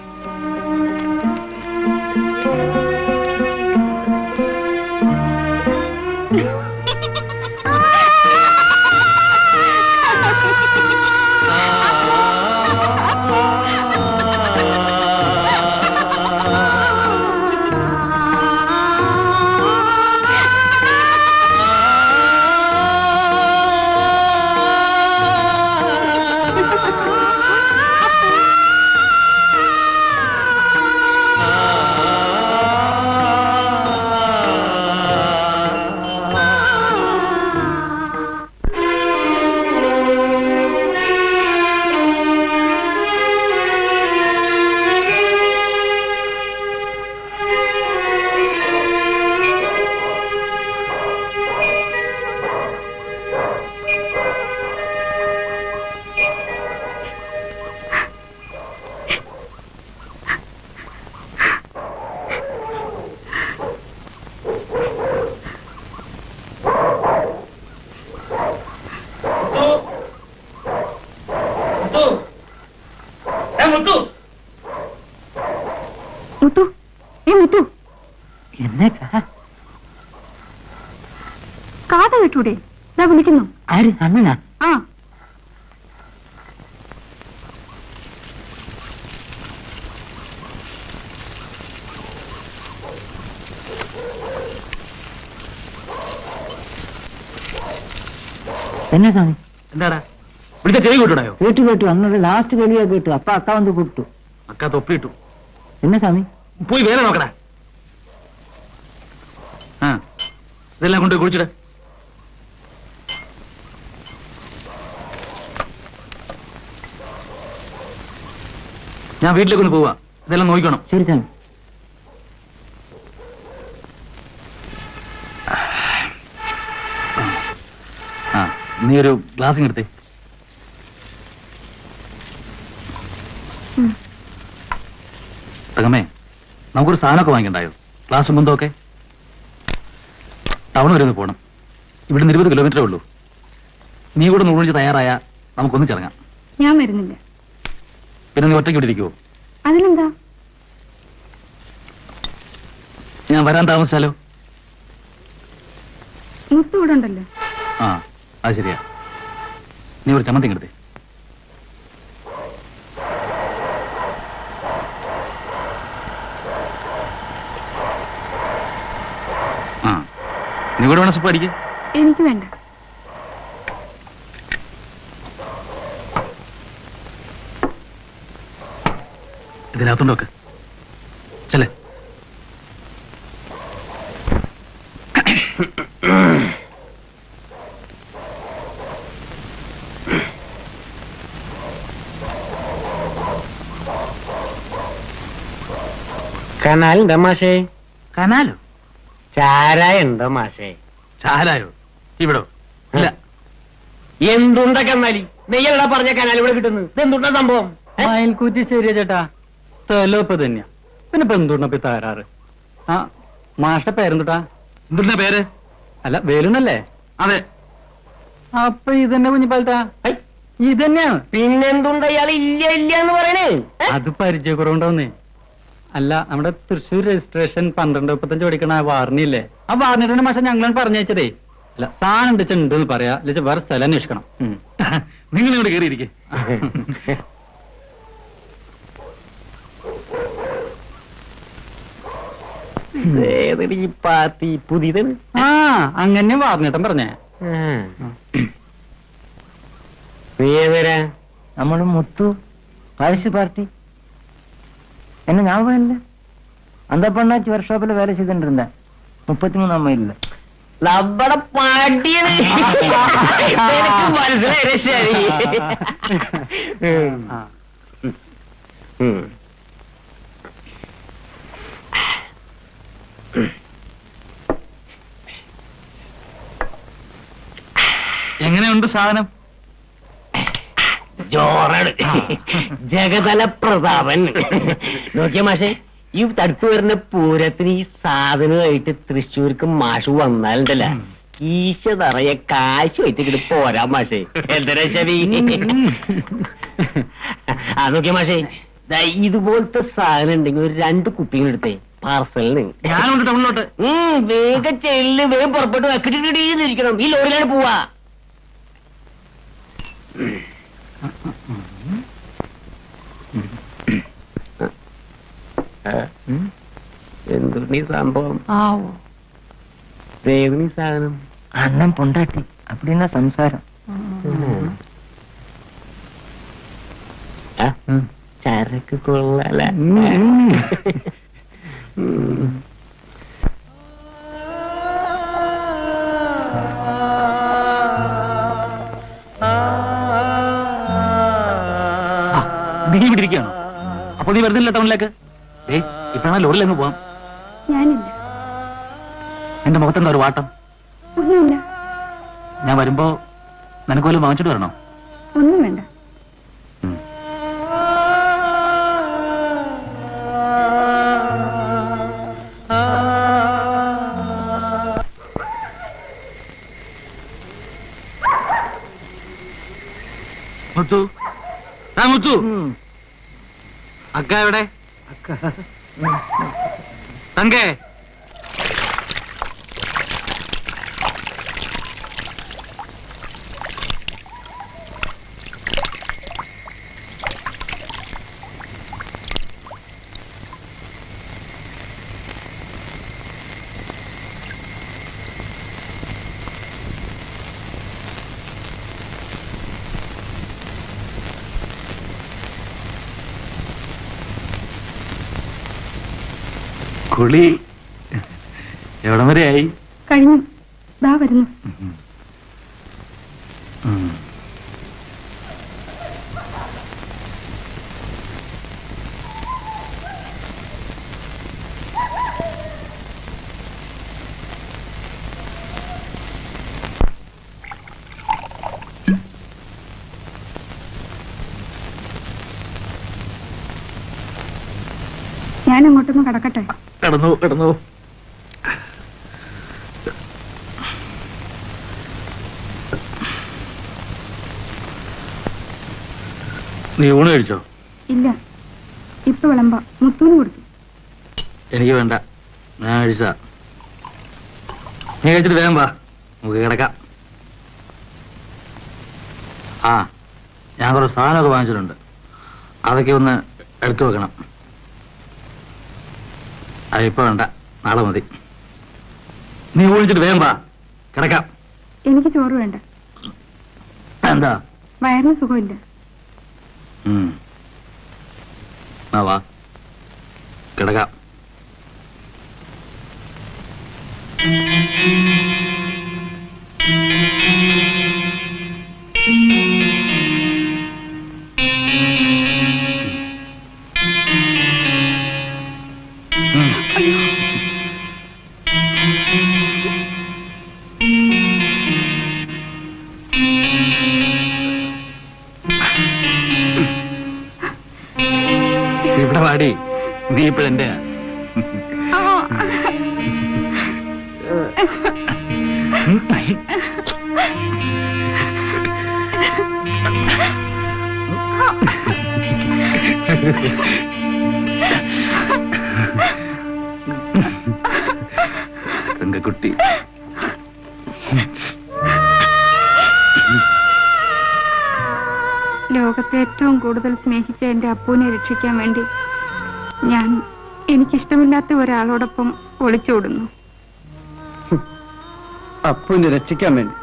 [SPEAKER 1] മുത്തു ഏ മുത്തു
[SPEAKER 4] എന്നെ
[SPEAKER 1] കാത കേട്ടൂടെ ഇതാ വിളിക്കുന്നു
[SPEAKER 4] ആര് അണ്ണനാ
[SPEAKER 1] ആ
[SPEAKER 4] എന്നെ സ്വാമി
[SPEAKER 5] എന്താടാ വിളിച്ച ചെവി കൂട്ടണയോ
[SPEAKER 4] കേട്ടു കേട്ടു അന്നൊരു ലാസ്റ്റ് വെളിയാ കേട്ടു അപ്പൊ അക്ക വന്ന് കൂട്ടു
[SPEAKER 5] അക്ക തൊപ്പിയിട്ടു
[SPEAKER 4] എന്നെ സ്വാമി
[SPEAKER 5] പോയി വേറെ നോക്കടാ ആ ഇതെല്ലാം കൊണ്ട് കുളിച്ചിട ഞാൻ വീട്ടിലേക്കൊന്ന് പോവാ ഇതെല്ലാം നോക്കണം
[SPEAKER 4] ശരി സ്വാമി
[SPEAKER 5] ആ നീ ഒരു ഗ്ലാസ് എടുത്തേ തകമേ നമുക്കൊരു സാധനമൊക്കെ വാങ്ങിക്കണ്ടായോ ഗ്ലാസും ബന്ധമൊക്കെ ടൗൺ വരെ ഒന്ന് പോകണം ഇവിടുന്ന് ഇരുപത് കിലോമീറ്ററേ ഉള്ളൂ നീ കൂടെ നൂറിഞ്ച് തയ്യാറായ നമുക്കൊന്ന് ചിറങ്ങാം
[SPEAKER 1] ഞാൻ വരുന്നില്ല
[SPEAKER 5] പിന്നെ നീ ഒറ്റയ്ക്ക് ഇവിടെ ഇരിക്കുവോ
[SPEAKER 1] അതിനെന്താ
[SPEAKER 4] ഞാൻ വരാൻ താമസിച്ചാലോ
[SPEAKER 7] മുത്തു ഇവിടെ ഉണ്ടല്ലോ
[SPEAKER 4] ആ അത് ശരിയാ നീ ഒരു ചമ്മന്തി കിടത്തേ ആ നീ കൂടെ വേണം സുപ്പ് അടിക്കുക
[SPEAKER 7] എനിക്ക് വേണ്ട
[SPEAKER 4] ഇതിനകത്തുണ്ടോക്ക് ചെല്ലേ
[SPEAKER 5] കനാലുണ്ടോ മാഷേ
[SPEAKER 4] കനാലോ
[SPEAKER 5] ചാരായ ഉണ്ടോ മാഷേ
[SPEAKER 4] ചാലായോ ഇവിടോ ഇല്ല
[SPEAKER 5] എന്തുണ്ട കന്നാലി നെയ്യല്ലടാ പറഞ്ഞ കനാൽ ഇവിടെ കിട്ടുന്നത് ഇതെന്തുണ്ട സംഭവം
[SPEAKER 8] മയൽക്കൂറ്റി ശരിയാ ചേട്ടാ സ്ഥലം ഇപ്പൊ തന്നെയാ പിന്നെ ഇപ്പൊ എന്തുകൊണ്ടപ്പോ ഈ തകരാറ് ആ മാഷ്ട പേരെന്തുട്ടാ
[SPEAKER 4] എന്തിന്റെ പേര്
[SPEAKER 8] അല്ല വേലുന്നല്ലേ
[SPEAKER 4] അതെ
[SPEAKER 8] അപ്പൊ ഇതന്നെ കുഞ്ഞിപ്പാലത്താ ഇതന്നെയാണ്
[SPEAKER 5] പിന്നെന്തുണ്ട ഇയാൾ ഇല്ല ഇല്ല എന്ന് പറയണേ ഏ?
[SPEAKER 8] അത് പരിചയക്കുറവുണ്ടാവുന്നേ അല്ല നമ്മുടെ തൃശ്ശൂർ രജിസ്ട്രേഷൻ പന്ത്രണ്ട് മുപ്പത്തഞ്ച് പഠിക്കണ ആ വാർണിയില്ലേ ആ വാർണിയുടെ മാഷ ഞങ്ങളാണ് പറഞ്ഞയച്ചതേ അല്ല സാധനം ഉണ്ട് എന്ന് പറയാ അല്ലെങ്കിൽ വേറെ സ്ഥലം അന്വേഷിക്കണം ഉം.
[SPEAKER 4] നിങ്ങൾ ഇങ്ങോട്ട് കയറിയിരിക്കെ
[SPEAKER 5] ഏതെടി ഈ പാത്തി പുതിയത്
[SPEAKER 8] ആ അങ്ങനെ വാർണിട്ടൻ പറഞ്ഞേ
[SPEAKER 5] നീ ഏതരാ
[SPEAKER 9] നമ്മൾ മുത്തു പാരിസ് പാർട്ടി என்ன ஞாபகம் இல்ல அந்த பண்ணாச்சி ஒர்க் ஷாப்ல வேலை செய்துட்டு இருந்தேன் முப்பத்தி மூணாம் மைல்ல
[SPEAKER 5] നമ്മുടെ പാട്ടിയത് എനിക്ക് മനസ്സിലായി ശരി
[SPEAKER 8] ആ.
[SPEAKER 5] ഉം.
[SPEAKER 4] എങ്ങനെയുണ്ട് സാധനം
[SPEAKER 5] ജോറാണ് ജഗതല പ്രതാപൻ നോക്കിയ മാഷെ ഈ തടുത്തു വരുന്ന പൂരത്തിന് ഈ സാധനമായിട്ട് തൃശ്ശൂർക്ക് മാഷ് വന്നാലുണ്ടല്ല കീശ നിറയെ കാശ് വെച്ചിട്ട് പോരാ മാഷെ എന്തരാ ശരി ആ നോക്കിയ മാഷെ ദാ ഇതുപോലത്തെ സാധനം ഉണ്ടെങ്കിൽ ഒരു രണ്ട് കുപ്പികൾ എടുത്തേ പാർസലിന്
[SPEAKER 4] ഞാനുണ്ട് ടൗണിലോട്ട്
[SPEAKER 5] ഉം, വേഗം ചെല്ല് വേഗം പുറപ്പെട്ടു വെക്കിട്ടിരിക്കണം ഈ ലോറിയിലാണ് പോവാ എന്തുണ്ണി സംഭവം വേഗം സാധനം
[SPEAKER 9] அண்ணன் பொண்டாட்டி அப்படின்னா சம்சாரம்
[SPEAKER 5] ആ, ചരക്ക് കൊള്ളാല
[SPEAKER 4] ആ, നീ ഇവിടെ ഇരിക്കുകയാണോ അപ്പൊ നീ വരുന്നില്ല ടൗണിലേക്ക് ഏ ഇപ്പഴാ ലോറിയിലങ്ങ് പോവാം
[SPEAKER 7] ഞാനില്ല
[SPEAKER 4] എന്റെ മുഖത്തെന്താ ഒരു വാട്ടം
[SPEAKER 7] ഒന്നുമില്ല
[SPEAKER 4] ഞാൻ വരുമ്പോ നിനക്ക് വല്ലതും വാങ്ങിച്ചിട്ട് വരണോ
[SPEAKER 7] ഒന്നും വേണ്ട
[SPEAKER 4] ഉം. മുത്തു ആ മുത്തു അക്ക എവിടെ തങ്കേ കുളി എവിടം വരെയായി
[SPEAKER 7] കഴിഞ്ഞു ദാ വരുന്നു
[SPEAKER 4] ഉം.
[SPEAKER 7] ഞാൻ അങ്ങോട്ടൊന്ന് കടക്കട്ടെ
[SPEAKER 4] കിടന്നു കിടന്നു നീ ഊണ് കഴിച്ചോ
[SPEAKER 7] ഇല്ല ഇപ്പൊ വിളമ്പാ മുത്തൂന് കൊടുത്തു
[SPEAKER 4] എനിക്ക് വേണ്ട ഞാൻ കഴിച്ച നീ കഴിച്ചിട്ട് വേഗം വാ നമുക്ക് കിടക്കാം ആ ഞാൻ കുറെ സാധനമൊക്കെ വാങ്ങിച്ചിട്ടുണ്ട് അതൊക്കെ ഒന്ന് എടുത്തു വെക്കണം അതിപ്പോ വേണ്ട നാളെ മതി നീ ഊഴിച്ചിട്ട് വേഗം വാ കിടക്കാം
[SPEAKER 7] എനിക്ക് ചോറ് വേണ്ട
[SPEAKER 4] എന്താ
[SPEAKER 7] വയറിന് സുഖമില്ല
[SPEAKER 4] ഉം. ആ വാ കിടക്കാം ഇവിടെ പാടി നീ ഇപ്പോഴെന്റെ തങ്കക്കുട്ടി
[SPEAKER 7] ലോകത്തെ ഏറ്റവും കൂടുതൽ സ്നേഹിച്ച എന്റെ അപ്പൂനെ രക്ഷിക്കാൻ വേണ്ടി ഞാൻ എനിക്കിഷ്ടമില്ലാത്ത ഒരാളോടൊപ്പം ഒളിച്ചോടുന്നു
[SPEAKER 5] അപ്പുവിനെ രക്ഷിക്കാൻ വേണ്ടി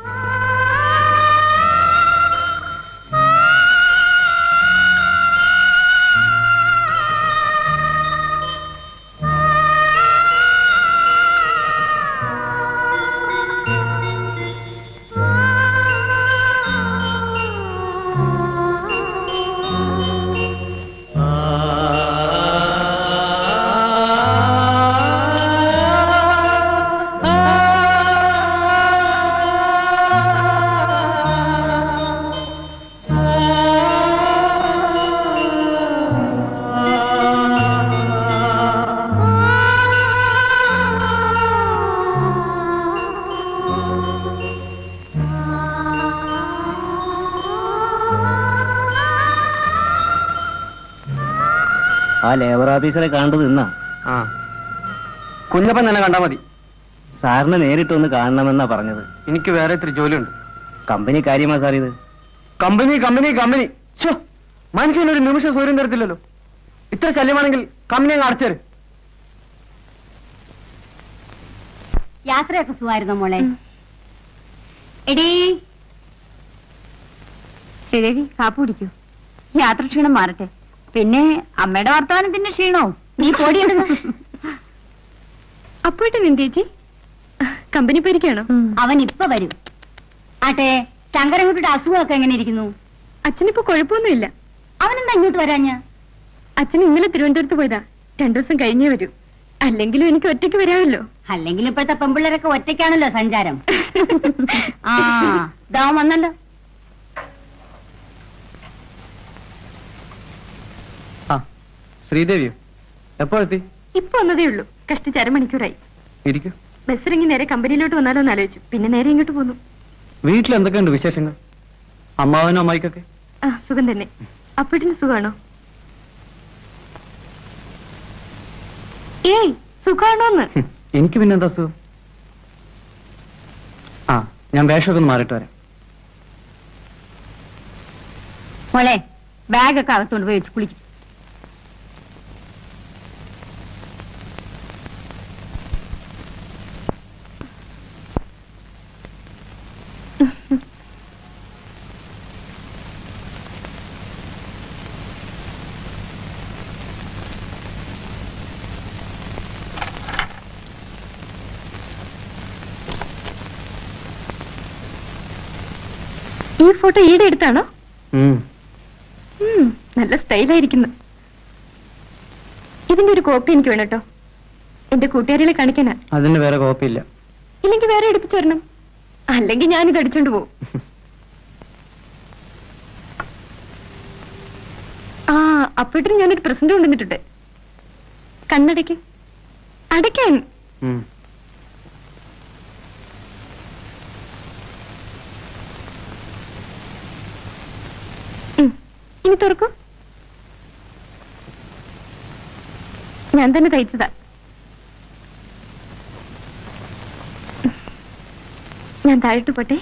[SPEAKER 9] ആ ലേബർ ഓഫീസറെ കണ്ടത് ഇന്നാ
[SPEAKER 5] ആ കുഞ്ഞപ്പൻ തന്നെ കണ്ടാ മതി
[SPEAKER 9] സാറിനെ നേരിട്ടൊന്ന് കാണണമെന്നാ പറഞ്ഞത്
[SPEAKER 5] എനിക്ക് വേറെ ഇത്തിരി ജോലിയുണ്ട്
[SPEAKER 9] കമ്പനി കാര്യമാ സാർ ഇത്
[SPEAKER 5] കമ്പനി കമ്പനി കമ്പനി ഛോ മനുഷ്യനൊരു നിമിഷം സൗര്യം തരത്തില്ലല്ലോ ഇത്ര ശല്യമാണെങ്കിൽ കമ്പനി അങ്ങ് അടച്ചേര്
[SPEAKER 3] യാത്രയൊക്കെ സുഖമായിരുന്നു മോളെ എടീ
[SPEAKER 1] ശരി കാപ്പ് കുടിക്കൂ യാത്ര ക്ഷീണം മാറട്ടെ പിന്നെ അമ്മയുടെ വർത്തമാനത്തിന്റെ ക്ഷീണവും
[SPEAKER 3] നീ പൊടിയിടുന്നു
[SPEAKER 7] അപ്പോയിട്ട് നിന്തേച്ചി കമ്പനി പോയിരിക്കാണോ
[SPEAKER 3] അവൻ ഇപ്പൊ വരും ആട്ടെ ശങ്കരൻകുട്ടിയുടെ അസുഖമൊക്കെ എങ്ങനെ ഇരിക്കുന്നു
[SPEAKER 7] അച്ഛനിപ്പോ കുഴപ്പമൊന്നുമില്ല
[SPEAKER 3] അവനെന്താ ഇങ്ങോട്ട് വരാഞ്ഞ
[SPEAKER 7] അച്ഛൻ ഇന്നലെ തിരുവനന്തപുരത്ത് പോയതാ രണ്ടു ദിവസം കഴിഞ്ഞേ വരൂ അല്ലെങ്കിലും എനിക്ക് ഒറ്റയ്ക്ക് വരാമല്ലോ
[SPEAKER 3] അല്ലെങ്കിൽ ഇപ്പോഴത്തെ പെമ്പിള്ളേരൊക്കെ ഒറ്റയ്ക്കാണല്ലോ സഞ്ചാരം ആ ദാ വന്നല്ലോ
[SPEAKER 5] ആ ശ്രീദേവിയോ എപ്പോഴെത്തി
[SPEAKER 7] ഇപ്പൊ വന്നതേ ഉള്ളൂ കഷ്ടിച്ച് അരമണിക്കൂറായി
[SPEAKER 5] ഇരിക്കൂ
[SPEAKER 7] ബസ്സിറങ്ങി നേരെ കമ്പനിയിലോട്ട് വന്നാലോ എന്ന് ആലോചിച്ചു പിന്നെ നേരെ ഇങ്ങോട്ട് പോന്നു
[SPEAKER 5] വീട്ടിൽ എന്തൊക്കെയുണ്ട് വിശേഷങ്ങൾ അമ്മാവനും അമ്മായിക്കൊക്കെ
[SPEAKER 7] ആ സുഖം തന്നെ അപ്പോഴത്തിന് സുഖാണോ ഏയ് സുഖാണോന്ന്
[SPEAKER 5] ഹും, എനിക്ക് പിന്നെ എന്താ അസുഖം ആ ഞാൻ വേഷമൊക്കെ ഒന്ന് മാറിയിട്ട് വരാം
[SPEAKER 3] മോളെ ബാഗൊക്കെ അകത്തോണ്ട് പോയി വെച്ച് കുളിക്കും
[SPEAKER 7] ഈ ഫോട്ടോ ഈടെ എടുത്താണോ
[SPEAKER 5] ഉം.
[SPEAKER 7] ഉം, നല്ല സ്റ്റൈലായിരിക്കുന്നു ഇതിന്റെ ഒരു കോപ്പി എനിക്ക് വേണം കേട്ടോ എന്റെ കൂട്ടുകാരികളെ കാണിക്കാനാ
[SPEAKER 5] അതിന് വേറെ കോപ്പിയില്ല
[SPEAKER 7] ഇല്ലെങ്കിൽ വേറെ എടുപ്പിച്ചു തരണം അല്ലെങ്കിൽ ഞാനിത് അടിച്ചോണ്ട് പോവും ആ അപ്പോഴും ഞാനൊരു പ്രസന്റ് കൊണ്ടുവന്നിട്ടുണ്ട് കണ്ണടയ്ക്ക് അടയ്ക്കാൻ
[SPEAKER 5] ഉം.
[SPEAKER 7] ഉം. ഇനി തുറക്കൂ ഞാൻ തന്നെ തയ്ച്ചതാ
[SPEAKER 1] ഞാൻ താഴോട്ട് പോട്ടെ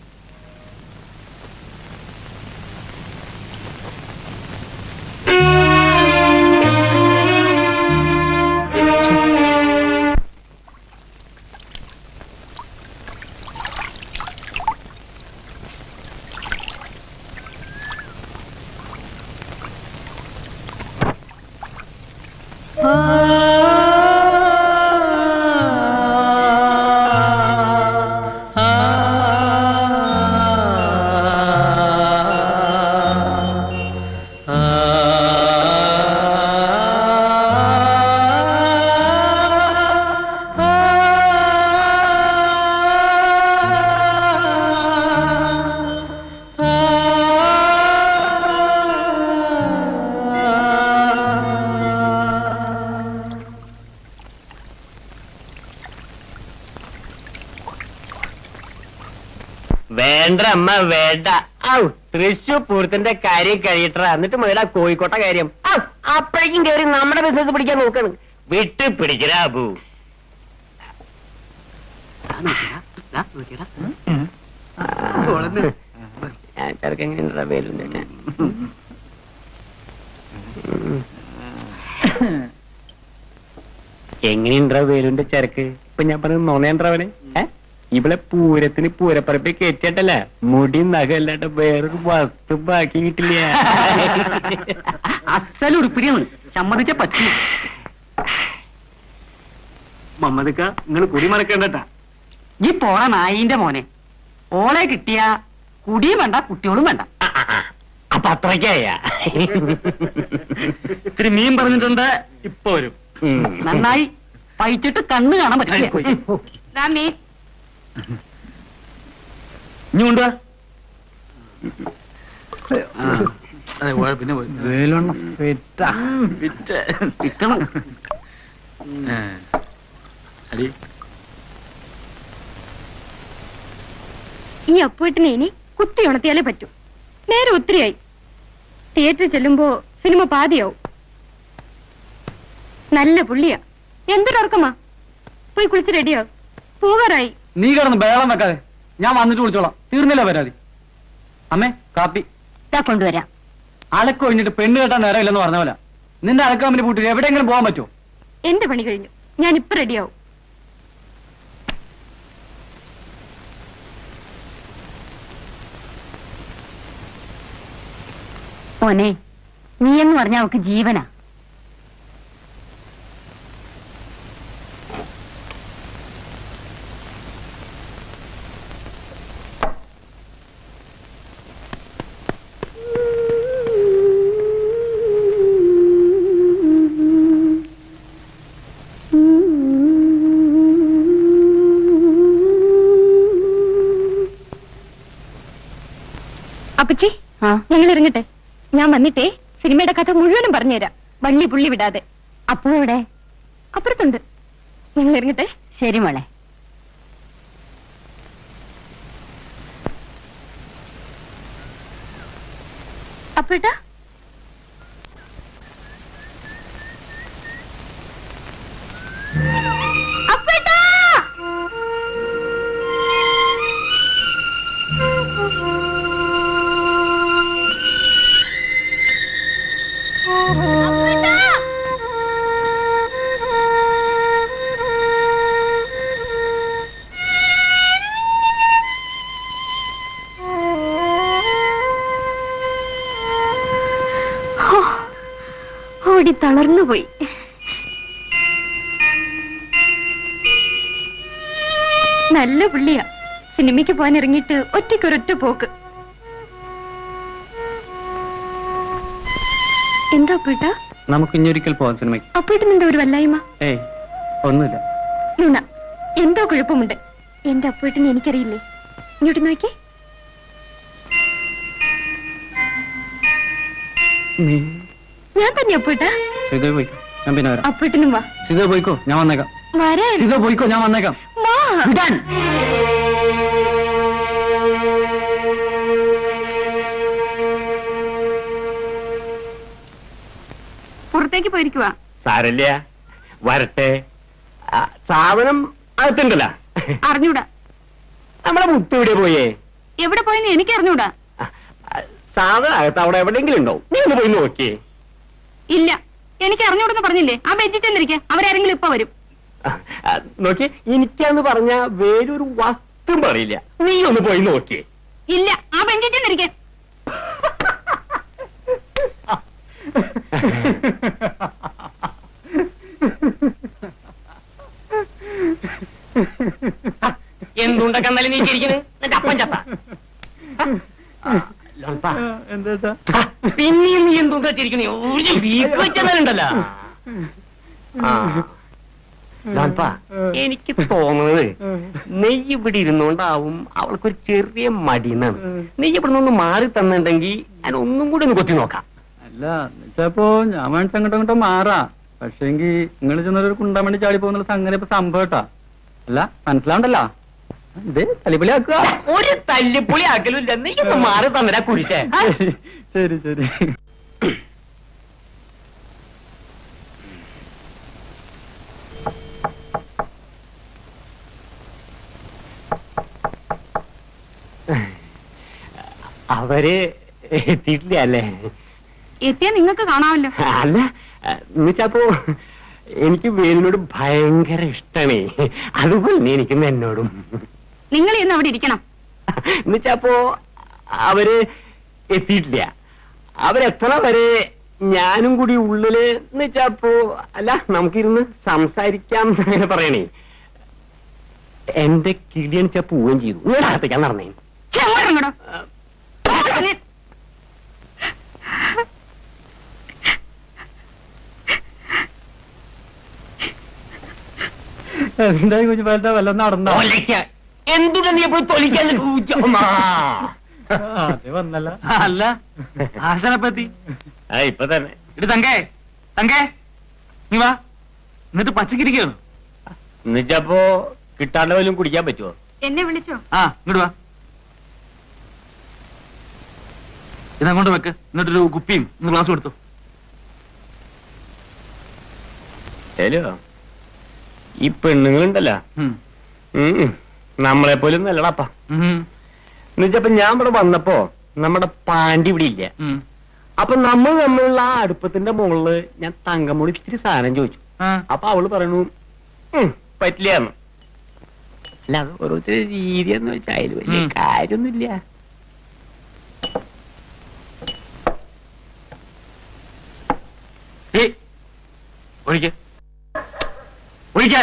[SPEAKER 10] വേണ്ട അമ്മ വേണ്ട ഔ തൃശൂർ പൂരത്തിന്റെ കാര്യം കഴിയട്ട എന്നിട്ട് മുതലാ കോഴിക്കോട്ടെ കാര്യം ഔ, അപ്പോഴേക്കും കയറി നമ്മുടെ ബിസിനസ് പിടിക്കാൻ നോക്കണം വിട്ട് പിടിക്കരാ അബു ഞാൻ ചെറുക്കൻ എങ്ങനെയുണ്ടെടാ വേലുണ്ട് എങ്ങനെയുണ്ടാ വേലുന്റെ ചരക്ക് ഇപ്പൊ ഞാൻ പറഞ്ഞത് നോണേണ്ടവനെ ഇവിടെ പൂരത്തിന് പൂരപ്പറപ്പിൽ കയറ്റിട്ടല്ല മുടി നഖല്ലാണ്ട് വേറൊരു വസ്തു ബാക്കി കിട്ടില്ല
[SPEAKER 5] അസൽ ഉടുപ്പിടിയാണ് സമ്മതിച്ച പറ്റി മമ്മദിക്ക നിങ്ങൾ കുടി മറക്കണ്ടട്ടാ ഈ പോണ നായിന്റെ മോനെ ഓളെ കിട്ടിയ കുടിയും വേണ്ട കുട്ടികളും വേണ്ട
[SPEAKER 10] അപ്പൊ അത്രയ്ക്കായ
[SPEAKER 5] ഇത്തിരി മീൻ പറഞ്ഞിട്ടുണ്ട് ഇപ്പൊ വരും നന്നായി പഴിച്ചിട്ട് കണ്ണ് കാണാൻ പറ്റില്ല
[SPEAKER 1] രാമേ
[SPEAKER 5] ഇനി കൊണ്ടുവാ
[SPEAKER 4] പിന്നെ പോയി
[SPEAKER 5] വേലൊണ്ണം വിറ്റണം
[SPEAKER 4] അടി
[SPEAKER 1] ഈ അപ്പുവേട്ടിനെ ഇനി കുത്തി ഉണർത്തിയാലേ പറ്റൂ നേരെ ഒത്തിരിയായി തിയേറ്ററിൽ ചെല്ലുമ്പോ സിനിമ പാതിയാവും നല്ല പുള്ളിയാ എന്തൊരുറക്കമാ പോയി കുളിച്ച് റെഡിയാവും പോകാറായി
[SPEAKER 5] നീ കിടന്ന് ബേളം വെക്കാതെ ഞാൻ വന്നിട്ട് വിളിച്ചോളാം തീർന്നില്ല പരാതി അമ്മേ കാപ്പി
[SPEAKER 1] ഇതാ കൊണ്ടുവരാം
[SPEAKER 5] അലക്ക് ഒഴിഞ്ഞിട്ട് പെണ്ണ് കെട്ടാൻ നേരമില്ലെന്ന് പറഞ്ഞ പോലെ നിന്റെ അലക്ക് കമ്പനി പൂട്ടിട്ട് എവിടെയെങ്കിലും പോകാൻ പറ്റുമോ
[SPEAKER 1] എന്റെ പണി കഴിഞ്ഞു ഞാൻ ഇപ്പൊ റെഡിയാവും മോനെ നീ എന്ന് പറഞ്ഞ അവക്ക് ജീവനാ അപ്പച്ചി ഞങ്ങൾ ഇറങ്ങട്ടെ ഞാൻ വന്നിട്ടേ സിനിമയുടെ കഥ മുഴുവനും പറഞ്ഞുതരാം വള്ളി പുള്ളി വിടാതെ അപ്പോ ഇവിടെ അപ്പുറത്തുണ്ട് ഞങ്ങൾ ഇറങ്ങട്ടെ ശരി മോളെ അപ്പേട്ടാ അപ്പേട്ടാ ഓടി തളർന്നുപോയി നല്ല പുള്ളിയാ സിനിമയ്ക്ക് പോകാൻ ഇറങ്ങിയിട്ട് ഒറ്റയ്ക്കൊരൊറ്റ പോക്ക് എന്താ അപ്പേട്ട
[SPEAKER 5] നമുക്ക് ഇനിയൊരിക്കൽ പോവാം സിനിമയ്ക്ക്
[SPEAKER 1] അപ്പേട്ടനെന്താ ഒരു വല്ലായ്മ
[SPEAKER 5] ഏയ് ഒന്നുമില്ല
[SPEAKER 1] നൂണ എന്തോ കുഴപ്പമുണ്ട് എന്റെ അപ്പേട്ടനെ എനിക്കറിയില്ലേ ഇങ്ങോട്ട് നോക്കി ഞാൻ തന്നെ അപ്പേട്ട
[SPEAKER 5] സീത പോയിക്കോ ഞാൻ പിന്നെ വരാം
[SPEAKER 1] അപ്പേട്ടനും വാ
[SPEAKER 5] സീത പോയിക്കോ ഞാൻ വന്നേക്കാം
[SPEAKER 1] വരാൻ
[SPEAKER 5] സീത പോയിക്കോ ഞാൻ വന്നേക്കാം
[SPEAKER 1] വാ
[SPEAKER 5] വിടാൻ
[SPEAKER 1] പുറത്തേക്ക് പോയിരിക്കുവാ
[SPEAKER 10] സാരല്ല വരട്ടെ ആ, സാധനം അകത്തുണ്ടല്ല
[SPEAKER 1] അറിഞ്ഞൂടാ
[SPEAKER 10] നമ്മളെ മുത്തു എവിടെ പോയേ
[SPEAKER 1] എവിടെ പോയെന്ന് എനിക്ക് അറിഞ്ഞൂടാ
[SPEAKER 10] സാധാ അകത്ത് അവിടെ എവിടെയെങ്കിലും ഉണ്ടോ നീ ഒന്ന് പോയി നോക്കിയേ
[SPEAKER 1] ഇല്ല എനിക്ക് അറിഞ്ഞൂടെന്ന് പറഞ്ഞില്ലേ ആ ബെഞ്ചിൽ ചെന്നിരിക്കെ അവരാരെങ്കിലും ഇപ്പൊ വരും
[SPEAKER 10] ആ, ആ, നോക്കിയേ എനിക്കാന്ന് പറഞ്ഞ വേറൊരു വസ്തും പറയില്ല നീ ഒന്ന് പോയി നോക്കിയേ
[SPEAKER 1] ഇല്ല ആ ബെഞ്ചിൽ ചെന്നിരിക്കെ
[SPEAKER 10] എന്തുണ്ടൊക്കെ എന്നാലും നീ ചിരിക്കുന്നത് നിന്റെ അപ്പൻ ചത്ത ലോൺപ്പാ.
[SPEAKER 8] എന്താ
[SPEAKER 10] ആ, പിന്നെയും നീ എന്തുണ്ടാ ചിരിക്കുന്നത് ഒരു വീക്ക് വെച്ചതല്ലോ ആ ലോൺപ്പാ, എനിക്ക് തോന്നുന്നത് നെയ്യ് ഇവിടെ ഇരുന്നോണ്ടാവും അവൾക്കൊരു ചെറിയ മടിയെന്നാണ് നെയ്യ് ഇവിടെ നിന്ന് മാറി തന്നിട്ടുണ്ടെങ്കിൽ ഞാൻ ഒന്നും കൂടി ഒന്ന് കൊത്തി നോക്കാം
[SPEAKER 8] അല്ല എന്നുവെച്ചപ്പോ ഞാൻ വേണിച്ച് അങ്ങോട്ടും ഇങ്ങോട്ടും മാറാ പക്ഷേങ്കി നിങ്ങൾ ചെന്നൊരു കുണ്ടാൻ വേണ്ടി ചാടി പോകുന്ന സംഗതി ഇപ്പൊ സംഭവം കേട്ടാ അല്ല മനസ്സിലാവണ്ടല്ലോ ഇത് തലിപ്പൊളിയാക്കുക
[SPEAKER 10] ഒരു തല്ലിപ്പൊളി ആക്കലില്ല നീ ഒന്ന് മാറി തന്നരാ കുരിശേ ആ?
[SPEAKER 8] ശരി ശരി
[SPEAKER 10] അവര് എത്തിയിട്ടില്ല അല്ലേ
[SPEAKER 1] എത്തിയാ നിങ്ങൾക്ക് കാണാമല്ലോ
[SPEAKER 10] അല്ല എന്നുവെച്ചപ്പോ എനിക്ക് വേലിനോട് ഭയങ്കര ഇഷ്ടമേ അതുപോലെ തന്നെ എനിക്കും എന്നോടും
[SPEAKER 1] നിങ്ങൾ ഇന്ന് അവിടെ ഇരിക്കണം
[SPEAKER 10] എന്നുവെച്ചപ്പോ അവര് എത്തിയിട്ടില്ല അവരെത്തണ വരെ ഞാനും കൂടി ഉള്ളില് എന്നുവെച്ചപ്പോ അല്ല നമുക്കിരുന്ന് സംസാരിക്കാം അങ്ങനെ പറയണേ എന്റെ കിടിയൻ ച പോവുകയും ചെയ്തു ഞാൻ അകത്തേക്കാൻ നടന്നേ
[SPEAKER 1] ഛെ, അങ്ങോട്ട് ഇങ്ങോട്ടോ.
[SPEAKER 8] എന്തായി കുഞ്ഞുപാലത്തെ വല്ല നടന്നോ
[SPEAKER 10] എന്തുകൊണ്ട് നീ എപ്പോഴും തൊലിക്കാൻ
[SPEAKER 8] അത് വന്നല്ല
[SPEAKER 4] അല്ല ആശാനെപ്പത്തി
[SPEAKER 10] ഇപ്പൊ തന്നെ
[SPEAKER 4] ഇടി തങ്കേ തങ്കേ നീ വാ എന്നിട്ട് പച്ചക്കിരിക്കുന്നു
[SPEAKER 10] എന്നുവെച്ചപ്പോ കിട്ടാണ്ട് വല്ലതും കുടിക്കാൻ പറ്റുമോ
[SPEAKER 1] എന്നെ വിളിച്ചോ
[SPEAKER 4] ആ ഇങ്ങോട്ട് വാ ഇതങ്ങോട്ട് വെക്ക് എന്നിട്ടൊരു കുപ്പിയും ഒന്ന് ഗ്ലാസ് കൊടുത്തു
[SPEAKER 10] ഹലോ ഈ പെണ്ണുങ്ങളുണ്ടല്ലോ
[SPEAKER 4] ഉം.
[SPEAKER 10] ഉം. നമ്മളെ പോലും നല്ലടാപ്പ
[SPEAKER 4] ഉം.
[SPEAKER 10] എന്നുവെച്ചപ്പോ ഞാൻ ഇവിടെ വന്നപ്പോ നമ്മുടെ പാണ്ടി ഇവിടെ ഇല്ല
[SPEAKER 4] ഉം.
[SPEAKER 10] അപ്പൊ നമ്മൾ തമ്മിലുള്ള ആ അടുപ്പത്തിന്റെ മുകളില് ഞാൻ തങ്കമോട് ഇത്തിരി സാധനം ചോദിച്ചു
[SPEAKER 4] ആ.
[SPEAKER 10] അപ്പൊ അവള് പറയണു "ഉം, പറ്റില്ലാന്ന് അല്ല അത് ഓരോരുത്തരുടെ രീതി എന്ന് വെച്ചാൽ അതിൽ വലിയ
[SPEAKER 4] ഉം.
[SPEAKER 10] കാര്യമൊന്നുമില്ല
[SPEAKER 4] ഏയ്, ഒഴിക്ക് ഒഴിക്കാൻ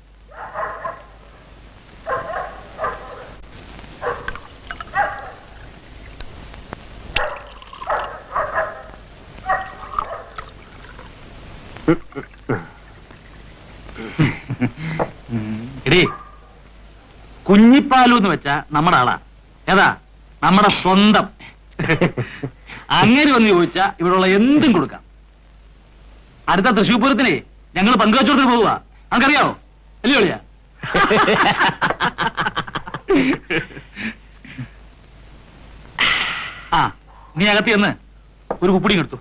[SPEAKER 4] എടീ കുഞ്ഞിപ്പാലു എന്ന് വെച്ചാ നമ്മുടെ ആളാ ഏതാ നമ്മുടെ സ്വന്തം അങ്ങനെ വന്ന് ചോദിച്ചാ ഇവിടെയുള്ള എന്തും കൊടുക്കാം അടുത്ത തൃശ്ശൂർ പൂരത്തിനെ ഞങ്ങൾ പങ്കുവച്ചോടത്തിന് പോവുക നമുക്കറിയാവോ അല്ലേ ഒളിയാ ആ നീ അകത്ത് ചെന്ന് ഒരു കുപ്പിടി എടുത്തു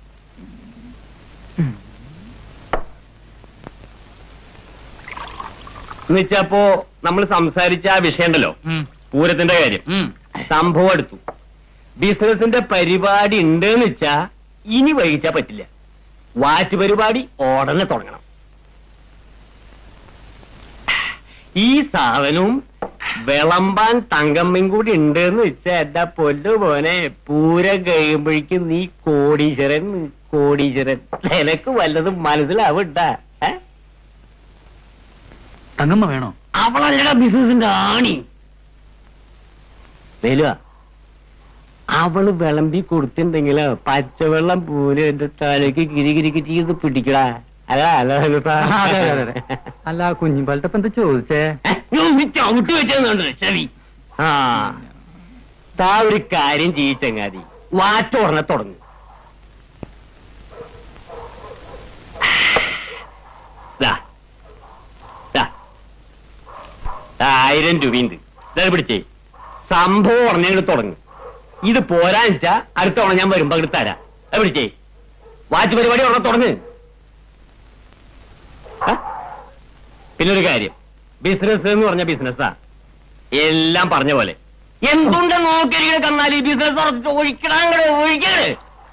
[SPEAKER 10] എന്നുവെച്ചപ്പോ നമ്മൾ സംസാരിച്ച ആ വിഷയം ഉണ്ടല്ലോ പൂരത്തിന്റെ കാര്യം സംഭവം എടുത്തു ബിസിനസിന്റെ പരിപാടി ഉണ്ട് എന്ന് വെച്ചാ ഇനി വൈകിച്ചാ പറ്റില്ല വാറ്റ് പരിപാടി ഉടനെ തുടങ്ങണം ഈ സാധനവും വിളമ്പാൻ തങ്കമ്മയും കൂടി ഉണ്ട് എന്ന് വെച്ചാ എന്റെ പൊല്ലു പോനെ പൂരം കഴിയുമ്പോഴേക്കും നീ കോടീശ്വരൻ കോടീശ്വരൻ നിനക്ക് വല്ലതും മനസ്സിലാവണ്ട ഏ
[SPEAKER 4] തങ്ങമ്മ വേണോ
[SPEAKER 10] അവളല്ലട ബിസിനസിന്റെ ആണി വേലുവ അവള് വിളമ്പി കൊടുത്തിട്ടുണ്ടെങ്കിലോ പച്ചവെള്ളം പോലെ എന്റെ തലയ്ക്ക് കിരികിരിക്ക് ചെയ്ത് പിടിക്കടാ അതാ അല്ല
[SPEAKER 8] അതെ, അതെ, അതെ. അല്ല കുഞ്ഞിപ്പാലത്തെ ഇപ്പൊ എന്താ ചോദിച്ചേ
[SPEAKER 10] ചവിട്ടി വെച്ചെന്നുണ്ട് ശരി ആ താ ഒരു കാര്യം ചെയ്യിച്ചങ്ങാതി വാറ്റോടനെ തുടങ്ങും ദാ. ദാ. ദാ ആയിരം രൂപയുണ്ട് ഇതാ പിടിച്ചേ സംഭവം ഉടനെ അങ്ങട് തുടങ്ങും ഇത് പോരാന്ന് വെച്ചാ അടുത്ത തവണ ഞാൻ വരുമ്പോ അങ്ങോട്ട് തരാം അത് പിടിച്ചേ വാച്ച് പരിപാടി ഉടനെ തുടങ്ങ് ആ? പിന്നെ ഒരു കാര്യം ബിസിനസ് എന്ന് പറഞ്ഞ ബിസിനസ്സാ എല്ലാം പറഞ്ഞ പോലെ എന്തുണ്ട് നോക്കിയിരിക്കണ കന്നാലി ബിസിനസ് ഉറച്ച് ഒഴിക്കണ ഒഴിക്കണേ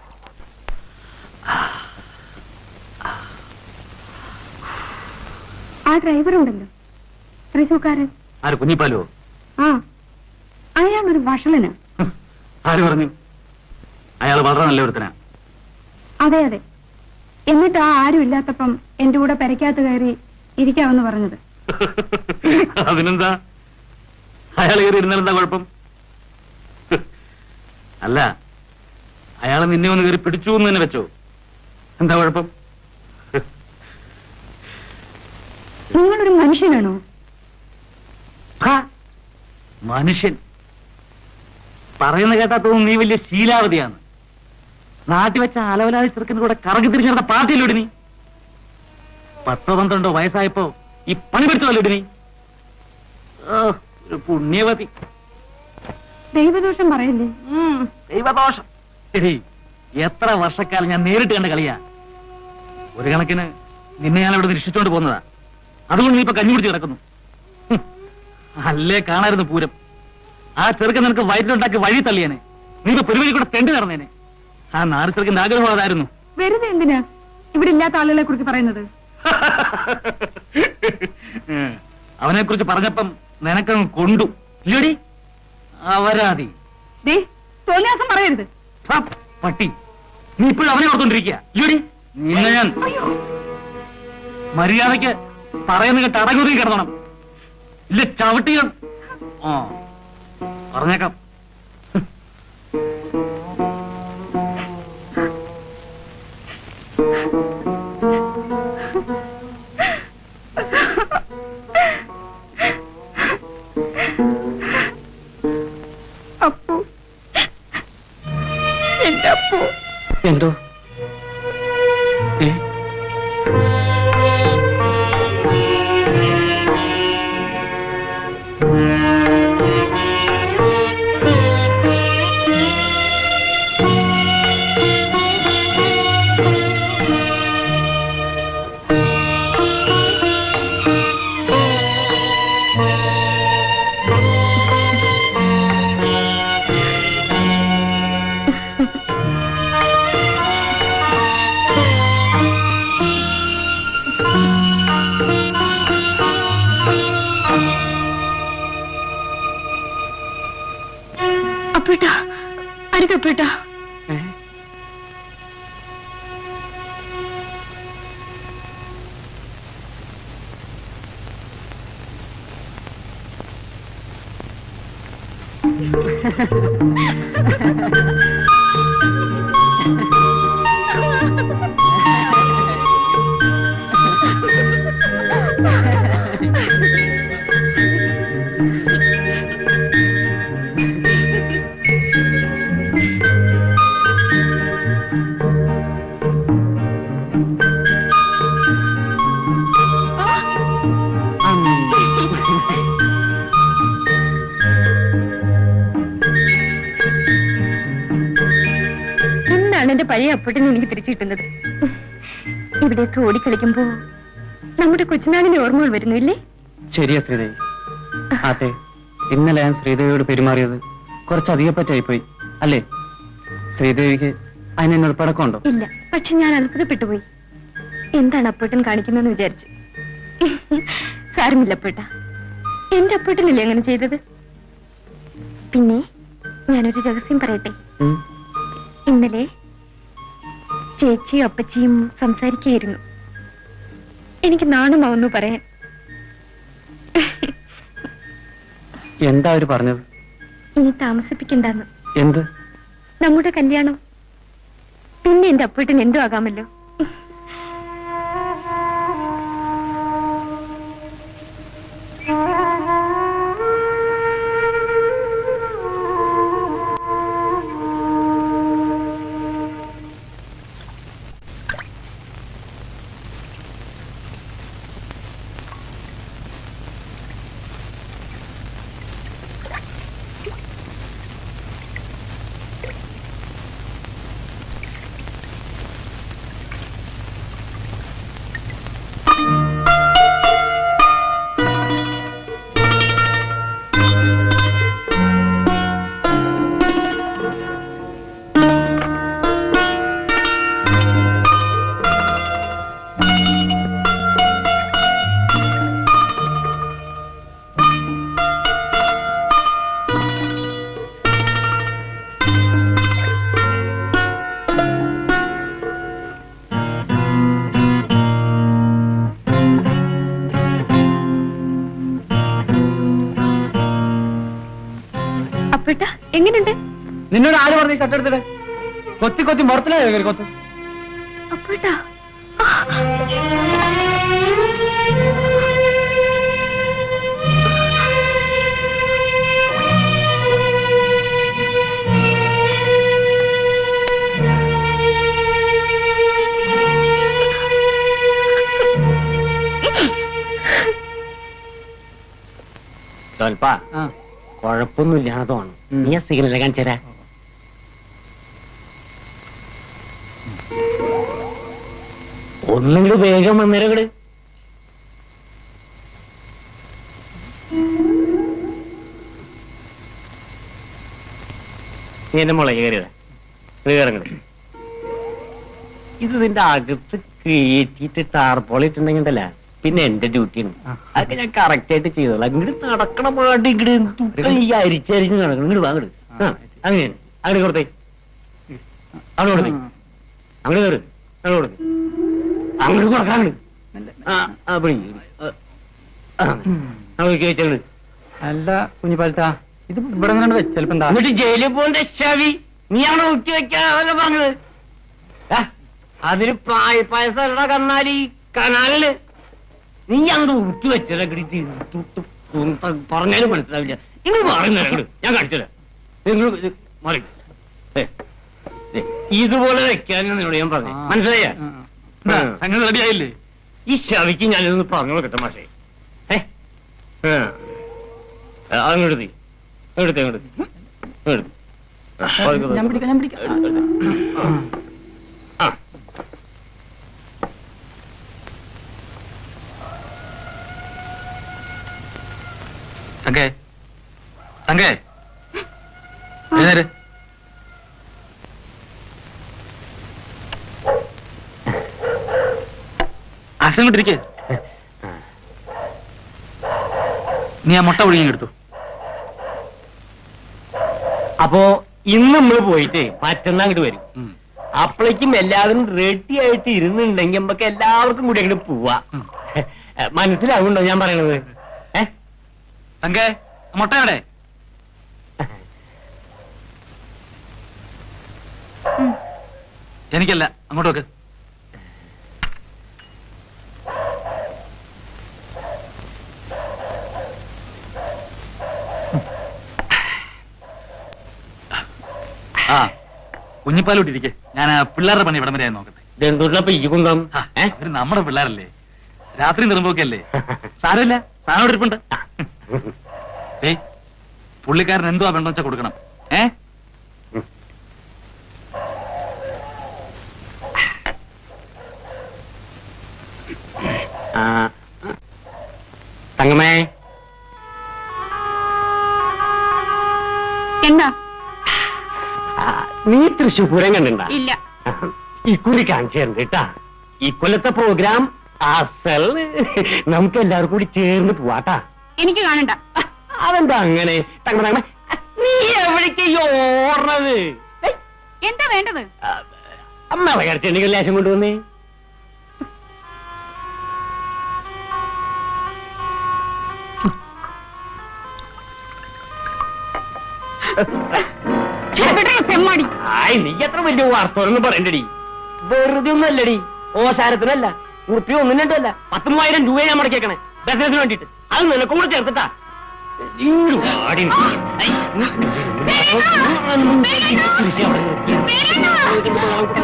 [SPEAKER 7] ആ ഡ്രൈവർ ഉണ്ടല്ലോ തൃശൂക്കാരൻ
[SPEAKER 4] ആര് കുഞ്ഞിപ്പാലോ
[SPEAKER 7] ആ അയാളൊരു വഷളന്
[SPEAKER 4] ആര് പറഞ്ഞു അയാൾ വളരെ നല്ല ഒരുത്തനാ
[SPEAKER 7] അതെ അതെ എന്നിട്ട് ആ ആരും ഇല്ലാത്തപ്പം എന്റെ കൂടെ പെരക്കകത്ത് കയറി ഇരിക്കാമെന്ന് പറഞ്ഞത്
[SPEAKER 4] അതിനെന്താ അയാൾ കയറി ഇരുന്നാലെന്താ കുഴപ്പം അല്ല അയാൾ നിന്നെ ഒന്ന് കയറി പിടിച്ചു എന്ന് തന്നെ വെച്ചോ എന്താ കുഴപ്പം
[SPEAKER 7] നിങ്ങളൊരു മനുഷ്യനാണോ
[SPEAKER 4] ഹാ, മനുഷ്യൻ പറയുന്ന കേട്ടാ തോന്നുന്നു നീ വലിയ ശീലാവതിയാണ് നാട്ടിൽ വെച്ച അലവലാതി ചെറുക്കിന് കൂടെ കറങ്ങി തിരിഞ്ഞിരുന്ന പാർട്ടിയിലൂടെ നീ പത്തോ പന്ത്രണ്ടോ വയസ്സായപ്പോ ഈ പണി പിടിച്ചതല്ലോ നീ ഓ, ഒരു പുണ്യവതി
[SPEAKER 7] ദൈവദോഷം പറയല്ലേ
[SPEAKER 4] ഉം, ദൈവദോഷം എടീ എത്ര വർഷക്കാലം ഞാൻ നേരിട്ട് കണ്ട കളിയാ ഒരു കണക്കിന് നിന്നെ ഞാൻ ഇവിടെ രക്ഷിച്ചോണ്ട് പോകുന്നതാ അതുകൊണ്ട് നീ ഇപ്പൊ കഞ്ഞി പിടിച്ച് കിടക്കുന്നു ഹും, അല്ലേ കാണായിരുന്നു പൂരം ആ ചെറുക്കൻ നിനക്ക് വയറ്റിലുണ്ടാക്കി വഴി തള്ളിയേനെ നീ ഇപ്പൊ പെരുവഴി കൂടെ തെണ്ടി നടന്നേനെ ആ നാല് ചെറുക്കന്റെ ആഗ്രഹം അതായിരുന്നു
[SPEAKER 7] വെറുതെ എന്തിനാ ഇവിടെ ഇല്ലാത്ത ആളുകളെ കുറിച്ച് പറയുന്നത്
[SPEAKER 4] അവനെ കുറിച്ച് പറഞ്ഞപ്പം നിനക്കങ്ങ് കൊണ്ടു ഇല്ലടി അവരാതി
[SPEAKER 7] ദേ തോന്നിയാസം പറയരുത്
[SPEAKER 4] ഹാ, പട്ടി നീ ഇപ്പോഴും അവനെ ഓർത്തോണ്ടിരിക്കുക ഇല്ലടി നിന്നെ ഞാൻ മര്യാദയ്ക്ക് പറയുന്ന കേട്ട് അടങ്ങുറി കിടന്നണം ഇല്ല ചവിട്ടികൾ ആ പറഞ്ഞേക്കാം
[SPEAKER 7] അപ്പു എന്റെ അപ്പു
[SPEAKER 10] എന്തോ ഏ
[SPEAKER 7] അപ്പേട്ടാ അരുക്കപ്പേട്ടാ എന്താണ് എന്റെ പഴയ അപ്പട്ടിന് എനിക്ക് തിരിച്ചു കിട്ടുന്നത് ഇവിടെയൊക്കെ ഓടിക്കളിക്കുമ്പോ നമ്മുടെ കൊച്ചുനാളിലെ ഓർമ്മകൾ വരുന്നു ഇല്ലേ
[SPEAKER 5] ശരിയാ ശ്രീദേവി അതെ ഇന്നലെ ഞാൻ ശ്രീദേവിയോട് പെരുമാറിയത് കുറച്ച് അധികപ്പറ്റായിപ്പോയി അല്ലേ ശ്രീദേവിക്ക് അതിന് എന്നോട് പടക്കമുണ്ടോ
[SPEAKER 7] ഇല്ല പക്ഷെ ഞാൻ അത്ഭുതപ്പെട്ടു പോയി എന്താണ് അപ്പേട്ടൻ കാണിക്കുന്നതെന്ന് വിചാരിച്ചു സാരമില്ല അപ്പേട്ട എന്റെ അപ്പേട്ടനല്ലേ അങ്ങനെ ചെയ്തത് പിന്നെ ഞാനൊരു രഹസ്യം പറയട്ടെ
[SPEAKER 5] ഉം.
[SPEAKER 7] ഇന്നലെ ചേച്ചിയും അപ്പച്ചിയും സംസാരിക്കുകയായിരുന്നു എനിക്ക് നാണമാവുന്നു പറയാൻ
[SPEAKER 5] എന്താ അവര് പറഞ്ഞത്
[SPEAKER 7] ഇനി താമസിപ്പിക്കണ്ടെന്ന്
[SPEAKER 5] എന്ത്
[SPEAKER 7] നമ്മുടെ കല്യാണം പിന്നെ എന്റെ അപ്പേട്ടൻ എന്തോ ആകാമല്ലോ
[SPEAKER 1] അപ്പേട്ട എങ്ങനെയുണ്ട്
[SPEAKER 5] നിന്നോട് ആര് പറഞ്ഞു ഷർട്ട് എടുത്തിട്ട് കൊത്തി കൊത്തി മുറത്തിലായോ കയറി കൊത്ത്
[SPEAKER 1] അപ്പേട്ട
[SPEAKER 10] തോൽപ്പാ
[SPEAKER 5] ആ
[SPEAKER 10] കുഴപ്പമൊന്നുമില്ലാന്ന് തോന്നുന്നു
[SPEAKER 5] ഉം.
[SPEAKER 10] നീ ആ സിഗ്നൽ കാണിച്ചരാ ഒന്നുകൂടി വേഗം വന്നേരങ്ങട് നീ എന്റെ മുളക് കയറിയതാ നീ കയറങ്ങട് ഇത് നിന്റെ അകത്ത് കയറ്റിയിട്ട് ടാർപോളിട്ടുണ്ടെങ്കിൽ ഉണ്ടല്ല പിന്നെ എന്റെ ഡ്യൂട്ടിയാണ് അതൊക്കെ ഞാൻ കറക്റ്റ് ആയിട്ട് ചെയ്തോളാം ഇങ്ങോട്ട് നടക്കണ പാട്ട് ഇങ്ങോട്ട് ഈ അരിച്ചരിഞ്ഞ് നടക്കണം ഇങ്ങോട്ട് വാങ്ങട് അങ്ങനെയാണ് അങ്ങോട്ട് കൊടുത്തേ അങ്ങോട്ട് കൊടുത്തേ അങ്ങോട്ട് കയറ് അങ്ങോട്ട് കൊടുത്തേ അങ്ങോട്ട് കൊടുക്കാം അങ്ങോട്ട് ആ ആ പിടി ആ അങ്ങോട്ട് കേച്ചങ്ങട്
[SPEAKER 8] അല്ല കുഞ്ഞിപ്പാലത്താ ഇത് ഇവിടെ ഇങ്ങനെ വെച്ചെലപ്പം എന്താ
[SPEAKER 10] എന്നിട്ട് ജയിലിൽ പോകേണ്ട ശവി നീ അവിടെ ഊറ്റി വെക്കാതല്ല പറഞ്ഞത് ആ, അതിന് പായ പായസ കന്നാലി കനാലില് നീ അങ്ങോട്ട് ഊറ്റി വെച്ചത് പറഞ്ഞാലും മനസ്സിലാവില്ല നിങ്ങൾ പറയുന്നത് ഞാൻ കാണിച്ചത് നിങ്ങൾ ഇത് മാറി ദേ, ദേ, ഇതുപോലെ വെക്കാനാണ് നിന്നോട് ഞാൻ പറഞ്ഞു മനസ്സിലായ
[SPEAKER 4] സംഗതി റെഡിയായില്ലേ
[SPEAKER 10] ഈ ശവിക്ക് ഞാനിതൊന്ന് പറഞ്ഞു നോക്കട്ടെ മാഷേ ഏ ആ. ആ, അങ്ങോട്ട് തീ എടുത്ത് അങ്ങോട്ട് എടുത്ത്
[SPEAKER 8] ഞാൻ പിടിക്കാം ഞാൻ പിടിക്കാം
[SPEAKER 10] ആ
[SPEAKER 4] തങ്കേ തങ്കേ എഴുന്നേര് ആശങ്കട്ടിരിക്കേ നീ ആ മുട്ട ഒഴുകി എടുത്തു
[SPEAKER 10] അപ്പോ ഇന്ന് നമ്മൾ പോയിട്ട് മറ്റന്നാ അങ്ങോട്ട് വരും അപ്പോഴേക്കും എല്ലാവരും റെഡി ആയിട്ട് ഇരുന്നുണ്ടെങ്കിൽ നമുക്ക് എല്ലാവർക്കും കൂടി അങ്ങോട്ട് പോവാ
[SPEAKER 4] ഉം.
[SPEAKER 10] മനസ്സിലാവുണ്ടോ ഞാൻ പറയണത് ഏ
[SPEAKER 4] തങ്കേ ആ മുട്ട എവിടെ എനിക്കല്ല അങ്ങോട്ട് വെക്ക് ആ കുഞ്ഞിപ്പാലോട്ടിരിക്കെ ഞാൻ ആ പിള്ളേരുടെ പണി ഇവിടം വരെ നോക്കട്ടെ
[SPEAKER 10] ഇതെന്തുകൊണ്ടപ്പോ ഈ കുന്തം
[SPEAKER 4] ആ,
[SPEAKER 10] ഏ?
[SPEAKER 4] അവര് നമ്മുടെ പിള്ളേരല്ലേ രാത്രി നിർമ്പോക്കല്ലേ സാരമില്ല സാധനം ഇവിടെ ഇരിപ്പുണ്ട് ഏയ് പുള്ളിക്കാരൻ എന്തോ വേണ്ടെന്ന് വെച്ചാ കൊടുക്കണം ഏ
[SPEAKER 10] ആ. തങ്കമ്മേ
[SPEAKER 1] എന്താ
[SPEAKER 10] ആ, നീ തൃശ്ശൂർ പൂരം കണ്ടിട്ടുണ്ടാ
[SPEAKER 1] ഇല്ല
[SPEAKER 10] ഇക്കുറി കാണിച്ചു തരുന്നുണ്ട് കേട്ടാ ഇക്കൊല്ലത്തെ പ്രോഗ്രാം അസൽ നമുക്ക് എല്ലാവർക്കും കൂടി ചേർന്ന് പോവാട്ടാ
[SPEAKER 1] എനിക്ക് കാണണ്ട
[SPEAKER 10] അതെന്താ അങ്ങനെ തങ്ങ തങ്ങ നീ എവിടേക്ക് ഈ ഓടുന്നത് ഏയ്,
[SPEAKER 1] എന്താ വേണ്ടത്
[SPEAKER 10] ആ, അമ്മ കരച്ചെണ്ടെങ്കിൽ ലേശം കൊണ്ടുവന്നേ
[SPEAKER 1] തെമ്മാടി
[SPEAKER 10] ആയ് നീ എത്ര വലിയ വാർത്തോന്ന് പറയണ്ടടി വെറുതെ ഒന്നല്ലടി ഓശാരത്തിനല്ല ഉറുപ്പിയോ ഒന്നും രണ്ടല്ല പത്ത് മൂവായിരം രൂപ ഞാൻ മുടക്കിയേക്കണേ ബിസിനസിന് വേണ്ടിട്ട് അത് നിനക്കും കൂടെ ചേർത്തിട്ടാ ഇങ്ങ് വാടി നീ. ഐ, നീ- കൃഷി അവിടെ നിർത്തി.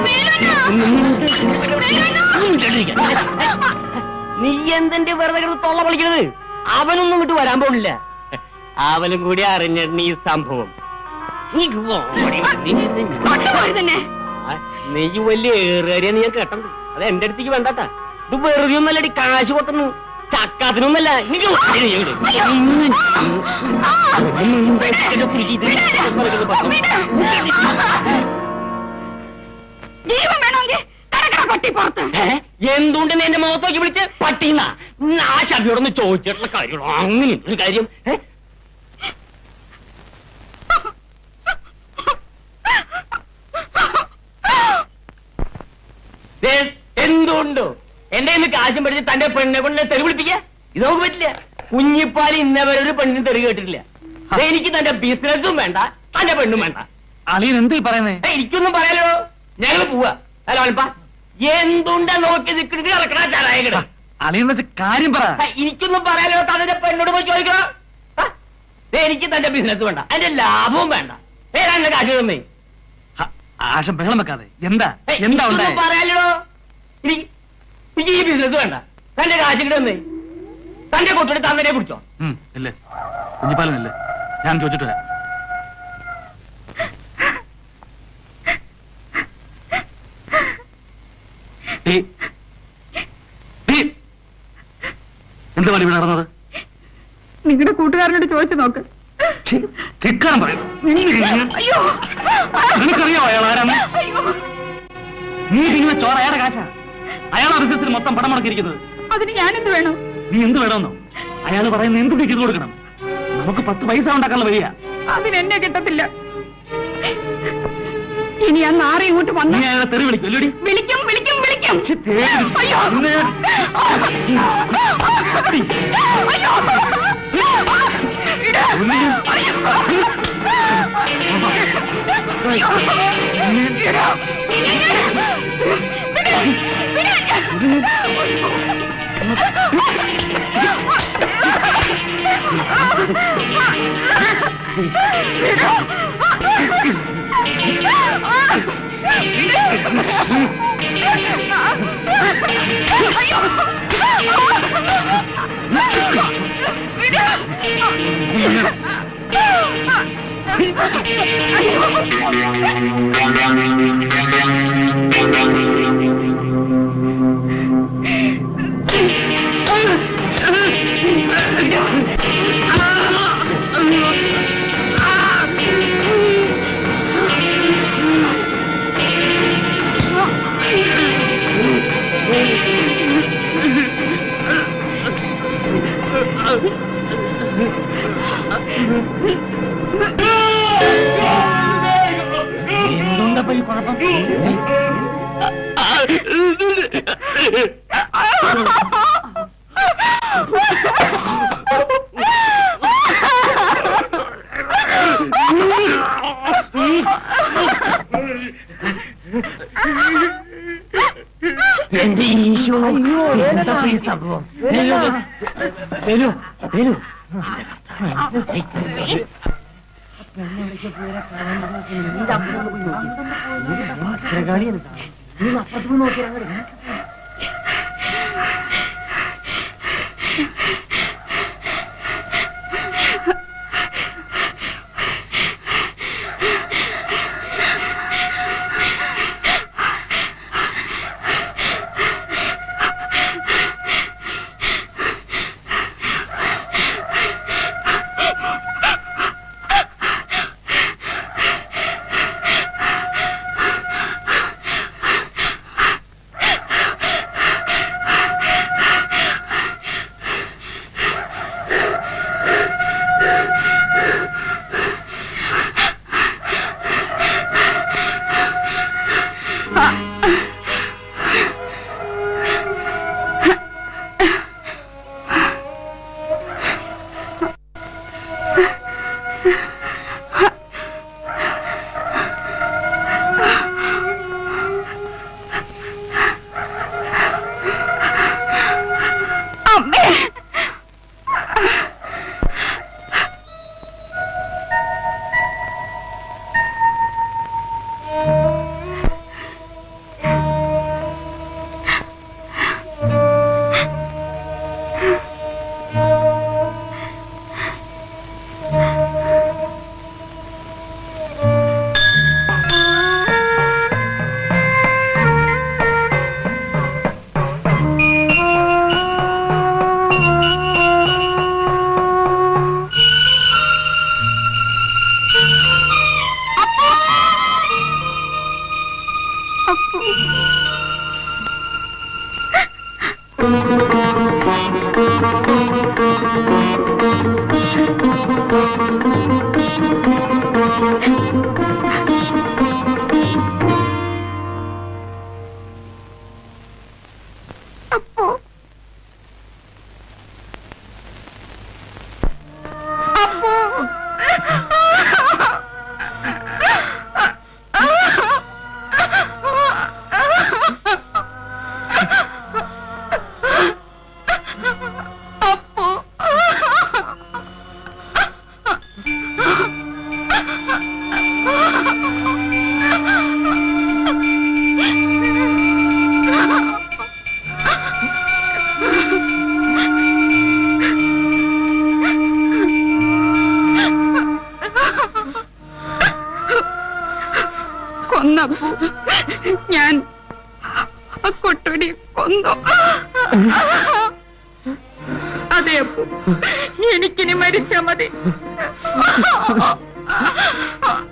[SPEAKER 10] നീ എന്തിന്റെ വെറുതെ കിടന്ന് തൊള്ള പളിക്കണത് അവനൊന്നും ഇങ്ങോട്ട് വരാൻ പോണില്ല അവനും കൂടി അറിഞ്ഞിട്ടുണ്ട് ഈ സംഭവം നീ ഓടി വാ, നീ- നീ-
[SPEAKER 1] തൊട്ടുപോയി തന്നെ
[SPEAKER 10] ആ, നീ വലിയ ഏറിയ നീ ഞാൻ കേട്ടത് അത് എന്റെ അടുത്തേക്ക് വേണ്ടാട്ടാ ഇത് വെറുതെ ഒന്നല്ലടി കാശ് കൊട്ടുന്നു ചക്കാത്തിനൊന്നല്ല നീ ഓടി നീ ഇങ്ങട്. എന്റെ കുരുക്കി ഇത്
[SPEAKER 1] ജീവൻ വേണമെങ്കിൽ കടക്കട പട്ടി പുറത്ത്
[SPEAKER 10] ഏ? എന്തുകൊണ്ട് നീ എന്റെ മുഖത്തോക്കി വിളിച്ച് പട്ടീന്നാ ആ ശബിയോടൊന്ന് ചോദിച്ചിട്ടുള്ള കാര്യങ്ങളോ അങ്ങനെ ഒരു കാര്യം ഏ? ദേ, എന്തുകൊണ്ടോ എന്റെ ഇന്ന് കാശും പഠിച്ച് തന്റെ പെണ്ണെ കൊണ്ട് തെറി വിളിപ്പിക്ക ഇത് നമുക്ക് പറ്റില്ല കുഞ്ഞിപ്പാൽ ഇന്നവരെ ഒരു പെണ്ണിന് തെറി കേട്ടിട്ടില്ല ദേ, എനിക്ക് തന്റെ ബിസിനസ്സും വേണ്ട തന്റെ പെണ്ണും വേണ്ട
[SPEAKER 4] അളിയൻ എന്ത് ഈ പറയുന്നേ
[SPEAKER 10] ഏയ്, എനിക്കൊന്നും പറയാലോ ഞങ്ങൾ പോവാ ഹലോ അൽപ്പ എന്തുണ്ട നോക്കി നിൽക്കുന്നത് ഇറക്കണ ചാരായകട
[SPEAKER 4] അളിയൻ വെച്ച് കാര്യം പറ
[SPEAKER 10] എനിക്കൊന്നും പറയാലോ തന്റെ പെണ്ണോട് പോയി ചോദിക്കണം ആ? ദേ, എനിക്ക് തന്റെ ബിസിനസ് വേണ്ട അതിന്റെ ലാഭവും വേണ്ട ഏതാണ്ട് കാശ് തന്നേ
[SPEAKER 4] ഹ, ആശം ബഹളം വെക്കാതെ എന്താ
[SPEAKER 10] ഏയ്,
[SPEAKER 4] എന്താ
[SPEAKER 10] എനിക്കൊന്നും
[SPEAKER 4] ഉണ്ടായത്
[SPEAKER 10] പറയാലോ എനിക്ക് എനിക്ക് ഈ ബിസിനസ് വേണ്ട തന്റെ കാശിട്ട് തന്നേ തന്റെ കൊട്ടിട്ട് തന്നെ പിടിച്ചോ
[SPEAKER 4] ഉം, ഇല്ലേ കുഞ്ഞിപ്പാലം ഇല്ലേ ഞാൻ ചോദിച്ചിട്ട് വരാം ഏയ്. ഏയ്. എന്ത് പണി ഇവിടെ നടന്നത്
[SPEAKER 7] നിങ്ങളുടെ കൂട്ടുകാരനോട് ചോദിച്ചു നോക്ക്
[SPEAKER 4] ഛീ, ധിക്കാരം പറയും
[SPEAKER 7] അയ്യോ
[SPEAKER 4] നിനക്കറിയോ അയാൾ ആരാണ്
[SPEAKER 7] അയ്യോ
[SPEAKER 4] നീ തിന്നുന്ന ചോറ അയാളുടെ കാശാ അയാളാ ബിസിനസ്സിൽ മൊത്തം പണം മുടക്കിയിരിക്കുന്നത്
[SPEAKER 7] അതിന് ഞാനെന്ത് വേണം
[SPEAKER 4] നീ എന്ത് വേണമെന്നോ അയാൾ പറയുന്ന എന്ത് നീ ചെയ്തു കൊടുക്കണം നമുക്ക് പത്ത് പൈസ ഉണ്ടാക്കാനുള്ള വഴിയ
[SPEAKER 7] അതിനെന്നെ കിട്ടത്തില്ല ഇനി ആ നാറി ഇങ്ങോട്ട്
[SPEAKER 4] നീ
[SPEAKER 7] വന്ന
[SPEAKER 4] അയാളെ തെറി വിളിക്കും അല്ലേടി
[SPEAKER 7] വിളിക്കും വിളിക്കും വിളിക്കും
[SPEAKER 4] തേടി.
[SPEAKER 7] അയ്യോ
[SPEAKER 4] ഇന്ന്
[SPEAKER 7] അയ്യോ ഇട്. അയ്യോ. അയ്യോ. ഇട്. ഇനി ഇട്. വിട്. വിട്.
[SPEAKER 4] എന്തുകൊണ്ടപ്പോ ഈ കുഴപ്പം
[SPEAKER 10] എന്റെ ഈശോ എന്താ ഈ സംഭവം വരൂ, വരൂ വരൂ
[SPEAKER 7] അമ്മേ അപ്പു അപ്പു അപ്പു അപ്പു എനിക്കിനി മരിച്ചാ മതി